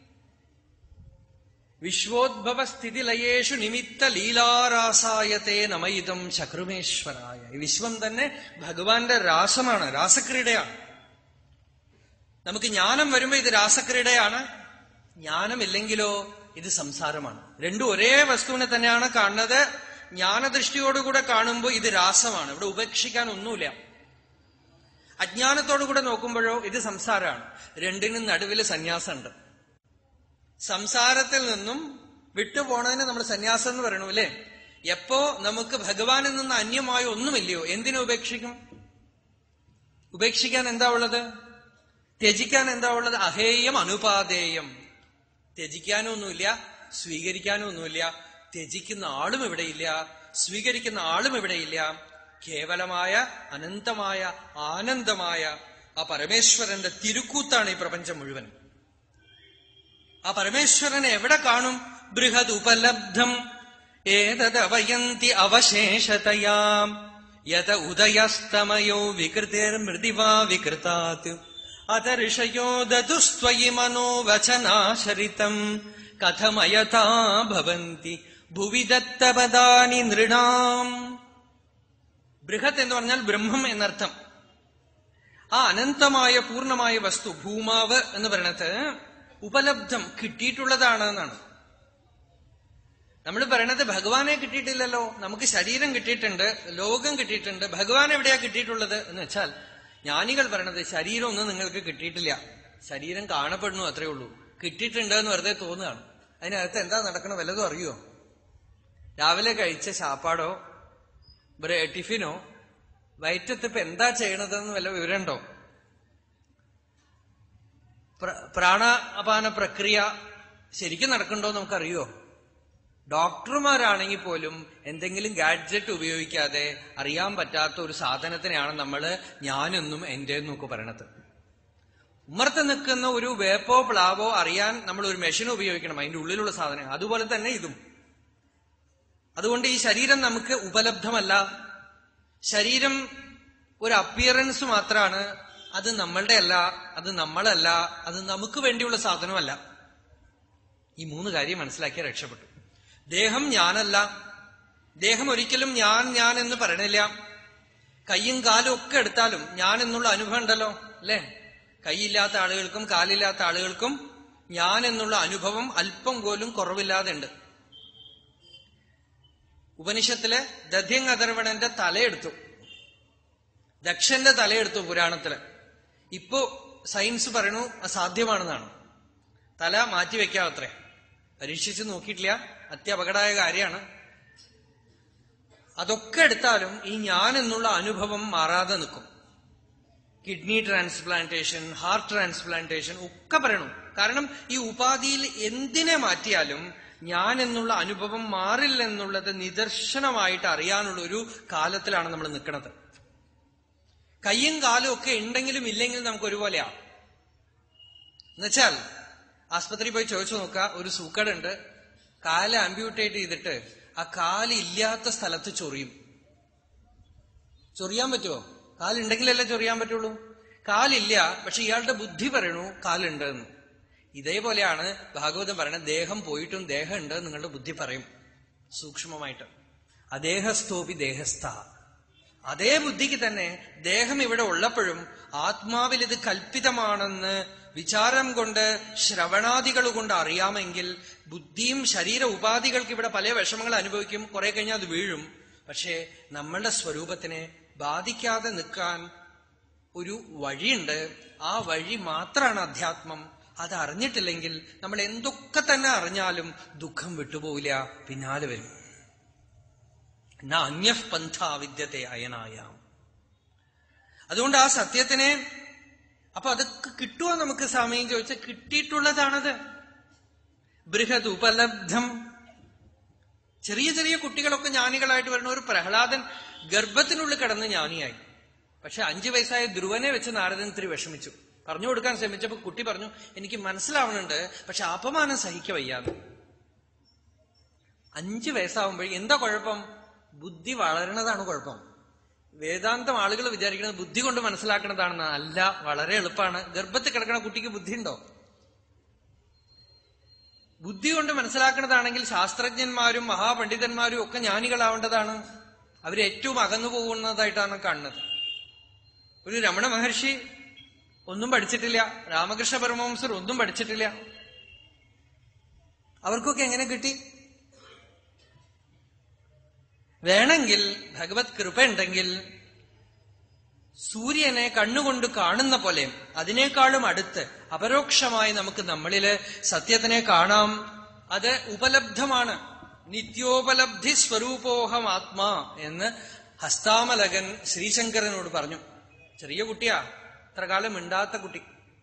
വിശ്വോദ്ഭവ സ്ഥിതിലയേഷു നിമിത്ത ലീലാരാസായത്തെ നമയിതം ചക്രുമേശ്വരായ ഈ വിശ്വം തന്നെ ഭഗവാന്റെ രാസമാണ് രാസക്രീഡയാണ് നമുക്ക് ജ്ഞാനം വരുമ്പോ ഇത് രാസക്രീഡയാണ് ജ്ഞാനമില്ലെങ്കിലോ ഇത് സംസാരമാണ് രണ്ടും ഒരേ വസ്തുവിനെ തന്നെയാണ് കാണുന്നത് ജ്ഞാനദൃഷ്ടിയോടുകൂടെ കാണുമ്പോൾ ഇത് രാസമാണ് ഇവിടെ ഉപേക്ഷിക്കാൻ ഒന്നുമില്ല അജ്ഞാനത്തോടുകൂടെ നോക്കുമ്പോഴോ ഇത് സംസാരമാണ് രണ്ടിനും നടുവിൽ സന്യാസമുണ്ട് സംസാരത്തിൽ നിന്നും വിട്ടുപോണതിന് നമ്മൾ സന്യാസം എന്ന് പറയണു അല്ലേ എപ്പോ നമുക്ക് ഭഗവാനിൽ നിന്ന് അന്യമായ ഒന്നുമില്ലയോ എന്തിനു ഉപേക്ഷിക്കും ഉപേക്ഷിക്കാൻ എന്താ ഉള്ളത് ത്യജിക്കാൻ എന്താ ഉള്ളത് അഹേയം അനുപാതേയം ത്യജിക്കാനൊന്നുമില്ല സ്വീകരിക്കാനൊന്നുമില്ല ത്യജിക്കുന്ന ആളും ഇവിടെയില്ല സ്വീകരിക്കുന്ന ആളും ഇവിടെയില്ല കേവലമായ അനന്തമായ ആനന്ദമായ ആ പരമേശ്വരന്റെ തിരുക്കൂത്താണ് ഈ പ്രപഞ്ചം മുഴുവൻ ആ പരമേശ്വരനെ എവിടെ കാണും ബൃഹദ് ഉപലബ്ധം ഏതവയന്തി അവശേഷതയാം യത ഉദയസ്തമയോ വികൃതിർമൃതിവാ വികൃതാത് അത ഋഷയോ ദതുസ്ത്വയി മനോവചനാശരിതം കഥമയഥാ ഭവന്തി ഭുവി ദത്തപദാനി നൃണാം ബൃഹത് എന്ന് പറഞ്ഞാൽ ബ്രഹ്മം എന്നർത്ഥം ആ അനന്തമായ പൂർണ്ണമായ വസ്തു ഭൂമാവ് എന്ന് പറയണത് ഉപലബ്ധം കിട്ടിയിട്ടുള്ളതാണ് എന്നാണ് നമ്മൾ പറയണത് ഭഗവാനെ കിട്ടിയിട്ടില്ലല്ലോ നമുക്ക് ശരീരം കിട്ടിയിട്ടുണ്ട് ലോകം കിട്ടിയിട്ടുണ്ട് ഭഗവാൻ എവിടെയാ കിട്ടിയിട്ടുള്ളത് എന്ന് വെച്ചാൽ ജ്ഞാനികൾ പറയണത് ശരീരമൊന്നും നിങ്ങൾക്ക് കിട്ടിയിട്ടില്ല ശരീരം കാണപ്പെടുന്നു അത്രേ ഉള്ളൂ കിട്ടിയിട്ടുണ്ട് എന്ന് വെറുതെ തോന്നുകയാണ് അതിനകത്ത് എന്താ നടക്കണ വല്ലതും അറിയോ രാവിലെ കഴിച്ച ശാപ്പാടോ ബ്രെ- ടിഫിനോ വയറ്റത്ത് ഇപ്പൊ എന്താ ചെയ്യണതെന്ന് വല്ല വിവരമുണ്ടോ പ്ര- പ്രാണാപാന പ്രക്രിയ ശരിക്കും നടക്കണ്ടോ നമുക്കറിയോ ഡോക്ടർമാരാണെങ്കിൽ പോലും എന്തെങ്കിലും ഗാഡ്ജറ്റ് ഉപയോഗിക്കാതെ അറിയാൻ പറ്റാത്ത ഒരു സാധനത്തിനെയാണ് നമ്മൾ ഞാനെന്നും എന്റെ എന്നും ഒക്കെ പറയണത് ഉമ്മർത്ത് നിൽക്കുന്ന ഒരു വേപ്പോ പ്ലാവോ അറിയാൻ നമ്മൾ ഒരു മെഷീൻ ഉപയോഗിക്കണം അതിന്റെ ഉള്ളിലുള്ള സാധനം അതുപോലെ തന്നെ ഇതും അതുകൊണ്ട് ഈ ശരീരം നമുക്ക് ഉപലബ്ധമല്ല ശരീരം ഒരു അപ്പിയറൻസ് മാത്രമാണ് അത് നമ്മളുടെ അല്ല അത് നമ്മളല്ല അത് നമുക്ക് വേണ്ടിയുള്ള സാധനമല്ല ഈ മൂന്ന് കാര്യം മനസ്സിലാക്കിയ രക്ഷപ്പെട്ടു ദേഹം ഞാനല്ല ദേഹം ഒരിക്കലും ഞാൻ ഞാൻ എന്ന് പറയണില്ല കൈയും കാലും ഒക്കെ എടുത്താലും ഞാൻ എന്നുള്ള അനുഭവം ഉണ്ടല്ലോ അല്ലേ കൈയില്ലാത്ത ആളുകൾക്കും കാലില്ലാത്ത ആളുകൾക്കും ഞാൻ എന്നുള്ള അനുഭവം അല്പം പോലും കുറവില്ലാതെ ഉണ്ട് ഉപനിഷത്തില് ദധ്യങ് അഥർവണന്റെ തലയെടുത്തു ദക്ഷന്റെ തലയെടുത്തു പുരാണത്തില് ഇപ്പോ സയൻസ് പറയണു അസാധ്യമാണെന്നാണ് തല മാറ്റിവെക്കാവത്രേ പരീക്ഷിച്ച് നോക്കിയിട്ടില്ല അത്യപകടമായ കാര്യമാണ് അതൊക്കെ എടുത്താലും ഈ ഞാൻ എന്നുള്ള അനുഭവം മാറാതെ നിൽക്കും കിഡ്നി ട്രാൻസ്പ്ലാന്റേഷൻ ഹാർട്ട് ട്രാൻസ്പ്ലാന്റേഷൻ ഒക്കെ പറയണു കാരണം ഈ ഉപാധിയിൽ എന്തിനെ മാറ്റിയാലും ഞാൻ എന്നുള്ള അനുഭവം മാറില്ലെന്നുള്ളത് നിദർശനമായിട്ട് അറിയാനുള്ള ഒരു കാലത്തിലാണ് നമ്മൾ നിൽക്കുന്നത് കയ്യും കാലും ഒക്കെ ഉണ്ടെങ്കിലും ഇല്ലെങ്കിലും നമുക്ക് ഒരുപോലെയാണ് എന്നുവെച്ചാൽ ആസ്പത്രി പോയി ചോദിച്ചു നോക്കുക ഒരു സൂക്കടുണ്ട് കാല് ആംബ്യൂട്ടേറ്റ് ചെയ്തിട്ട് ആ കാല് ഇല്ലാത്ത സ്ഥലത്ത് ചൊറിയും ചൊറിയാൻ പറ്റുമോ കാലുണ്ടെങ്കിലല്ലേ ചൊറിയാൻ പറ്റുള്ളൂ കാലില്ല പക്ഷെ ഇയാളുടെ ബുദ്ധി പറയണു കാലുണ്ട് എന്ന് ഇതേപോലെയാണ് ഭാഗവതം പറയണത് ദേഹം പോയിട്ടും ദേഹം ഉണ്ട് എന്ന് നിങ്ങളുടെ ബുദ്ധി പറയും സൂക്ഷ്മമായിട്ട് അദേഹസ്ഥോപി ദേഹസ്ഥ അതേ ബുദ്ധിക്ക് തന്നെ ദേഹം ഇവിടെ ഉള്ളപ്പോഴും ആത്മാവിൽ ഇത് കൽപ്പിതമാണെന്ന് വിചാരം കൊണ്ട് ശ്രവണാദികൾ കൊണ്ട് അറിയാമെങ്കിൽ ബുദ്ധിയും ശരീര ഉപാധികൾക്ക് ഇവിടെ പല വിഷമങ്ങൾ അനുഭവിക്കും കുറെ കഴിഞ്ഞാൽ അത് വീഴും പക്ഷേ നമ്മളുടെ സ്വരൂപത്തിനെ ബാധിക്കാതെ നിൽക്കാൻ ഒരു വഴിയുണ്ട് ആ വഴി മാത്രമാണ് അധ്യാത്മം അത് അറിഞ്ഞിട്ടില്ലെങ്കിൽ നമ്മൾ എന്തൊക്കെ തന്നെ അറിഞ്ഞാലും ദുഃഖം വിട്ടുപോവില്ല പിന്നാലെ വരും ന അന്യഃ പന്ഥ വിദ്യത്തെ അയനായാം അതുകൊണ്ട് ആ സത്യത്തിനെ അപ്പൊ അതൊക്കെ കിട്ടുമോ നമുക്ക് സമയം ചോദിച്ചാൽ കിട്ടിയിട്ടുള്ളതാണത് ബൃഹത് ഉപലബ്ധം ചെറിയ ചെറിയ കുട്ടികളൊക്കെ ജ്ഞാനികളായിട്ട് വരുന്ന ഒരു പ്രഹ്ലാദൻ ഗർഭത്തിനുള്ളിൽ കിടന്ന് ജ്ഞാനിയായി പക്ഷെ അഞ്ചു വയസ്സായ ധ്രുവനെ വെച്ച് നാരദൻ ഇത്തിരി വിഷമിച്ചു പറഞ്ഞു കൊടുക്കാൻ ശ്രമിച്ചപ്പോ കുട്ടി പറഞ്ഞു എനിക്ക് മനസ്സിലാവുന്നുണ്ട് പക്ഷെ അപമാനം സഹിക്ക വയ്യാന്ന് അഞ്ചു വയസ്സാവുമ്പോഴേ എന്താ കുഴപ്പം ബുദ്ധി വളരണതാണ് കുഴപ്പം വേദാന്തം ആളുകൾ വിചാരിക്കുന്നത് ബുദ്ധി കൊണ്ട് മനസ്സിലാക്കുന്നതാണെന്ന് അല്ല വളരെ എളുപ്പമാണ് ഗർഭത്തിൽ കിടക്കുന്ന കുട്ടിക്ക് ബുദ്ധി ഉണ്ടോ ബുദ്ധി കൊണ്ട് മനസ്സിലാക്കുന്നതാണെങ്കിൽ ശാസ്ത്രജ്ഞന്മാരും മഹാപണ്ഡിതന്മാരും ഒക്കെ ജ്ഞാനികളാവേണ്ടതാണ് അവർ ഏറ്റവും അകന്നു പോകുന്നതായിട്ടാണ് കാണുന്നത് ഒരു രമണ മഹർഷി ഒന്നും പഠിച്ചിട്ടില്ല രാമകൃഷ്ണ പരമവംസർ ഒന്നും പഠിച്ചിട്ടില്ല അവർക്കൊക്കെ എങ്ങനെ കിട്ടി വേണമെങ്കിൽ ഭഗവത് കൃപ ഉണ്ടെങ്കിൽ സൂര്യനെ കണ്ണുകൊണ്ട് കാണുന്ന പോലെ അതിനേക്കാളും അടുത്ത് അപരോക്ഷമായി നമുക്ക് നമ്മളില് സത്യത്തിനെ കാണാം അത് ഉപലബ്ധമാണ് നിത്യോപലബ്ധി സ്വരൂപോഹം ആത്മാ എന്ന് ഹസ്താമലകൻ ശ്രീശങ്കരനോട് പറഞ്ഞു ചെറിയ കുട്ടിയാ ഇത്ര കാലം മിണ്ടാത്ത കുട്ടി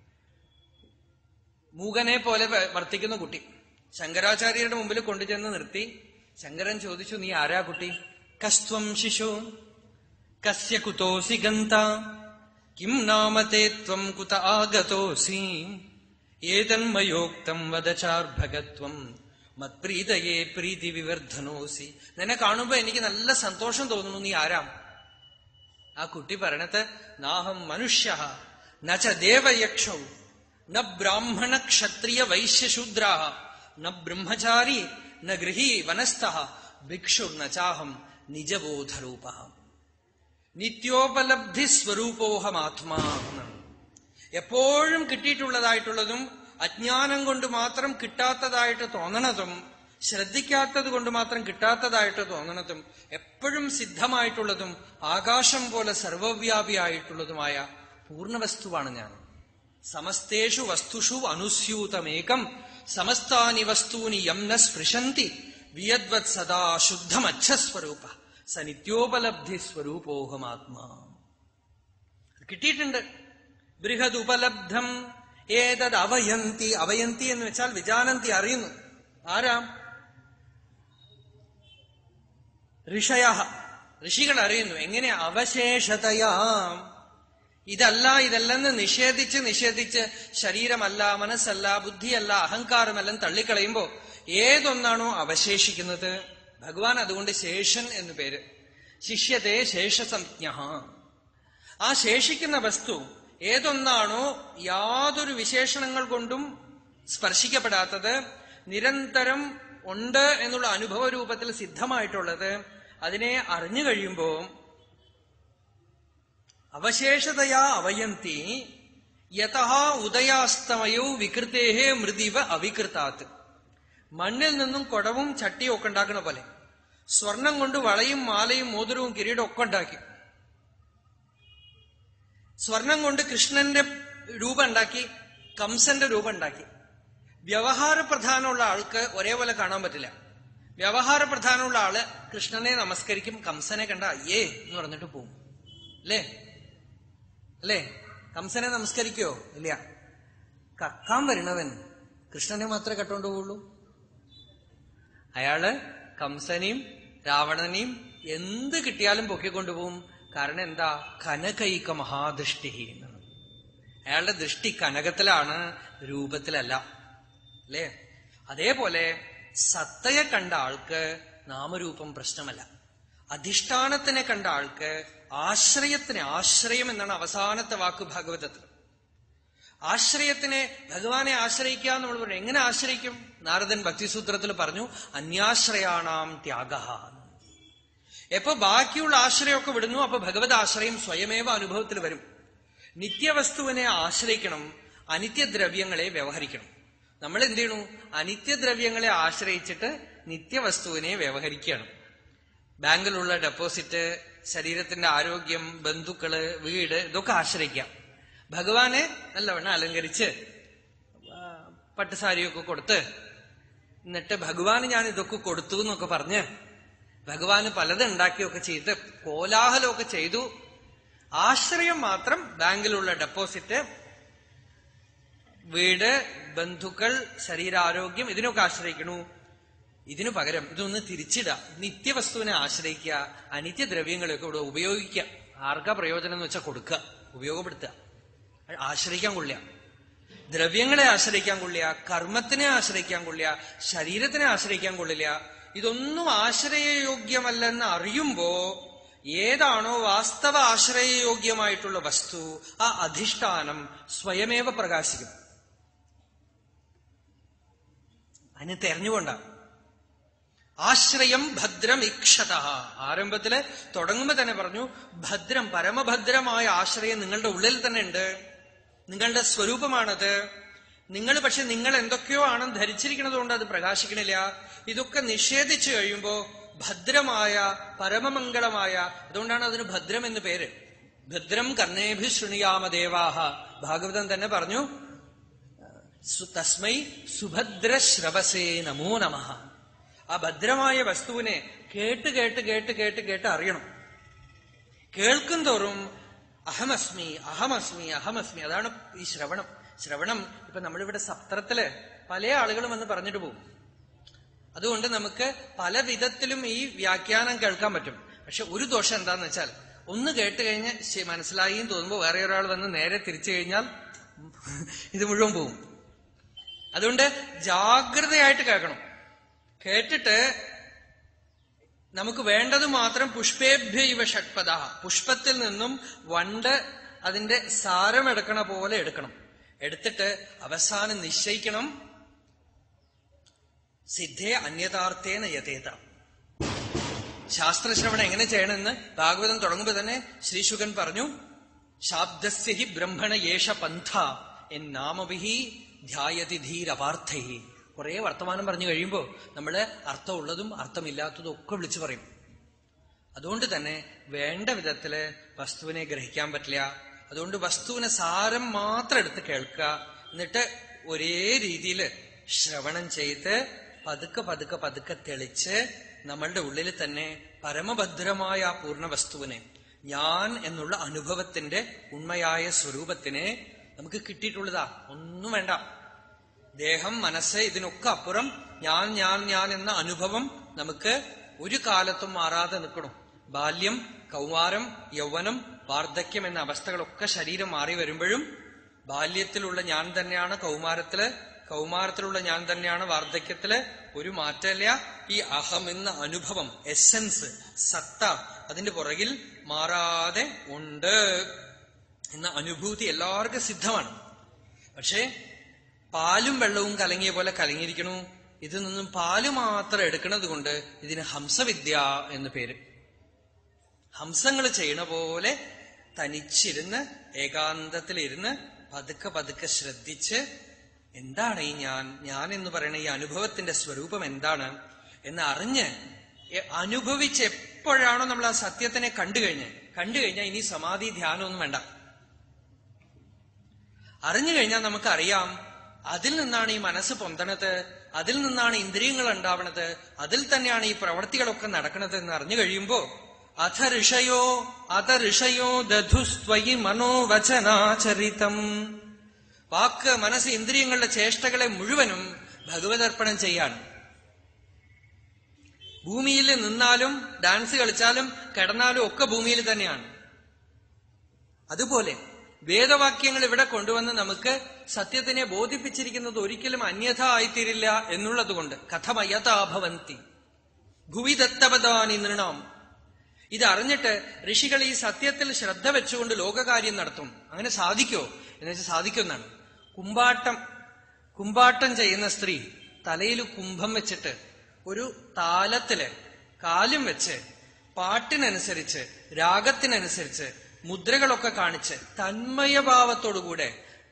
മൂകനെ പോലെ വ- വർത്തിക്കുന്ന കുട്ടി ശങ്കരാചാര്യരുടെ മുമ്പിൽ കൊണ്ടുചെന്ന് നിർത്തി ശങ്കരൻ ചോദിച്ചു നീ ആരാ കുട്ടി കസ്ത്വം ശിശു കസ്യ കുതോസി ഗന്ത കിം നാമത്തെ ത്വം കുത ആഗതോസി ഏതന്മയോക്തം വദചാർഭകത്വം മത്പ്രീതയെ പ്രീതി വിവർദ്ധനോസി നിന്നെ കാണുമ്പോ എനിക്ക് നല്ല സന്തോഷം തോന്നുന്നു നീ ആരാം ആ കുട്ടി പറയണത് നാഹം മനുഷ്യ നച്ച ദേവയക്ഷൗ ന ബ്രാഹ്മണ ക്ഷത്രിയ വൈശ്യശൂദ്രാ ന ബ്രഹ്മചാരി ന ഗൃഹീ വനസ്ഥ ഭിക്ഷുർന ചാഹം നിജബോധരൂപ നിത്യോപലബ്ധി സ്വരൂപോഹമാത്മാ എന്നാണ് എപ്പോഴും കിട്ടിയിട്ടുള്ളതായിട്ടുള്ളതും അജ്ഞാനം കൊണ്ട് മാത്രം കിട്ടാത്തതായിട്ട് തോന്നണതും ശ്രദ്ധിക്കാത്തത് കൊണ്ട് മാത്രം കിട്ടാത്തതായിട്ട് തോന്നണതും എപ്പോഴും സിദ്ധമായിട്ടുള്ളതും ആകാശം പോലെ സർവവ്യാപിയായിട്ടുള്ളതുമായ പൂർണ്ണവസ്തുവാണ് ഞാൻ സമസ്തേഷു വസ്തുഷു അനുസ്യൂതമേകം സമസ്താനി വസ്തൂനി യം ന സ്പൃശന്തി വിയദ്വത് സദാ ശുദ്ധമച്ഛസ്വരൂപ സ നിത്യോപലബ്ധി സ്വരൂപോഹമാത്മാ കിട്ടിയിട്ടുണ്ട് ബൃഹദുപലബ്ധം ഏതത് അവയന്തി അവയന്തി എന്ന് വെച്ചാൽ വിജാനന്തി അറിയുന്നു ആരാം ഋഷയ ഋഷികൾ അറിയുന്നു എങ്ങനെ അവശേഷതയാം ഇതല്ല ഇതല്ലെന്ന് നിഷേധിച്ച് നിഷേധിച്ച് ശരീരമല്ല മനസ്സല്ല ബുദ്ധിയല്ല അഹങ്കാരമെല്ലാം തള്ളിക്കളയുമ്പോ ഏതൊന്നാണോ അവശേഷിക്കുന്നത് ഭഗവാൻ അതുകൊണ്ട് ശേഷൻ എന്നു പേര് ശിഷ്യത്തെ ശേഷസംജ്ഞ ആ ശേഷിക്കുന്ന വസ്തു ഏതൊന്നാണോ യാതൊരു വിശേഷണങ്ങൾ കൊണ്ടും സ്പർശിക്കപ്പെടാത്തത് നിരന്തരം ഉണ്ട് എന്നുള്ള അനുഭവ രൂപത്തിൽ സിദ്ധമായിട്ടുള്ളത് അതിനെ അറിഞ്ഞു കഴിയുമ്പോ അവശേഷതയാ അവയന്തി യഥ ഉദയാസ്തമയോ വികൃതേഹേ മൃദിവ അവികൃതാത്ത് മണ്ണിൽ നിന്നും കുടവും ചട്ടിയും ഒക്കെ ഉണ്ടാക്കണ പോലെ സ്വർണം കൊണ്ട് വളയും മാലയും മോതിരവും കിരീടവും ഒക്കെ ഉണ്ടാക്കി സ്വർണം കൊണ്ട് കൃഷ്ണന്റെ രൂപം ഉണ്ടാക്കി കംസന്റെ രൂപം ഉണ്ടാക്കി വ്യവഹാര പ്രധാനമുള്ള ആൾക്ക് ഒരേപോലെ കാണാൻ പറ്റില്ല വ്യവഹാര പ്രധാനമുള്ള ആള് കൃഷ്ണനെ നമസ്കരിക്കും കംസനെ കണ്ട അയ്യേ എന്ന് പറഞ്ഞിട്ട് പോവും അല്ലേ അല്ലേ കംസനെ നമസ്കരിക്കോ ഇല്ല കക്കാൻ വരുന്നവൻ കൃഷ്ണനെ മാത്രമേ കട്ടോണ്ട് പോവുള്ളൂ അയാള് കംസനെയും രാവണനെയും എന്ത് കിട്ടിയാലും പൊക്കിക്കൊണ്ടുപോകും കാരണം എന്താ കനകൈക മഹാദൃഷ്ടി എന്നാണ് അയാളുടെ ദൃഷ്ടി കനകത്തിലാണ് രൂപത്തിലല്ല അല്ലേ അതേപോലെ സത്തയെ കണ്ട ആൾക്ക് നാമരൂപം പ്രശ്നമല്ല അധിഷ്ഠാനത്തിനെ കണ്ട ആൾക്ക് ആശ്രയത്തിന് ആശ്രയം എന്നാണ് അവസാനത്തെ വാക്ക് ഭാഗവതത്തിൽ ആശ്രയത്തിനെ ഭഗവാനെ ആശ്രയിക്കുക എന്ന് നമ്മൾ പറഞ്ഞു എങ്ങനെ ആശ്രയിക്കും നാരദൻ ഭക്തിസൂത്രത്തിൽ പറഞ്ഞു അന്യാശ്രയാണാം ത്യാഗ എപ്പോ ബാക്കിയുള്ള ആശ്രയമൊക്കെ വിടുന്നു അപ്പൊ ഭഗവത് ആശ്രയം സ്വയമേവ അനുഭവത്തിൽ വരും നിത്യവസ്തുവിനെ ആശ്രയിക്കണം അനിത്യദ്രവ്യങ്ങളെ വ്യവഹരിക്കണം നമ്മൾ എന്ത് ചെയ്യണു അനിത്യദ്രവ്യങ്ങളെ ആശ്രയിച്ചിട്ട് നിത്യവസ്തുവിനെ വ്യവഹരിക്കുകയാണ് ബാങ്കിലുള്ള ഡെപ്പോസിറ്റ് ശരീരത്തിന്റെ ആരോഗ്യം ബന്ധുക്കള് വീട് ഇതൊക്കെ ആശ്രയിക്കാം ഭഗവാനെ നല്ലവണ്ണം അലങ്കരിച്ച് ആ, പട്ടുസാരിയൊക്കെ കൊടുത്ത് എന്നിട്ട് ഭഗവാന് ഞാൻ ഇതൊക്കെ കൊടുത്തു എന്നൊക്കെ പറഞ്ഞ് ഭഗവാന് പലത് ഉണ്ടാക്കിയൊക്കെ ചെയ്ത് കോലാഹലമൊക്കെ ചെയ്തു ആശ്രയം മാത്രം ബാങ്കിലുള്ള ഡെപ്പോസിറ്റ് വീട് ബന്ധുക്കൾ ശരീരാരോഗ്യം ഇതിനൊക്കെ ആശ്രയിക്കണു ഇതിനു പകരം ഇതൊന്ന് തിരിച്ചിടുക നിത്യവസ്തുവിനെ ആശ്രയിക്കുക അനിത്യദ്രവ്യങ്ങളെയൊക്കെ ഇവിടെ ഉപയോഗിക്കുക ആർക്കാ പ്രയോജനം എന്ന് വെച്ചാൽ കൊടുക്കുക ഉപയോഗപ്പെടുത്തുക ആശ്രയിക്കാൻ കൊള്ളുക ദ്രവ്യങ്ങളെ ആശ്രയിക്കാൻ കൊള്ളില്ല കർമ്മത്തിനെ ആശ്രയിക്കാൻ കൊള്ളില്ല ശരീരത്തിനെ ആശ്രയിക്കാൻ കൊള്ളില്ല ഇതൊന്നും ആശ്രയയോഗ്യമല്ലെന്ന് അറിയുമ്പോ ഏതാണോ വാസ്തവ ആശ്രയയോഗ്യമായിട്ടുള്ള വസ്തു ആ അധിഷ്ഠാനം സ്വയമേവ പ്രകാശിക്കും അതിന് തെരഞ്ഞുകൊണ്ടാണ് ആശ്രയം ഭദ്രം ഇക്ഷത ആരംഭത്തില് തുടങ്ങുമ്പോ തന്നെ പറഞ്ഞു ഭദ്രം പരമഭദ്രമായ ആശ്രയം നിങ്ങളുടെ ഉള്ളിൽ തന്നെ ഉണ്ട് നിങ്ങളുടെ സ്വരൂപമാണത് നിങ്ങൾ പക്ഷെ നിങ്ങൾ എന്തൊക്കെയോ ആണെന്ന് ധരിച്ചിരിക്കുന്നത് കൊണ്ട് അത് പ്രകാശിക്കണില്ല ഇതൊക്കെ നിഷേധിച്ചു കഴിയുമ്പോ ഭദ്രമായ പരമമംഗളമായ അതുകൊണ്ടാണ് അതിന് ഭദ്രം എന്ന് പേര് ഭദ്രം കർണേഭി ശൃണിയാമ ദേവാഹ ഭാഗവതം തന്നെ പറഞ്ഞു സു- തസ്മൈ സുഭദ്ര ശ്രവസേ നമോ നമഃ ആ ഭദ്രമായ വസ്തുവിനെ കേട്ട് കേട്ട് കേട്ട് കേട്ട് കേട്ട് അറിയണം കേൾക്കും തോറും അഹമസ്മി അഹമസ്മി അഹമസ്മി അതാണ് ഈ ശ്രവണം ശ്രവണം ഇപ്പൊ നമ്മളിവിടെ സത്രത്തില് പല ആളുകളും വന്ന് പറഞ്ഞിട്ട് പോകും അതുകൊണ്ട് നമുക്ക് പല വിധത്തിലും ഈ വ്യാഖ്യാനം കേൾക്കാൻ പറ്റും പക്ഷെ ഒരു ദോഷം എന്താന്ന് വെച്ചാൽ ഒന്ന് കേട്ട് കഴിഞ്ഞ് ശരി, മനസ്സിലായി എന്ന് തോന്നുമ്പോൾ വേറെ ഒരാൾ വന്ന് നേരെ തിരിച്ചു കഴിഞ്ഞാൽ ഇത് മുഴുവൻ പോവും അതുകൊണ്ട് ജാഗ്രതയായിട്ട് കേൾക്കണം കേട്ടിട്ട് നമുക്ക് വേണ്ടത് മാത്രം പുഷ്പേഭ്യ ഇവ ഷഡ്പദ പുഷ്പത്തിൽ നിന്നും വണ്ട് അതിന്റെ സാരം എടുക്കണ പോലെ എടുക്കണം എടുത്തിട്ട് അവസാനം നിശ്ചയിക്കണം സിദ്ധേ അന്യതാർത്ഥേന യഥേത ശാസ്ത്രശ്രവണം എങ്ങനെ ചെയ്യണമെന്ന് ഭാഗവതം തുടങ്ങുമ്പോൾ തന്നെ ശ്രീശുഖൻ പറഞ്ഞു ശാബ്ദസ്യ ഹി ബ്രഹ്മണ യേശ പന്ഥ എൻ നാമവിഹി ധ്യായതി ധീരപാർത്ഥൈ കുറെ വർത്തമാനം പറഞ്ഞു കഴിയുമ്പോൾ നമ്മള് അർത്ഥമുള്ളതും അർത്ഥമില്ലാത്തതും ഒക്കെ വിളിച്ചു പറയും അതുകൊണ്ട് തന്നെ വേണ്ട വിധത്തില് വസ്തുവിനെ ഗ്രഹിക്കാൻ പറ്റില്ല അതുകൊണ്ട് വസ്തുവിനെ സാരം മാത്രം എടുത്ത് കേൾക്കുക എന്നിട്ട് ഒരേ രീതിയിൽ ശ്രവണം ചെയ്ത് പതുക്കെ പതുക്കെ പതുക്കെ തെളിച്ച് നമ്മളുടെ ഉള്ളിൽ തന്നെ പരമഭദ്രമായ ആ പൂർണ്ണ വസ്തുവിനെ ഞാൻ എന്നുള്ള അനുഭവത്തിന്റെ ഉണ്മയായ സ്വരൂപത്തിനെ നമുക്ക് കിട്ടിയിട്ടുള്ളതാ ഒന്നും വേണ്ട ദേഹം മനസ്സ് ഇതിനൊക്കെ അപ്പുറം ഞാൻ ഞാൻ ഞാൻ എന്ന അനുഭവം നമുക്ക് ഒരു കാലത്തും മാറാതെ നിൽക്കണം ബാല്യം കൗമാരം യൗവനം വാർദ്ധക്യം എന്ന അവസ്ഥകളൊക്കെ ശരീരം മാറി വരുമ്പോഴും ബാല്യത്തിലുള്ള ഞാൻ തന്നെയാണ് കൗമാരത്തില് കൗമാരത്തിലുള്ള ഞാൻ തന്നെയാണ് വാർദ്ധക്യത്തില് ഒരു മാറ്റമില്ല ഈ അഹം എന്ന അനുഭവം എസൻസ് സത്ത അതിന്റെ പുറകിൽ മാറാതെ ഉണ്ട് എന്ന അനുഭൂതി എല്ലാവർക്കും സിദ്ധമാണ് പക്ഷേ പാലും വെള്ളവും കലങ്ങിയ പോലെ കലങ്ങിയിരിക്കണു ഇതിൽ നിന്നും പാല് മാത്രം എടുക്കുന്നത് കൊണ്ട് ഇതിന് ഹംസവിദ്യ എന്ന് പേര് ഹംസങ്ങൾ ചെയ്യണ പോലെ തനിച്ചിരുന്ന് ഏകാന്തത്തിലിരുന്ന് പതുക്കെ പതുക്കെ ശ്രദ്ധിച്ച് എന്താണ് ഈ ഞാൻ ഞാൻ എന്ന് പറയുന്ന ഈ അനുഭവത്തിന്റെ സ്വരൂപം എന്താണ് എന്ന് അറിഞ്ഞ് എ- അനുഭവിച്ച് എപ്പോഴാണോ നമ്മൾ ആ സത്യത്തിനെ കണ്ടു കഴിഞ്ഞ് കണ്ടു കഴിഞ്ഞാൽ ഇനി സമാധി ധ്യാനമൊന്നും വേണ്ട അറിഞ്ഞു കഴിഞ്ഞാൽ നമുക്കറിയാം അതിൽ നിന്നാണ് ഈ മനസ്സ് പൊന്തണത് അതിൽ നിന്നാണ് ഇന്ദ്രിയങ്ങൾ ഉണ്ടാവണത് അതിൽ തന്നെയാണ് ഈ പ്രവർത്തികളൊക്കെ നടക്കുന്നത് എന്ന് അറിഞ്ഞു കഴിയുമ്പോ അഥ ഋഷയോ അഥ ഋഷയോ ദധുസ്ത്വയി മനോവചനാചരിതം വാക്ക് മനസ്സ് ഇന്ദ്രിയങ്ങളുടെ ചേഷ്ടകളെ മുഴുവനും ഭഗവതർപ്പണം ചെയ്യാണ് ഭൂമിയിൽ നിന്നാലും ഡാൻസ് കളിച്ചാലും കിടന്നാലും ഒക്കെ ഭൂമിയിൽ തന്നെയാണ് അതുപോലെ വേദവാക്യങ്ങൾ ഇവിടെ കൊണ്ടുവന്ന് നമുക്ക് സത്യത്തിനെ ബോധിപ്പിച്ചിരിക്കുന്നത് ഒരിക്കലും അന്യഥ ആയിത്തീരില്ല എന്നുള്ളതുകൊണ്ട് കഥമയഥാഭവന്തി ഭുവി ദത്തപദാനി നൃണാം ഇത് അറിഞ്ഞിട്ട് ഋഷികൾ ഈ സത്യത്തിൽ ശ്രദ്ധ വെച്ചുകൊണ്ട് ലോകകാര്യം നടത്തും അങ്ങനെ സാധിക്കോ എന്ന് വെച്ചാൽ സാധിക്കുമെന്നാണ് കുമ്പാട്ടം കുമ്പാട്ടം ചെയ്യുന്ന സ്ത്രീ തലയിൽ കുംഭം വെച്ചിട്ട് ഒരു താലത്തില് കാലും വെച്ച് പാട്ടിനനുസരിച്ച് രാഗത്തിനനുസരിച്ച് മുദ്രകളൊക്കെ കാണിച്ച് തന്മയഭാവത്തോടുകൂടെ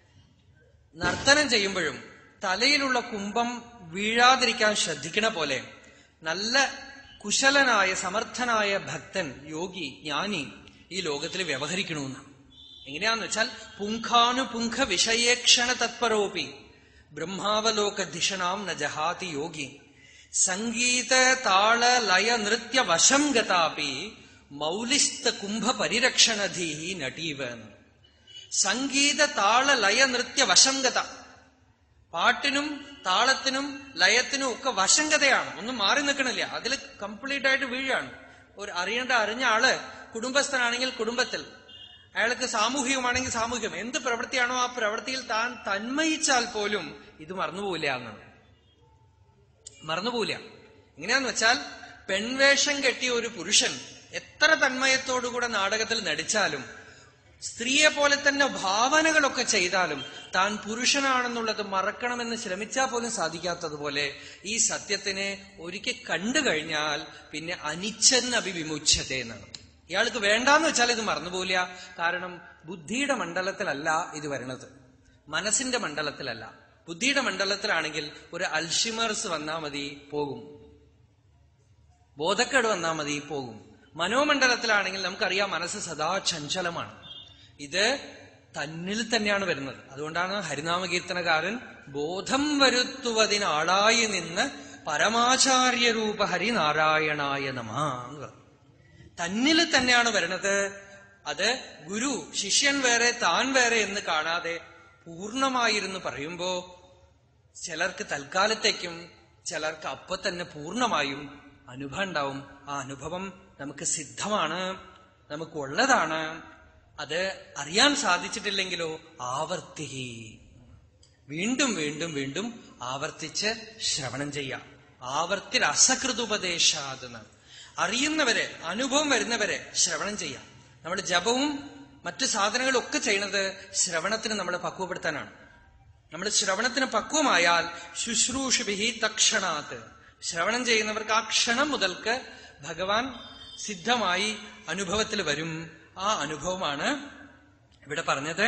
നർത്തനം ചെയ്യുമ്പോഴും തലയിലുള്ള കുംഭം വീഴാതിരിക്കാൻ ശ്രദ്ധിക്കണ പോലെ നല്ല കുശലനായ സമർത്ഥനായ ഭക്തൻ യോഗി ജ്ഞാനി ഈ ലോകത്തിൽ വ്യവഹരിക്കണമെന്ന് എങ്ങനെയാന്ന് വെച്ചാൽ പുങ്ഖാനുപുങ്ഖ വിഷയേക്ഷണ തത്പരോപി ബ്രഹ്മാവലോക ദിഷണാം ന ജഹാതി യോഗി സംഗീത താള ലയ നൃത്യ വശം ഗതാപി മൗലിസ്ത കുംഭ പരിരക്ഷണധീ നടീവ എന്ന്. സംഗീത താള ലയ നൃത്യ വശംഗത പാട്ടിനും താളത്തിനും ലയത്തിനും ഒക്കെ വശങ്കതയാണ് ഒന്നും മാറി നിൽക്കണില്ല അതിൽ കംപ്ലീറ്റ് ആയിട്ട് വീഴാണ് ഒരു അറിയേണ്ട അറിഞ്ഞ ആള് കുടുംബസ്ഥനാണെങ്കിൽ കുടുംബത്തിൽ അയാൾക്ക് സാമൂഹികമാണെങ്കിൽ സാമൂഹികം എന്ത് പ്രവൃത്തിയാണോ ആ പ്രവൃത്തിയിൽ താൻ തന്മയിച്ചാൽ പോലും ഇത് മറന്നുപോകില്ല എന്നാണ് മറന്നുപോകില്ല എങ്ങനെയാന്ന് വെച്ചാൽ പെൺവേഷം കെട്ടിയ ഒരു പുരുഷൻ എത്ര തന്മയത്തോടുകൂടെ നാടകത്തിൽ നടിച്ചാലും സ്ത്രീയെ പോലെ തന്നെ ഭാവനകളൊക്കെ ചെയ്താലും താൻ പുരുഷനാണെന്നുള്ളത് മറക്കണമെന്ന് ശ്രമിച്ചാൽ പോലും സാധിക്കാത്തതുപോലെ ഈ സത്യത്തിനെ ഒരിക്കൽ കണ്ടു കഴിഞ്ഞാൽ പിന്നെ അനിച്ഛന്ന് അഭിവിമുച്ഛത എന്നാണ് ഇയാൾക്ക് വേണ്ടാന്ന് വെച്ചാൽ ഇത് മറന്നുപോലില്ല കാരണം ബുദ്ധിയുടെ മണ്ഡലത്തിലല്ല ഇത് വരണത് മനസ്സിന്റെ മണ്ഡലത്തിലല്ല ബുദ്ധിയുടെ മണ്ഡലത്തിലാണെങ്കിൽ ഒരു അൽഷിമേഴ്സ് വന്നാ മതി പോകും ബോധക്കേട് വന്നാ മതി പോകും മനോമണ്ഡലത്തിലാണെങ്കിൽ നമുക്കറിയാം മനസ്സ് സദാ ചഞ്ചലമാണ് ഇത് തന്നിൽ തന്നെയാണ് വരുന്നത് അതുകൊണ്ടാണ് ഹരിനാമകീർത്തനകാരൻ ബോധം വരുത്തുവതിനാളായി നിന്ന് പരമാചാര്യരൂപ ഹരിനാരായണായ നമ എന്ന് പറഞ്ഞു തന്നിൽ തന്നെയാണ് വരുന്നത് അത് ഗുരു ശിഷ്യൻ വേറെ താൻ വേറെ എന്ന് കാണാതെ പൂർണ്ണമായിരുന്നു പറയുമ്പോ ചിലർക്ക് തൽക്കാലത്തേക്കും ചിലർക്ക് അപ്പൊ തന്നെ പൂർണ്ണമായും അനുഭവം ഉണ്ടാവും ആ അനുഭവം നമുക്ക് സിദ്ധമാണ് നമുക്കുള്ളതാണ് അത് അറിയാൻ സാധിച്ചിട്ടില്ലെങ്കിലോ ആവർത്തി വീണ്ടും വീണ്ടും വീണ്ടും ആവർത്തിച്ച് ശ്രവണം ചെയ്യാം ആവർത്തി രസകൃതുപദേശാതെന്നാണ് അറിയുന്നവരെ അനുഭവം വരുന്നവരെ ശ്രവണം ചെയ്യാം നമ്മൾ ജപവും മറ്റു സാധനങ്ങളും ഒക്കെ ചെയ്യുന്നത് ശ്രവണത്തിന് നമ്മളെ പക്വപ്പെടുത്താനാണ് നമ്മൾ ശ്രവണത്തിന് പക്വമായാൽ ശുശ്രൂഷുഭിഹി തക്ഷണാത്ത് ശ്രവണം ചെയ്യുന്നവർക്ക് ആ ക്ഷണം മുതൽക്ക് ഭഗവാൻ സിദ്ധമായി അനുഭവത്തിൽ വരും ആ അനുഭവമാണ് ഇവിടെ പറഞ്ഞത്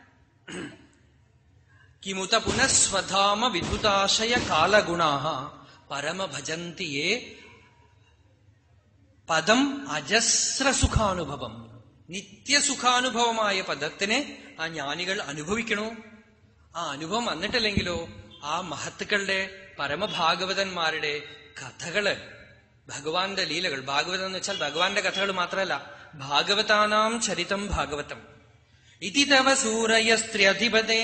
കിമുത പുനഃസ്വധാമ വിദ്യുതാശയ കാലഗുണാ പരമഭജന്തി യേ പദം അജസ്രസുഖാനുഭവം നിത്യസുഖാനുഭവമായ പദത്തിനെ ആ ജ്ഞാനികൾ അനുഭവിക്കണോ ആ അനുഭവം വന്നിട്ടില്ലെങ്കിലോ ആ മഹത്തുക്കളുടെ പരമഭാഗവതന്മാരുടെ കഥകള് ഭഗവാന്റെ ലീലകൾ ഭാഗവതം എന്ന് വെച്ചാൽ ഭഗവാന്റെ കഥകൾ മാത്രമല്ല ഭാഗവതാനാം ചരിതം ഭാഗവതം ഇതി തവ സൂരയസ്ത്ര്യധിപതേ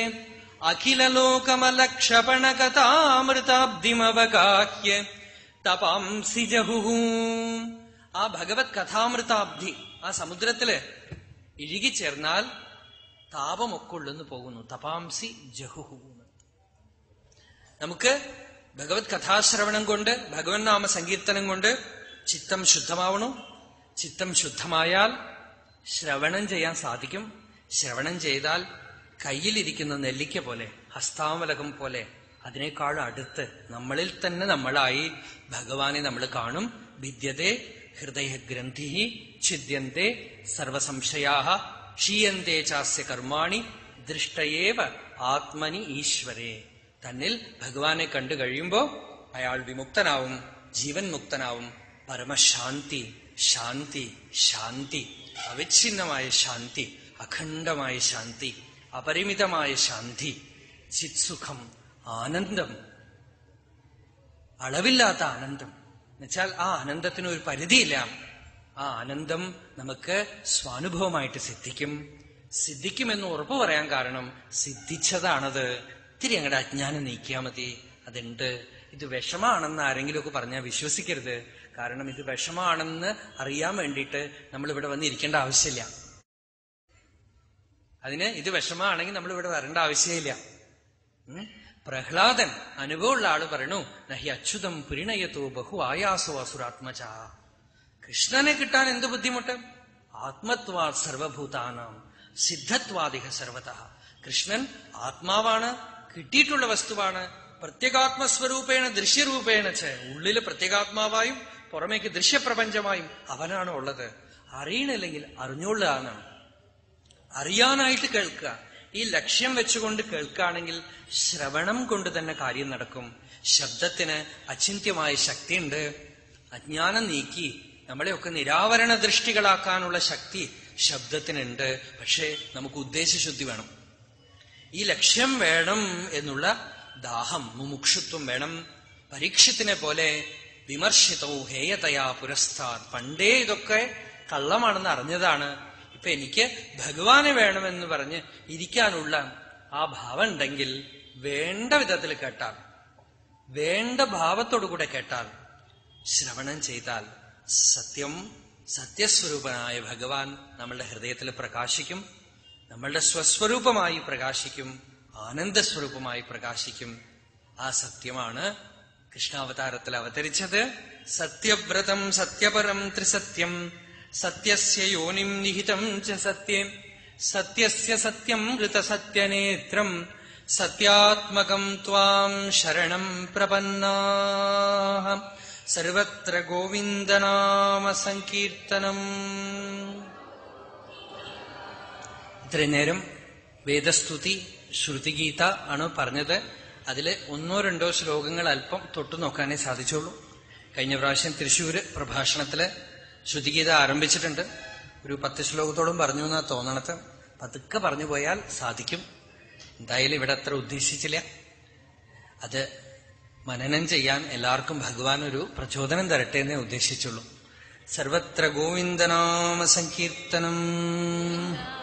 അഖിലലോകമലക്ഷപണകഥാമൃതാബ്ദിമവകാഹ്യ തപാംസി ജഹുഹൂ ആ ഭഗവത് കഥാമൃതാബ്ധി ആ സമുദ്രത്തില് ഇഴുകിച്ചേർന്നാൽ താപമൊക്കെ ഉള്ളെന്ന് പോകുന്നു തപാംസി ജഹുഹു നമുക്ക് ഭഗവത് കഥാശ്രവണം കൊണ്ട് ഭഗവൻ നാമ സങ്കീർത്തനം കൊണ്ട് ചിത്തം ശുദ്ധമാവണു ചിത്തം ശുദ്ധമായാൽ ശ്രവണം ചെയ്യാൻ സാധിക്കും ശ്രവണം ചെയ്താൽ കയ്യിലിരിക്കുന്ന നെല്ലിക്ക പോലെ ഹസ്താമലകം പോലെ അതിനേക്കാൾ അടുത്ത് നമ്മളിൽ തന്നെ നമ്മളായി ഭഗവാനെ നമ്മൾ കാണും ഭിദ്യത്തെ ഹൃദയഗ്രന്ഥി ഛിദ്യന്തെ സർവസംശയാ ക്ഷീയന്തെ ചാസ്യ കർമാണി ദൃഷ്ടയേവ ആത്മനി ഈശ്വരേ തന്നിൽ ഭഗവാനെ കണ്ടു കഴിയുമ്പോ അയാൾ വിമുക്തനാവും ജീവൻ മുക്തനാവും പരമശാന്തി ശാന്തി ശാന്തി അവിഛിന്നമായ ശാന്തി അഖണ്ഡമായ ശാന്തി അപരിമിതമായ ശാന്തി ചിത്സുഖം ആനന്ദം അളവില്ലാത്ത ആനന്ദം എന്നുവെച്ചാൽ ആ ആനന്ദത്തിന് ഒരു പരിധിയില്ല ആ ആനന്ദം നമുക്ക് സ്വാനുഭവമായിട്ട് സിദ്ധിക്കും സിദ്ധിക്കുമെന്ന് ഉറപ്പു പറയാൻ കാരണം സിദ്ധിച്ചതാണത് ഇത്തിരി അങ്ങടെ അജ്ഞാനം നീക്കിയാൽ മതി അതുണ്ട് ഇത് വിഷമാണെന്ന് ആരെങ്കിലുമൊക്കെ പറഞ്ഞാൽ വിശ്വസിക്കരുത് കാരണം ഇത് വിഷമാണെന്ന് അറിയാൻ വേണ്ടിയിട്ട് നമ്മൾ ഇവിടെ വന്നിരിക്കേണ്ട ആവശ്യമില്ല അതിന് ഇത് വിഷമാണെങ്കിൽ നമ്മൾ ഇവിടെ വരേണ്ട ആവശ്യമില്ല ഉം? പ്രഹ്ലാദൻ അനുഭവമുള്ള ആള് പറയണു നഹി അച്യുതം പുരിണയത്തോ ബഹു ആയാസോ അസുരാത്മച കൃഷ്ണനെ കിട്ടാൻ എന്ത് ബുദ്ധിമുട്ട് ആത്മത്വാ സർവഭൂതാനാം സിദ്ധത്വാദിഹ സർവത കൃഷ്ണൻ ആത്മാവാണ് കിട്ടിയിട്ടുള്ള വസ്തുവാണ് പ്രത്യേകാത്മസ്വരൂപേണ ദൃശ്യരൂപേണ ചെ ഉള്ളില് പ്രത്യേകാത്മാവായും പുറമേക്ക് ദൃശ്യപ്രപഞ്ചമായും അവനാണ് ഉള്ളത് അറിയണില്ലെങ്കിൽ അറിഞ്ഞോളുക എന്നാണ് അറിയാനായിട്ട് കേൾക്കുക ഈ ലക്ഷ്യം വെച്ചുകൊണ്ട് കേൾക്കുകയാണെങ്കിൽ ശ്രവണം കൊണ്ട് തന്നെ കാര്യം നടക്കും ശബ്ദത്തിന് അചിന്ത്യമായ ശക്തിയുണ്ട് അജ്ഞാനം നീക്കി നമ്മളെയൊക്കെ നിരാവരണ ദൃഷ്ടികളാക്കാനുള്ള ശക്തി ശബ്ദത്തിനുണ്ട് പക്ഷേ നമുക്ക് ഉദ്ദേശശുദ്ധി വേണം ഈ ലക്ഷ്യം വേണം എന്നുള്ള ദാഹം മുമുക്ഷുത്വം വേണം പരീക്ഷത്തിനെ പോലെ വിമർശിതവും ഹേയതയാ പുരസ്താത് പണ്ടേ ഇതൊക്കെ കള്ളമാണെന്ന് അറിഞ്ഞതാണ് ഇപ്പൊ എനിക്ക് ഭഗവാനെ വേണമെന്ന് പറഞ്ഞ് ഇരിക്കാനുള്ള ആ ഭാവം ഉണ്ടെങ്കിൽ വേണ്ട വിധത്തിൽ കേട്ടാൽ വേണ്ട ഭാവത്തോടുകൂടെ കേട്ടാൽ ശ്രവണം ചെയ്താൽ സത്യം സത്യസ്വരൂപനായ ഭഗവാൻ നമ്മളുടെ ഹൃദയത്തിൽ പ്രകാശിക്കും നമ്മളുടെ സ്വസ്വരൂപമായി പ്രകാശിക്കും ആനന്ദസ്വരൂപമായി പ്രകാശിക്കും ആ സത്യമാണ് കൃഷ്ണാവതാരത്തിൽ അവതരിച്ചത് സത്യവ്രതം സത്യപരം ത്രിസത്യം സത്യസ്യ യോനിം നിഹിതം ച സത്യം സത്യസ്യ സത്യം ഋതസത്യനേത്രം സത്യാത്മകം ത്വാം ശരണം പ്രപന്നാ സർവത്ര ഗോവിന്ദനാമ സങ്കീർത്തനം ഇത്രയും നേരം വേദസ്തുതി ശ്രുതിഗീത ആണ് പറഞ്ഞത് അതില് ഒന്നോ രണ്ടോ ശ്ലോകങ്ങൾ അല്പം തൊട്ടു നോക്കാനേ സാധിച്ചുള്ളൂ കഴിഞ്ഞ പ്രാവശ്യം തൃശ്ശൂര് പ്രഭാഷണത്തില് ശ്രുതിഗീത ആരംഭിച്ചിട്ടുണ്ട് ഒരു പത്ത് ശ്ലോകത്തോളം പറഞ്ഞു എന്നാ തോന്നണത് പതുക്കെ പറഞ്ഞു പോയാൽ സാധിക്കും എന്തായാലും ഇവിടെ അത്ര ഉദ്ദേശിച്ചില്ല അത് മനനം ചെയ്യാൻ എല്ലാവർക്കും ഭഗവാൻ ഒരു പ്രചോദനം തരട്ടെ എന്നേ ഉദ്ദേശിച്ചുള്ളൂ സർവത്ര ഗോവിന്ദനാമ സങ്കീർത്തനം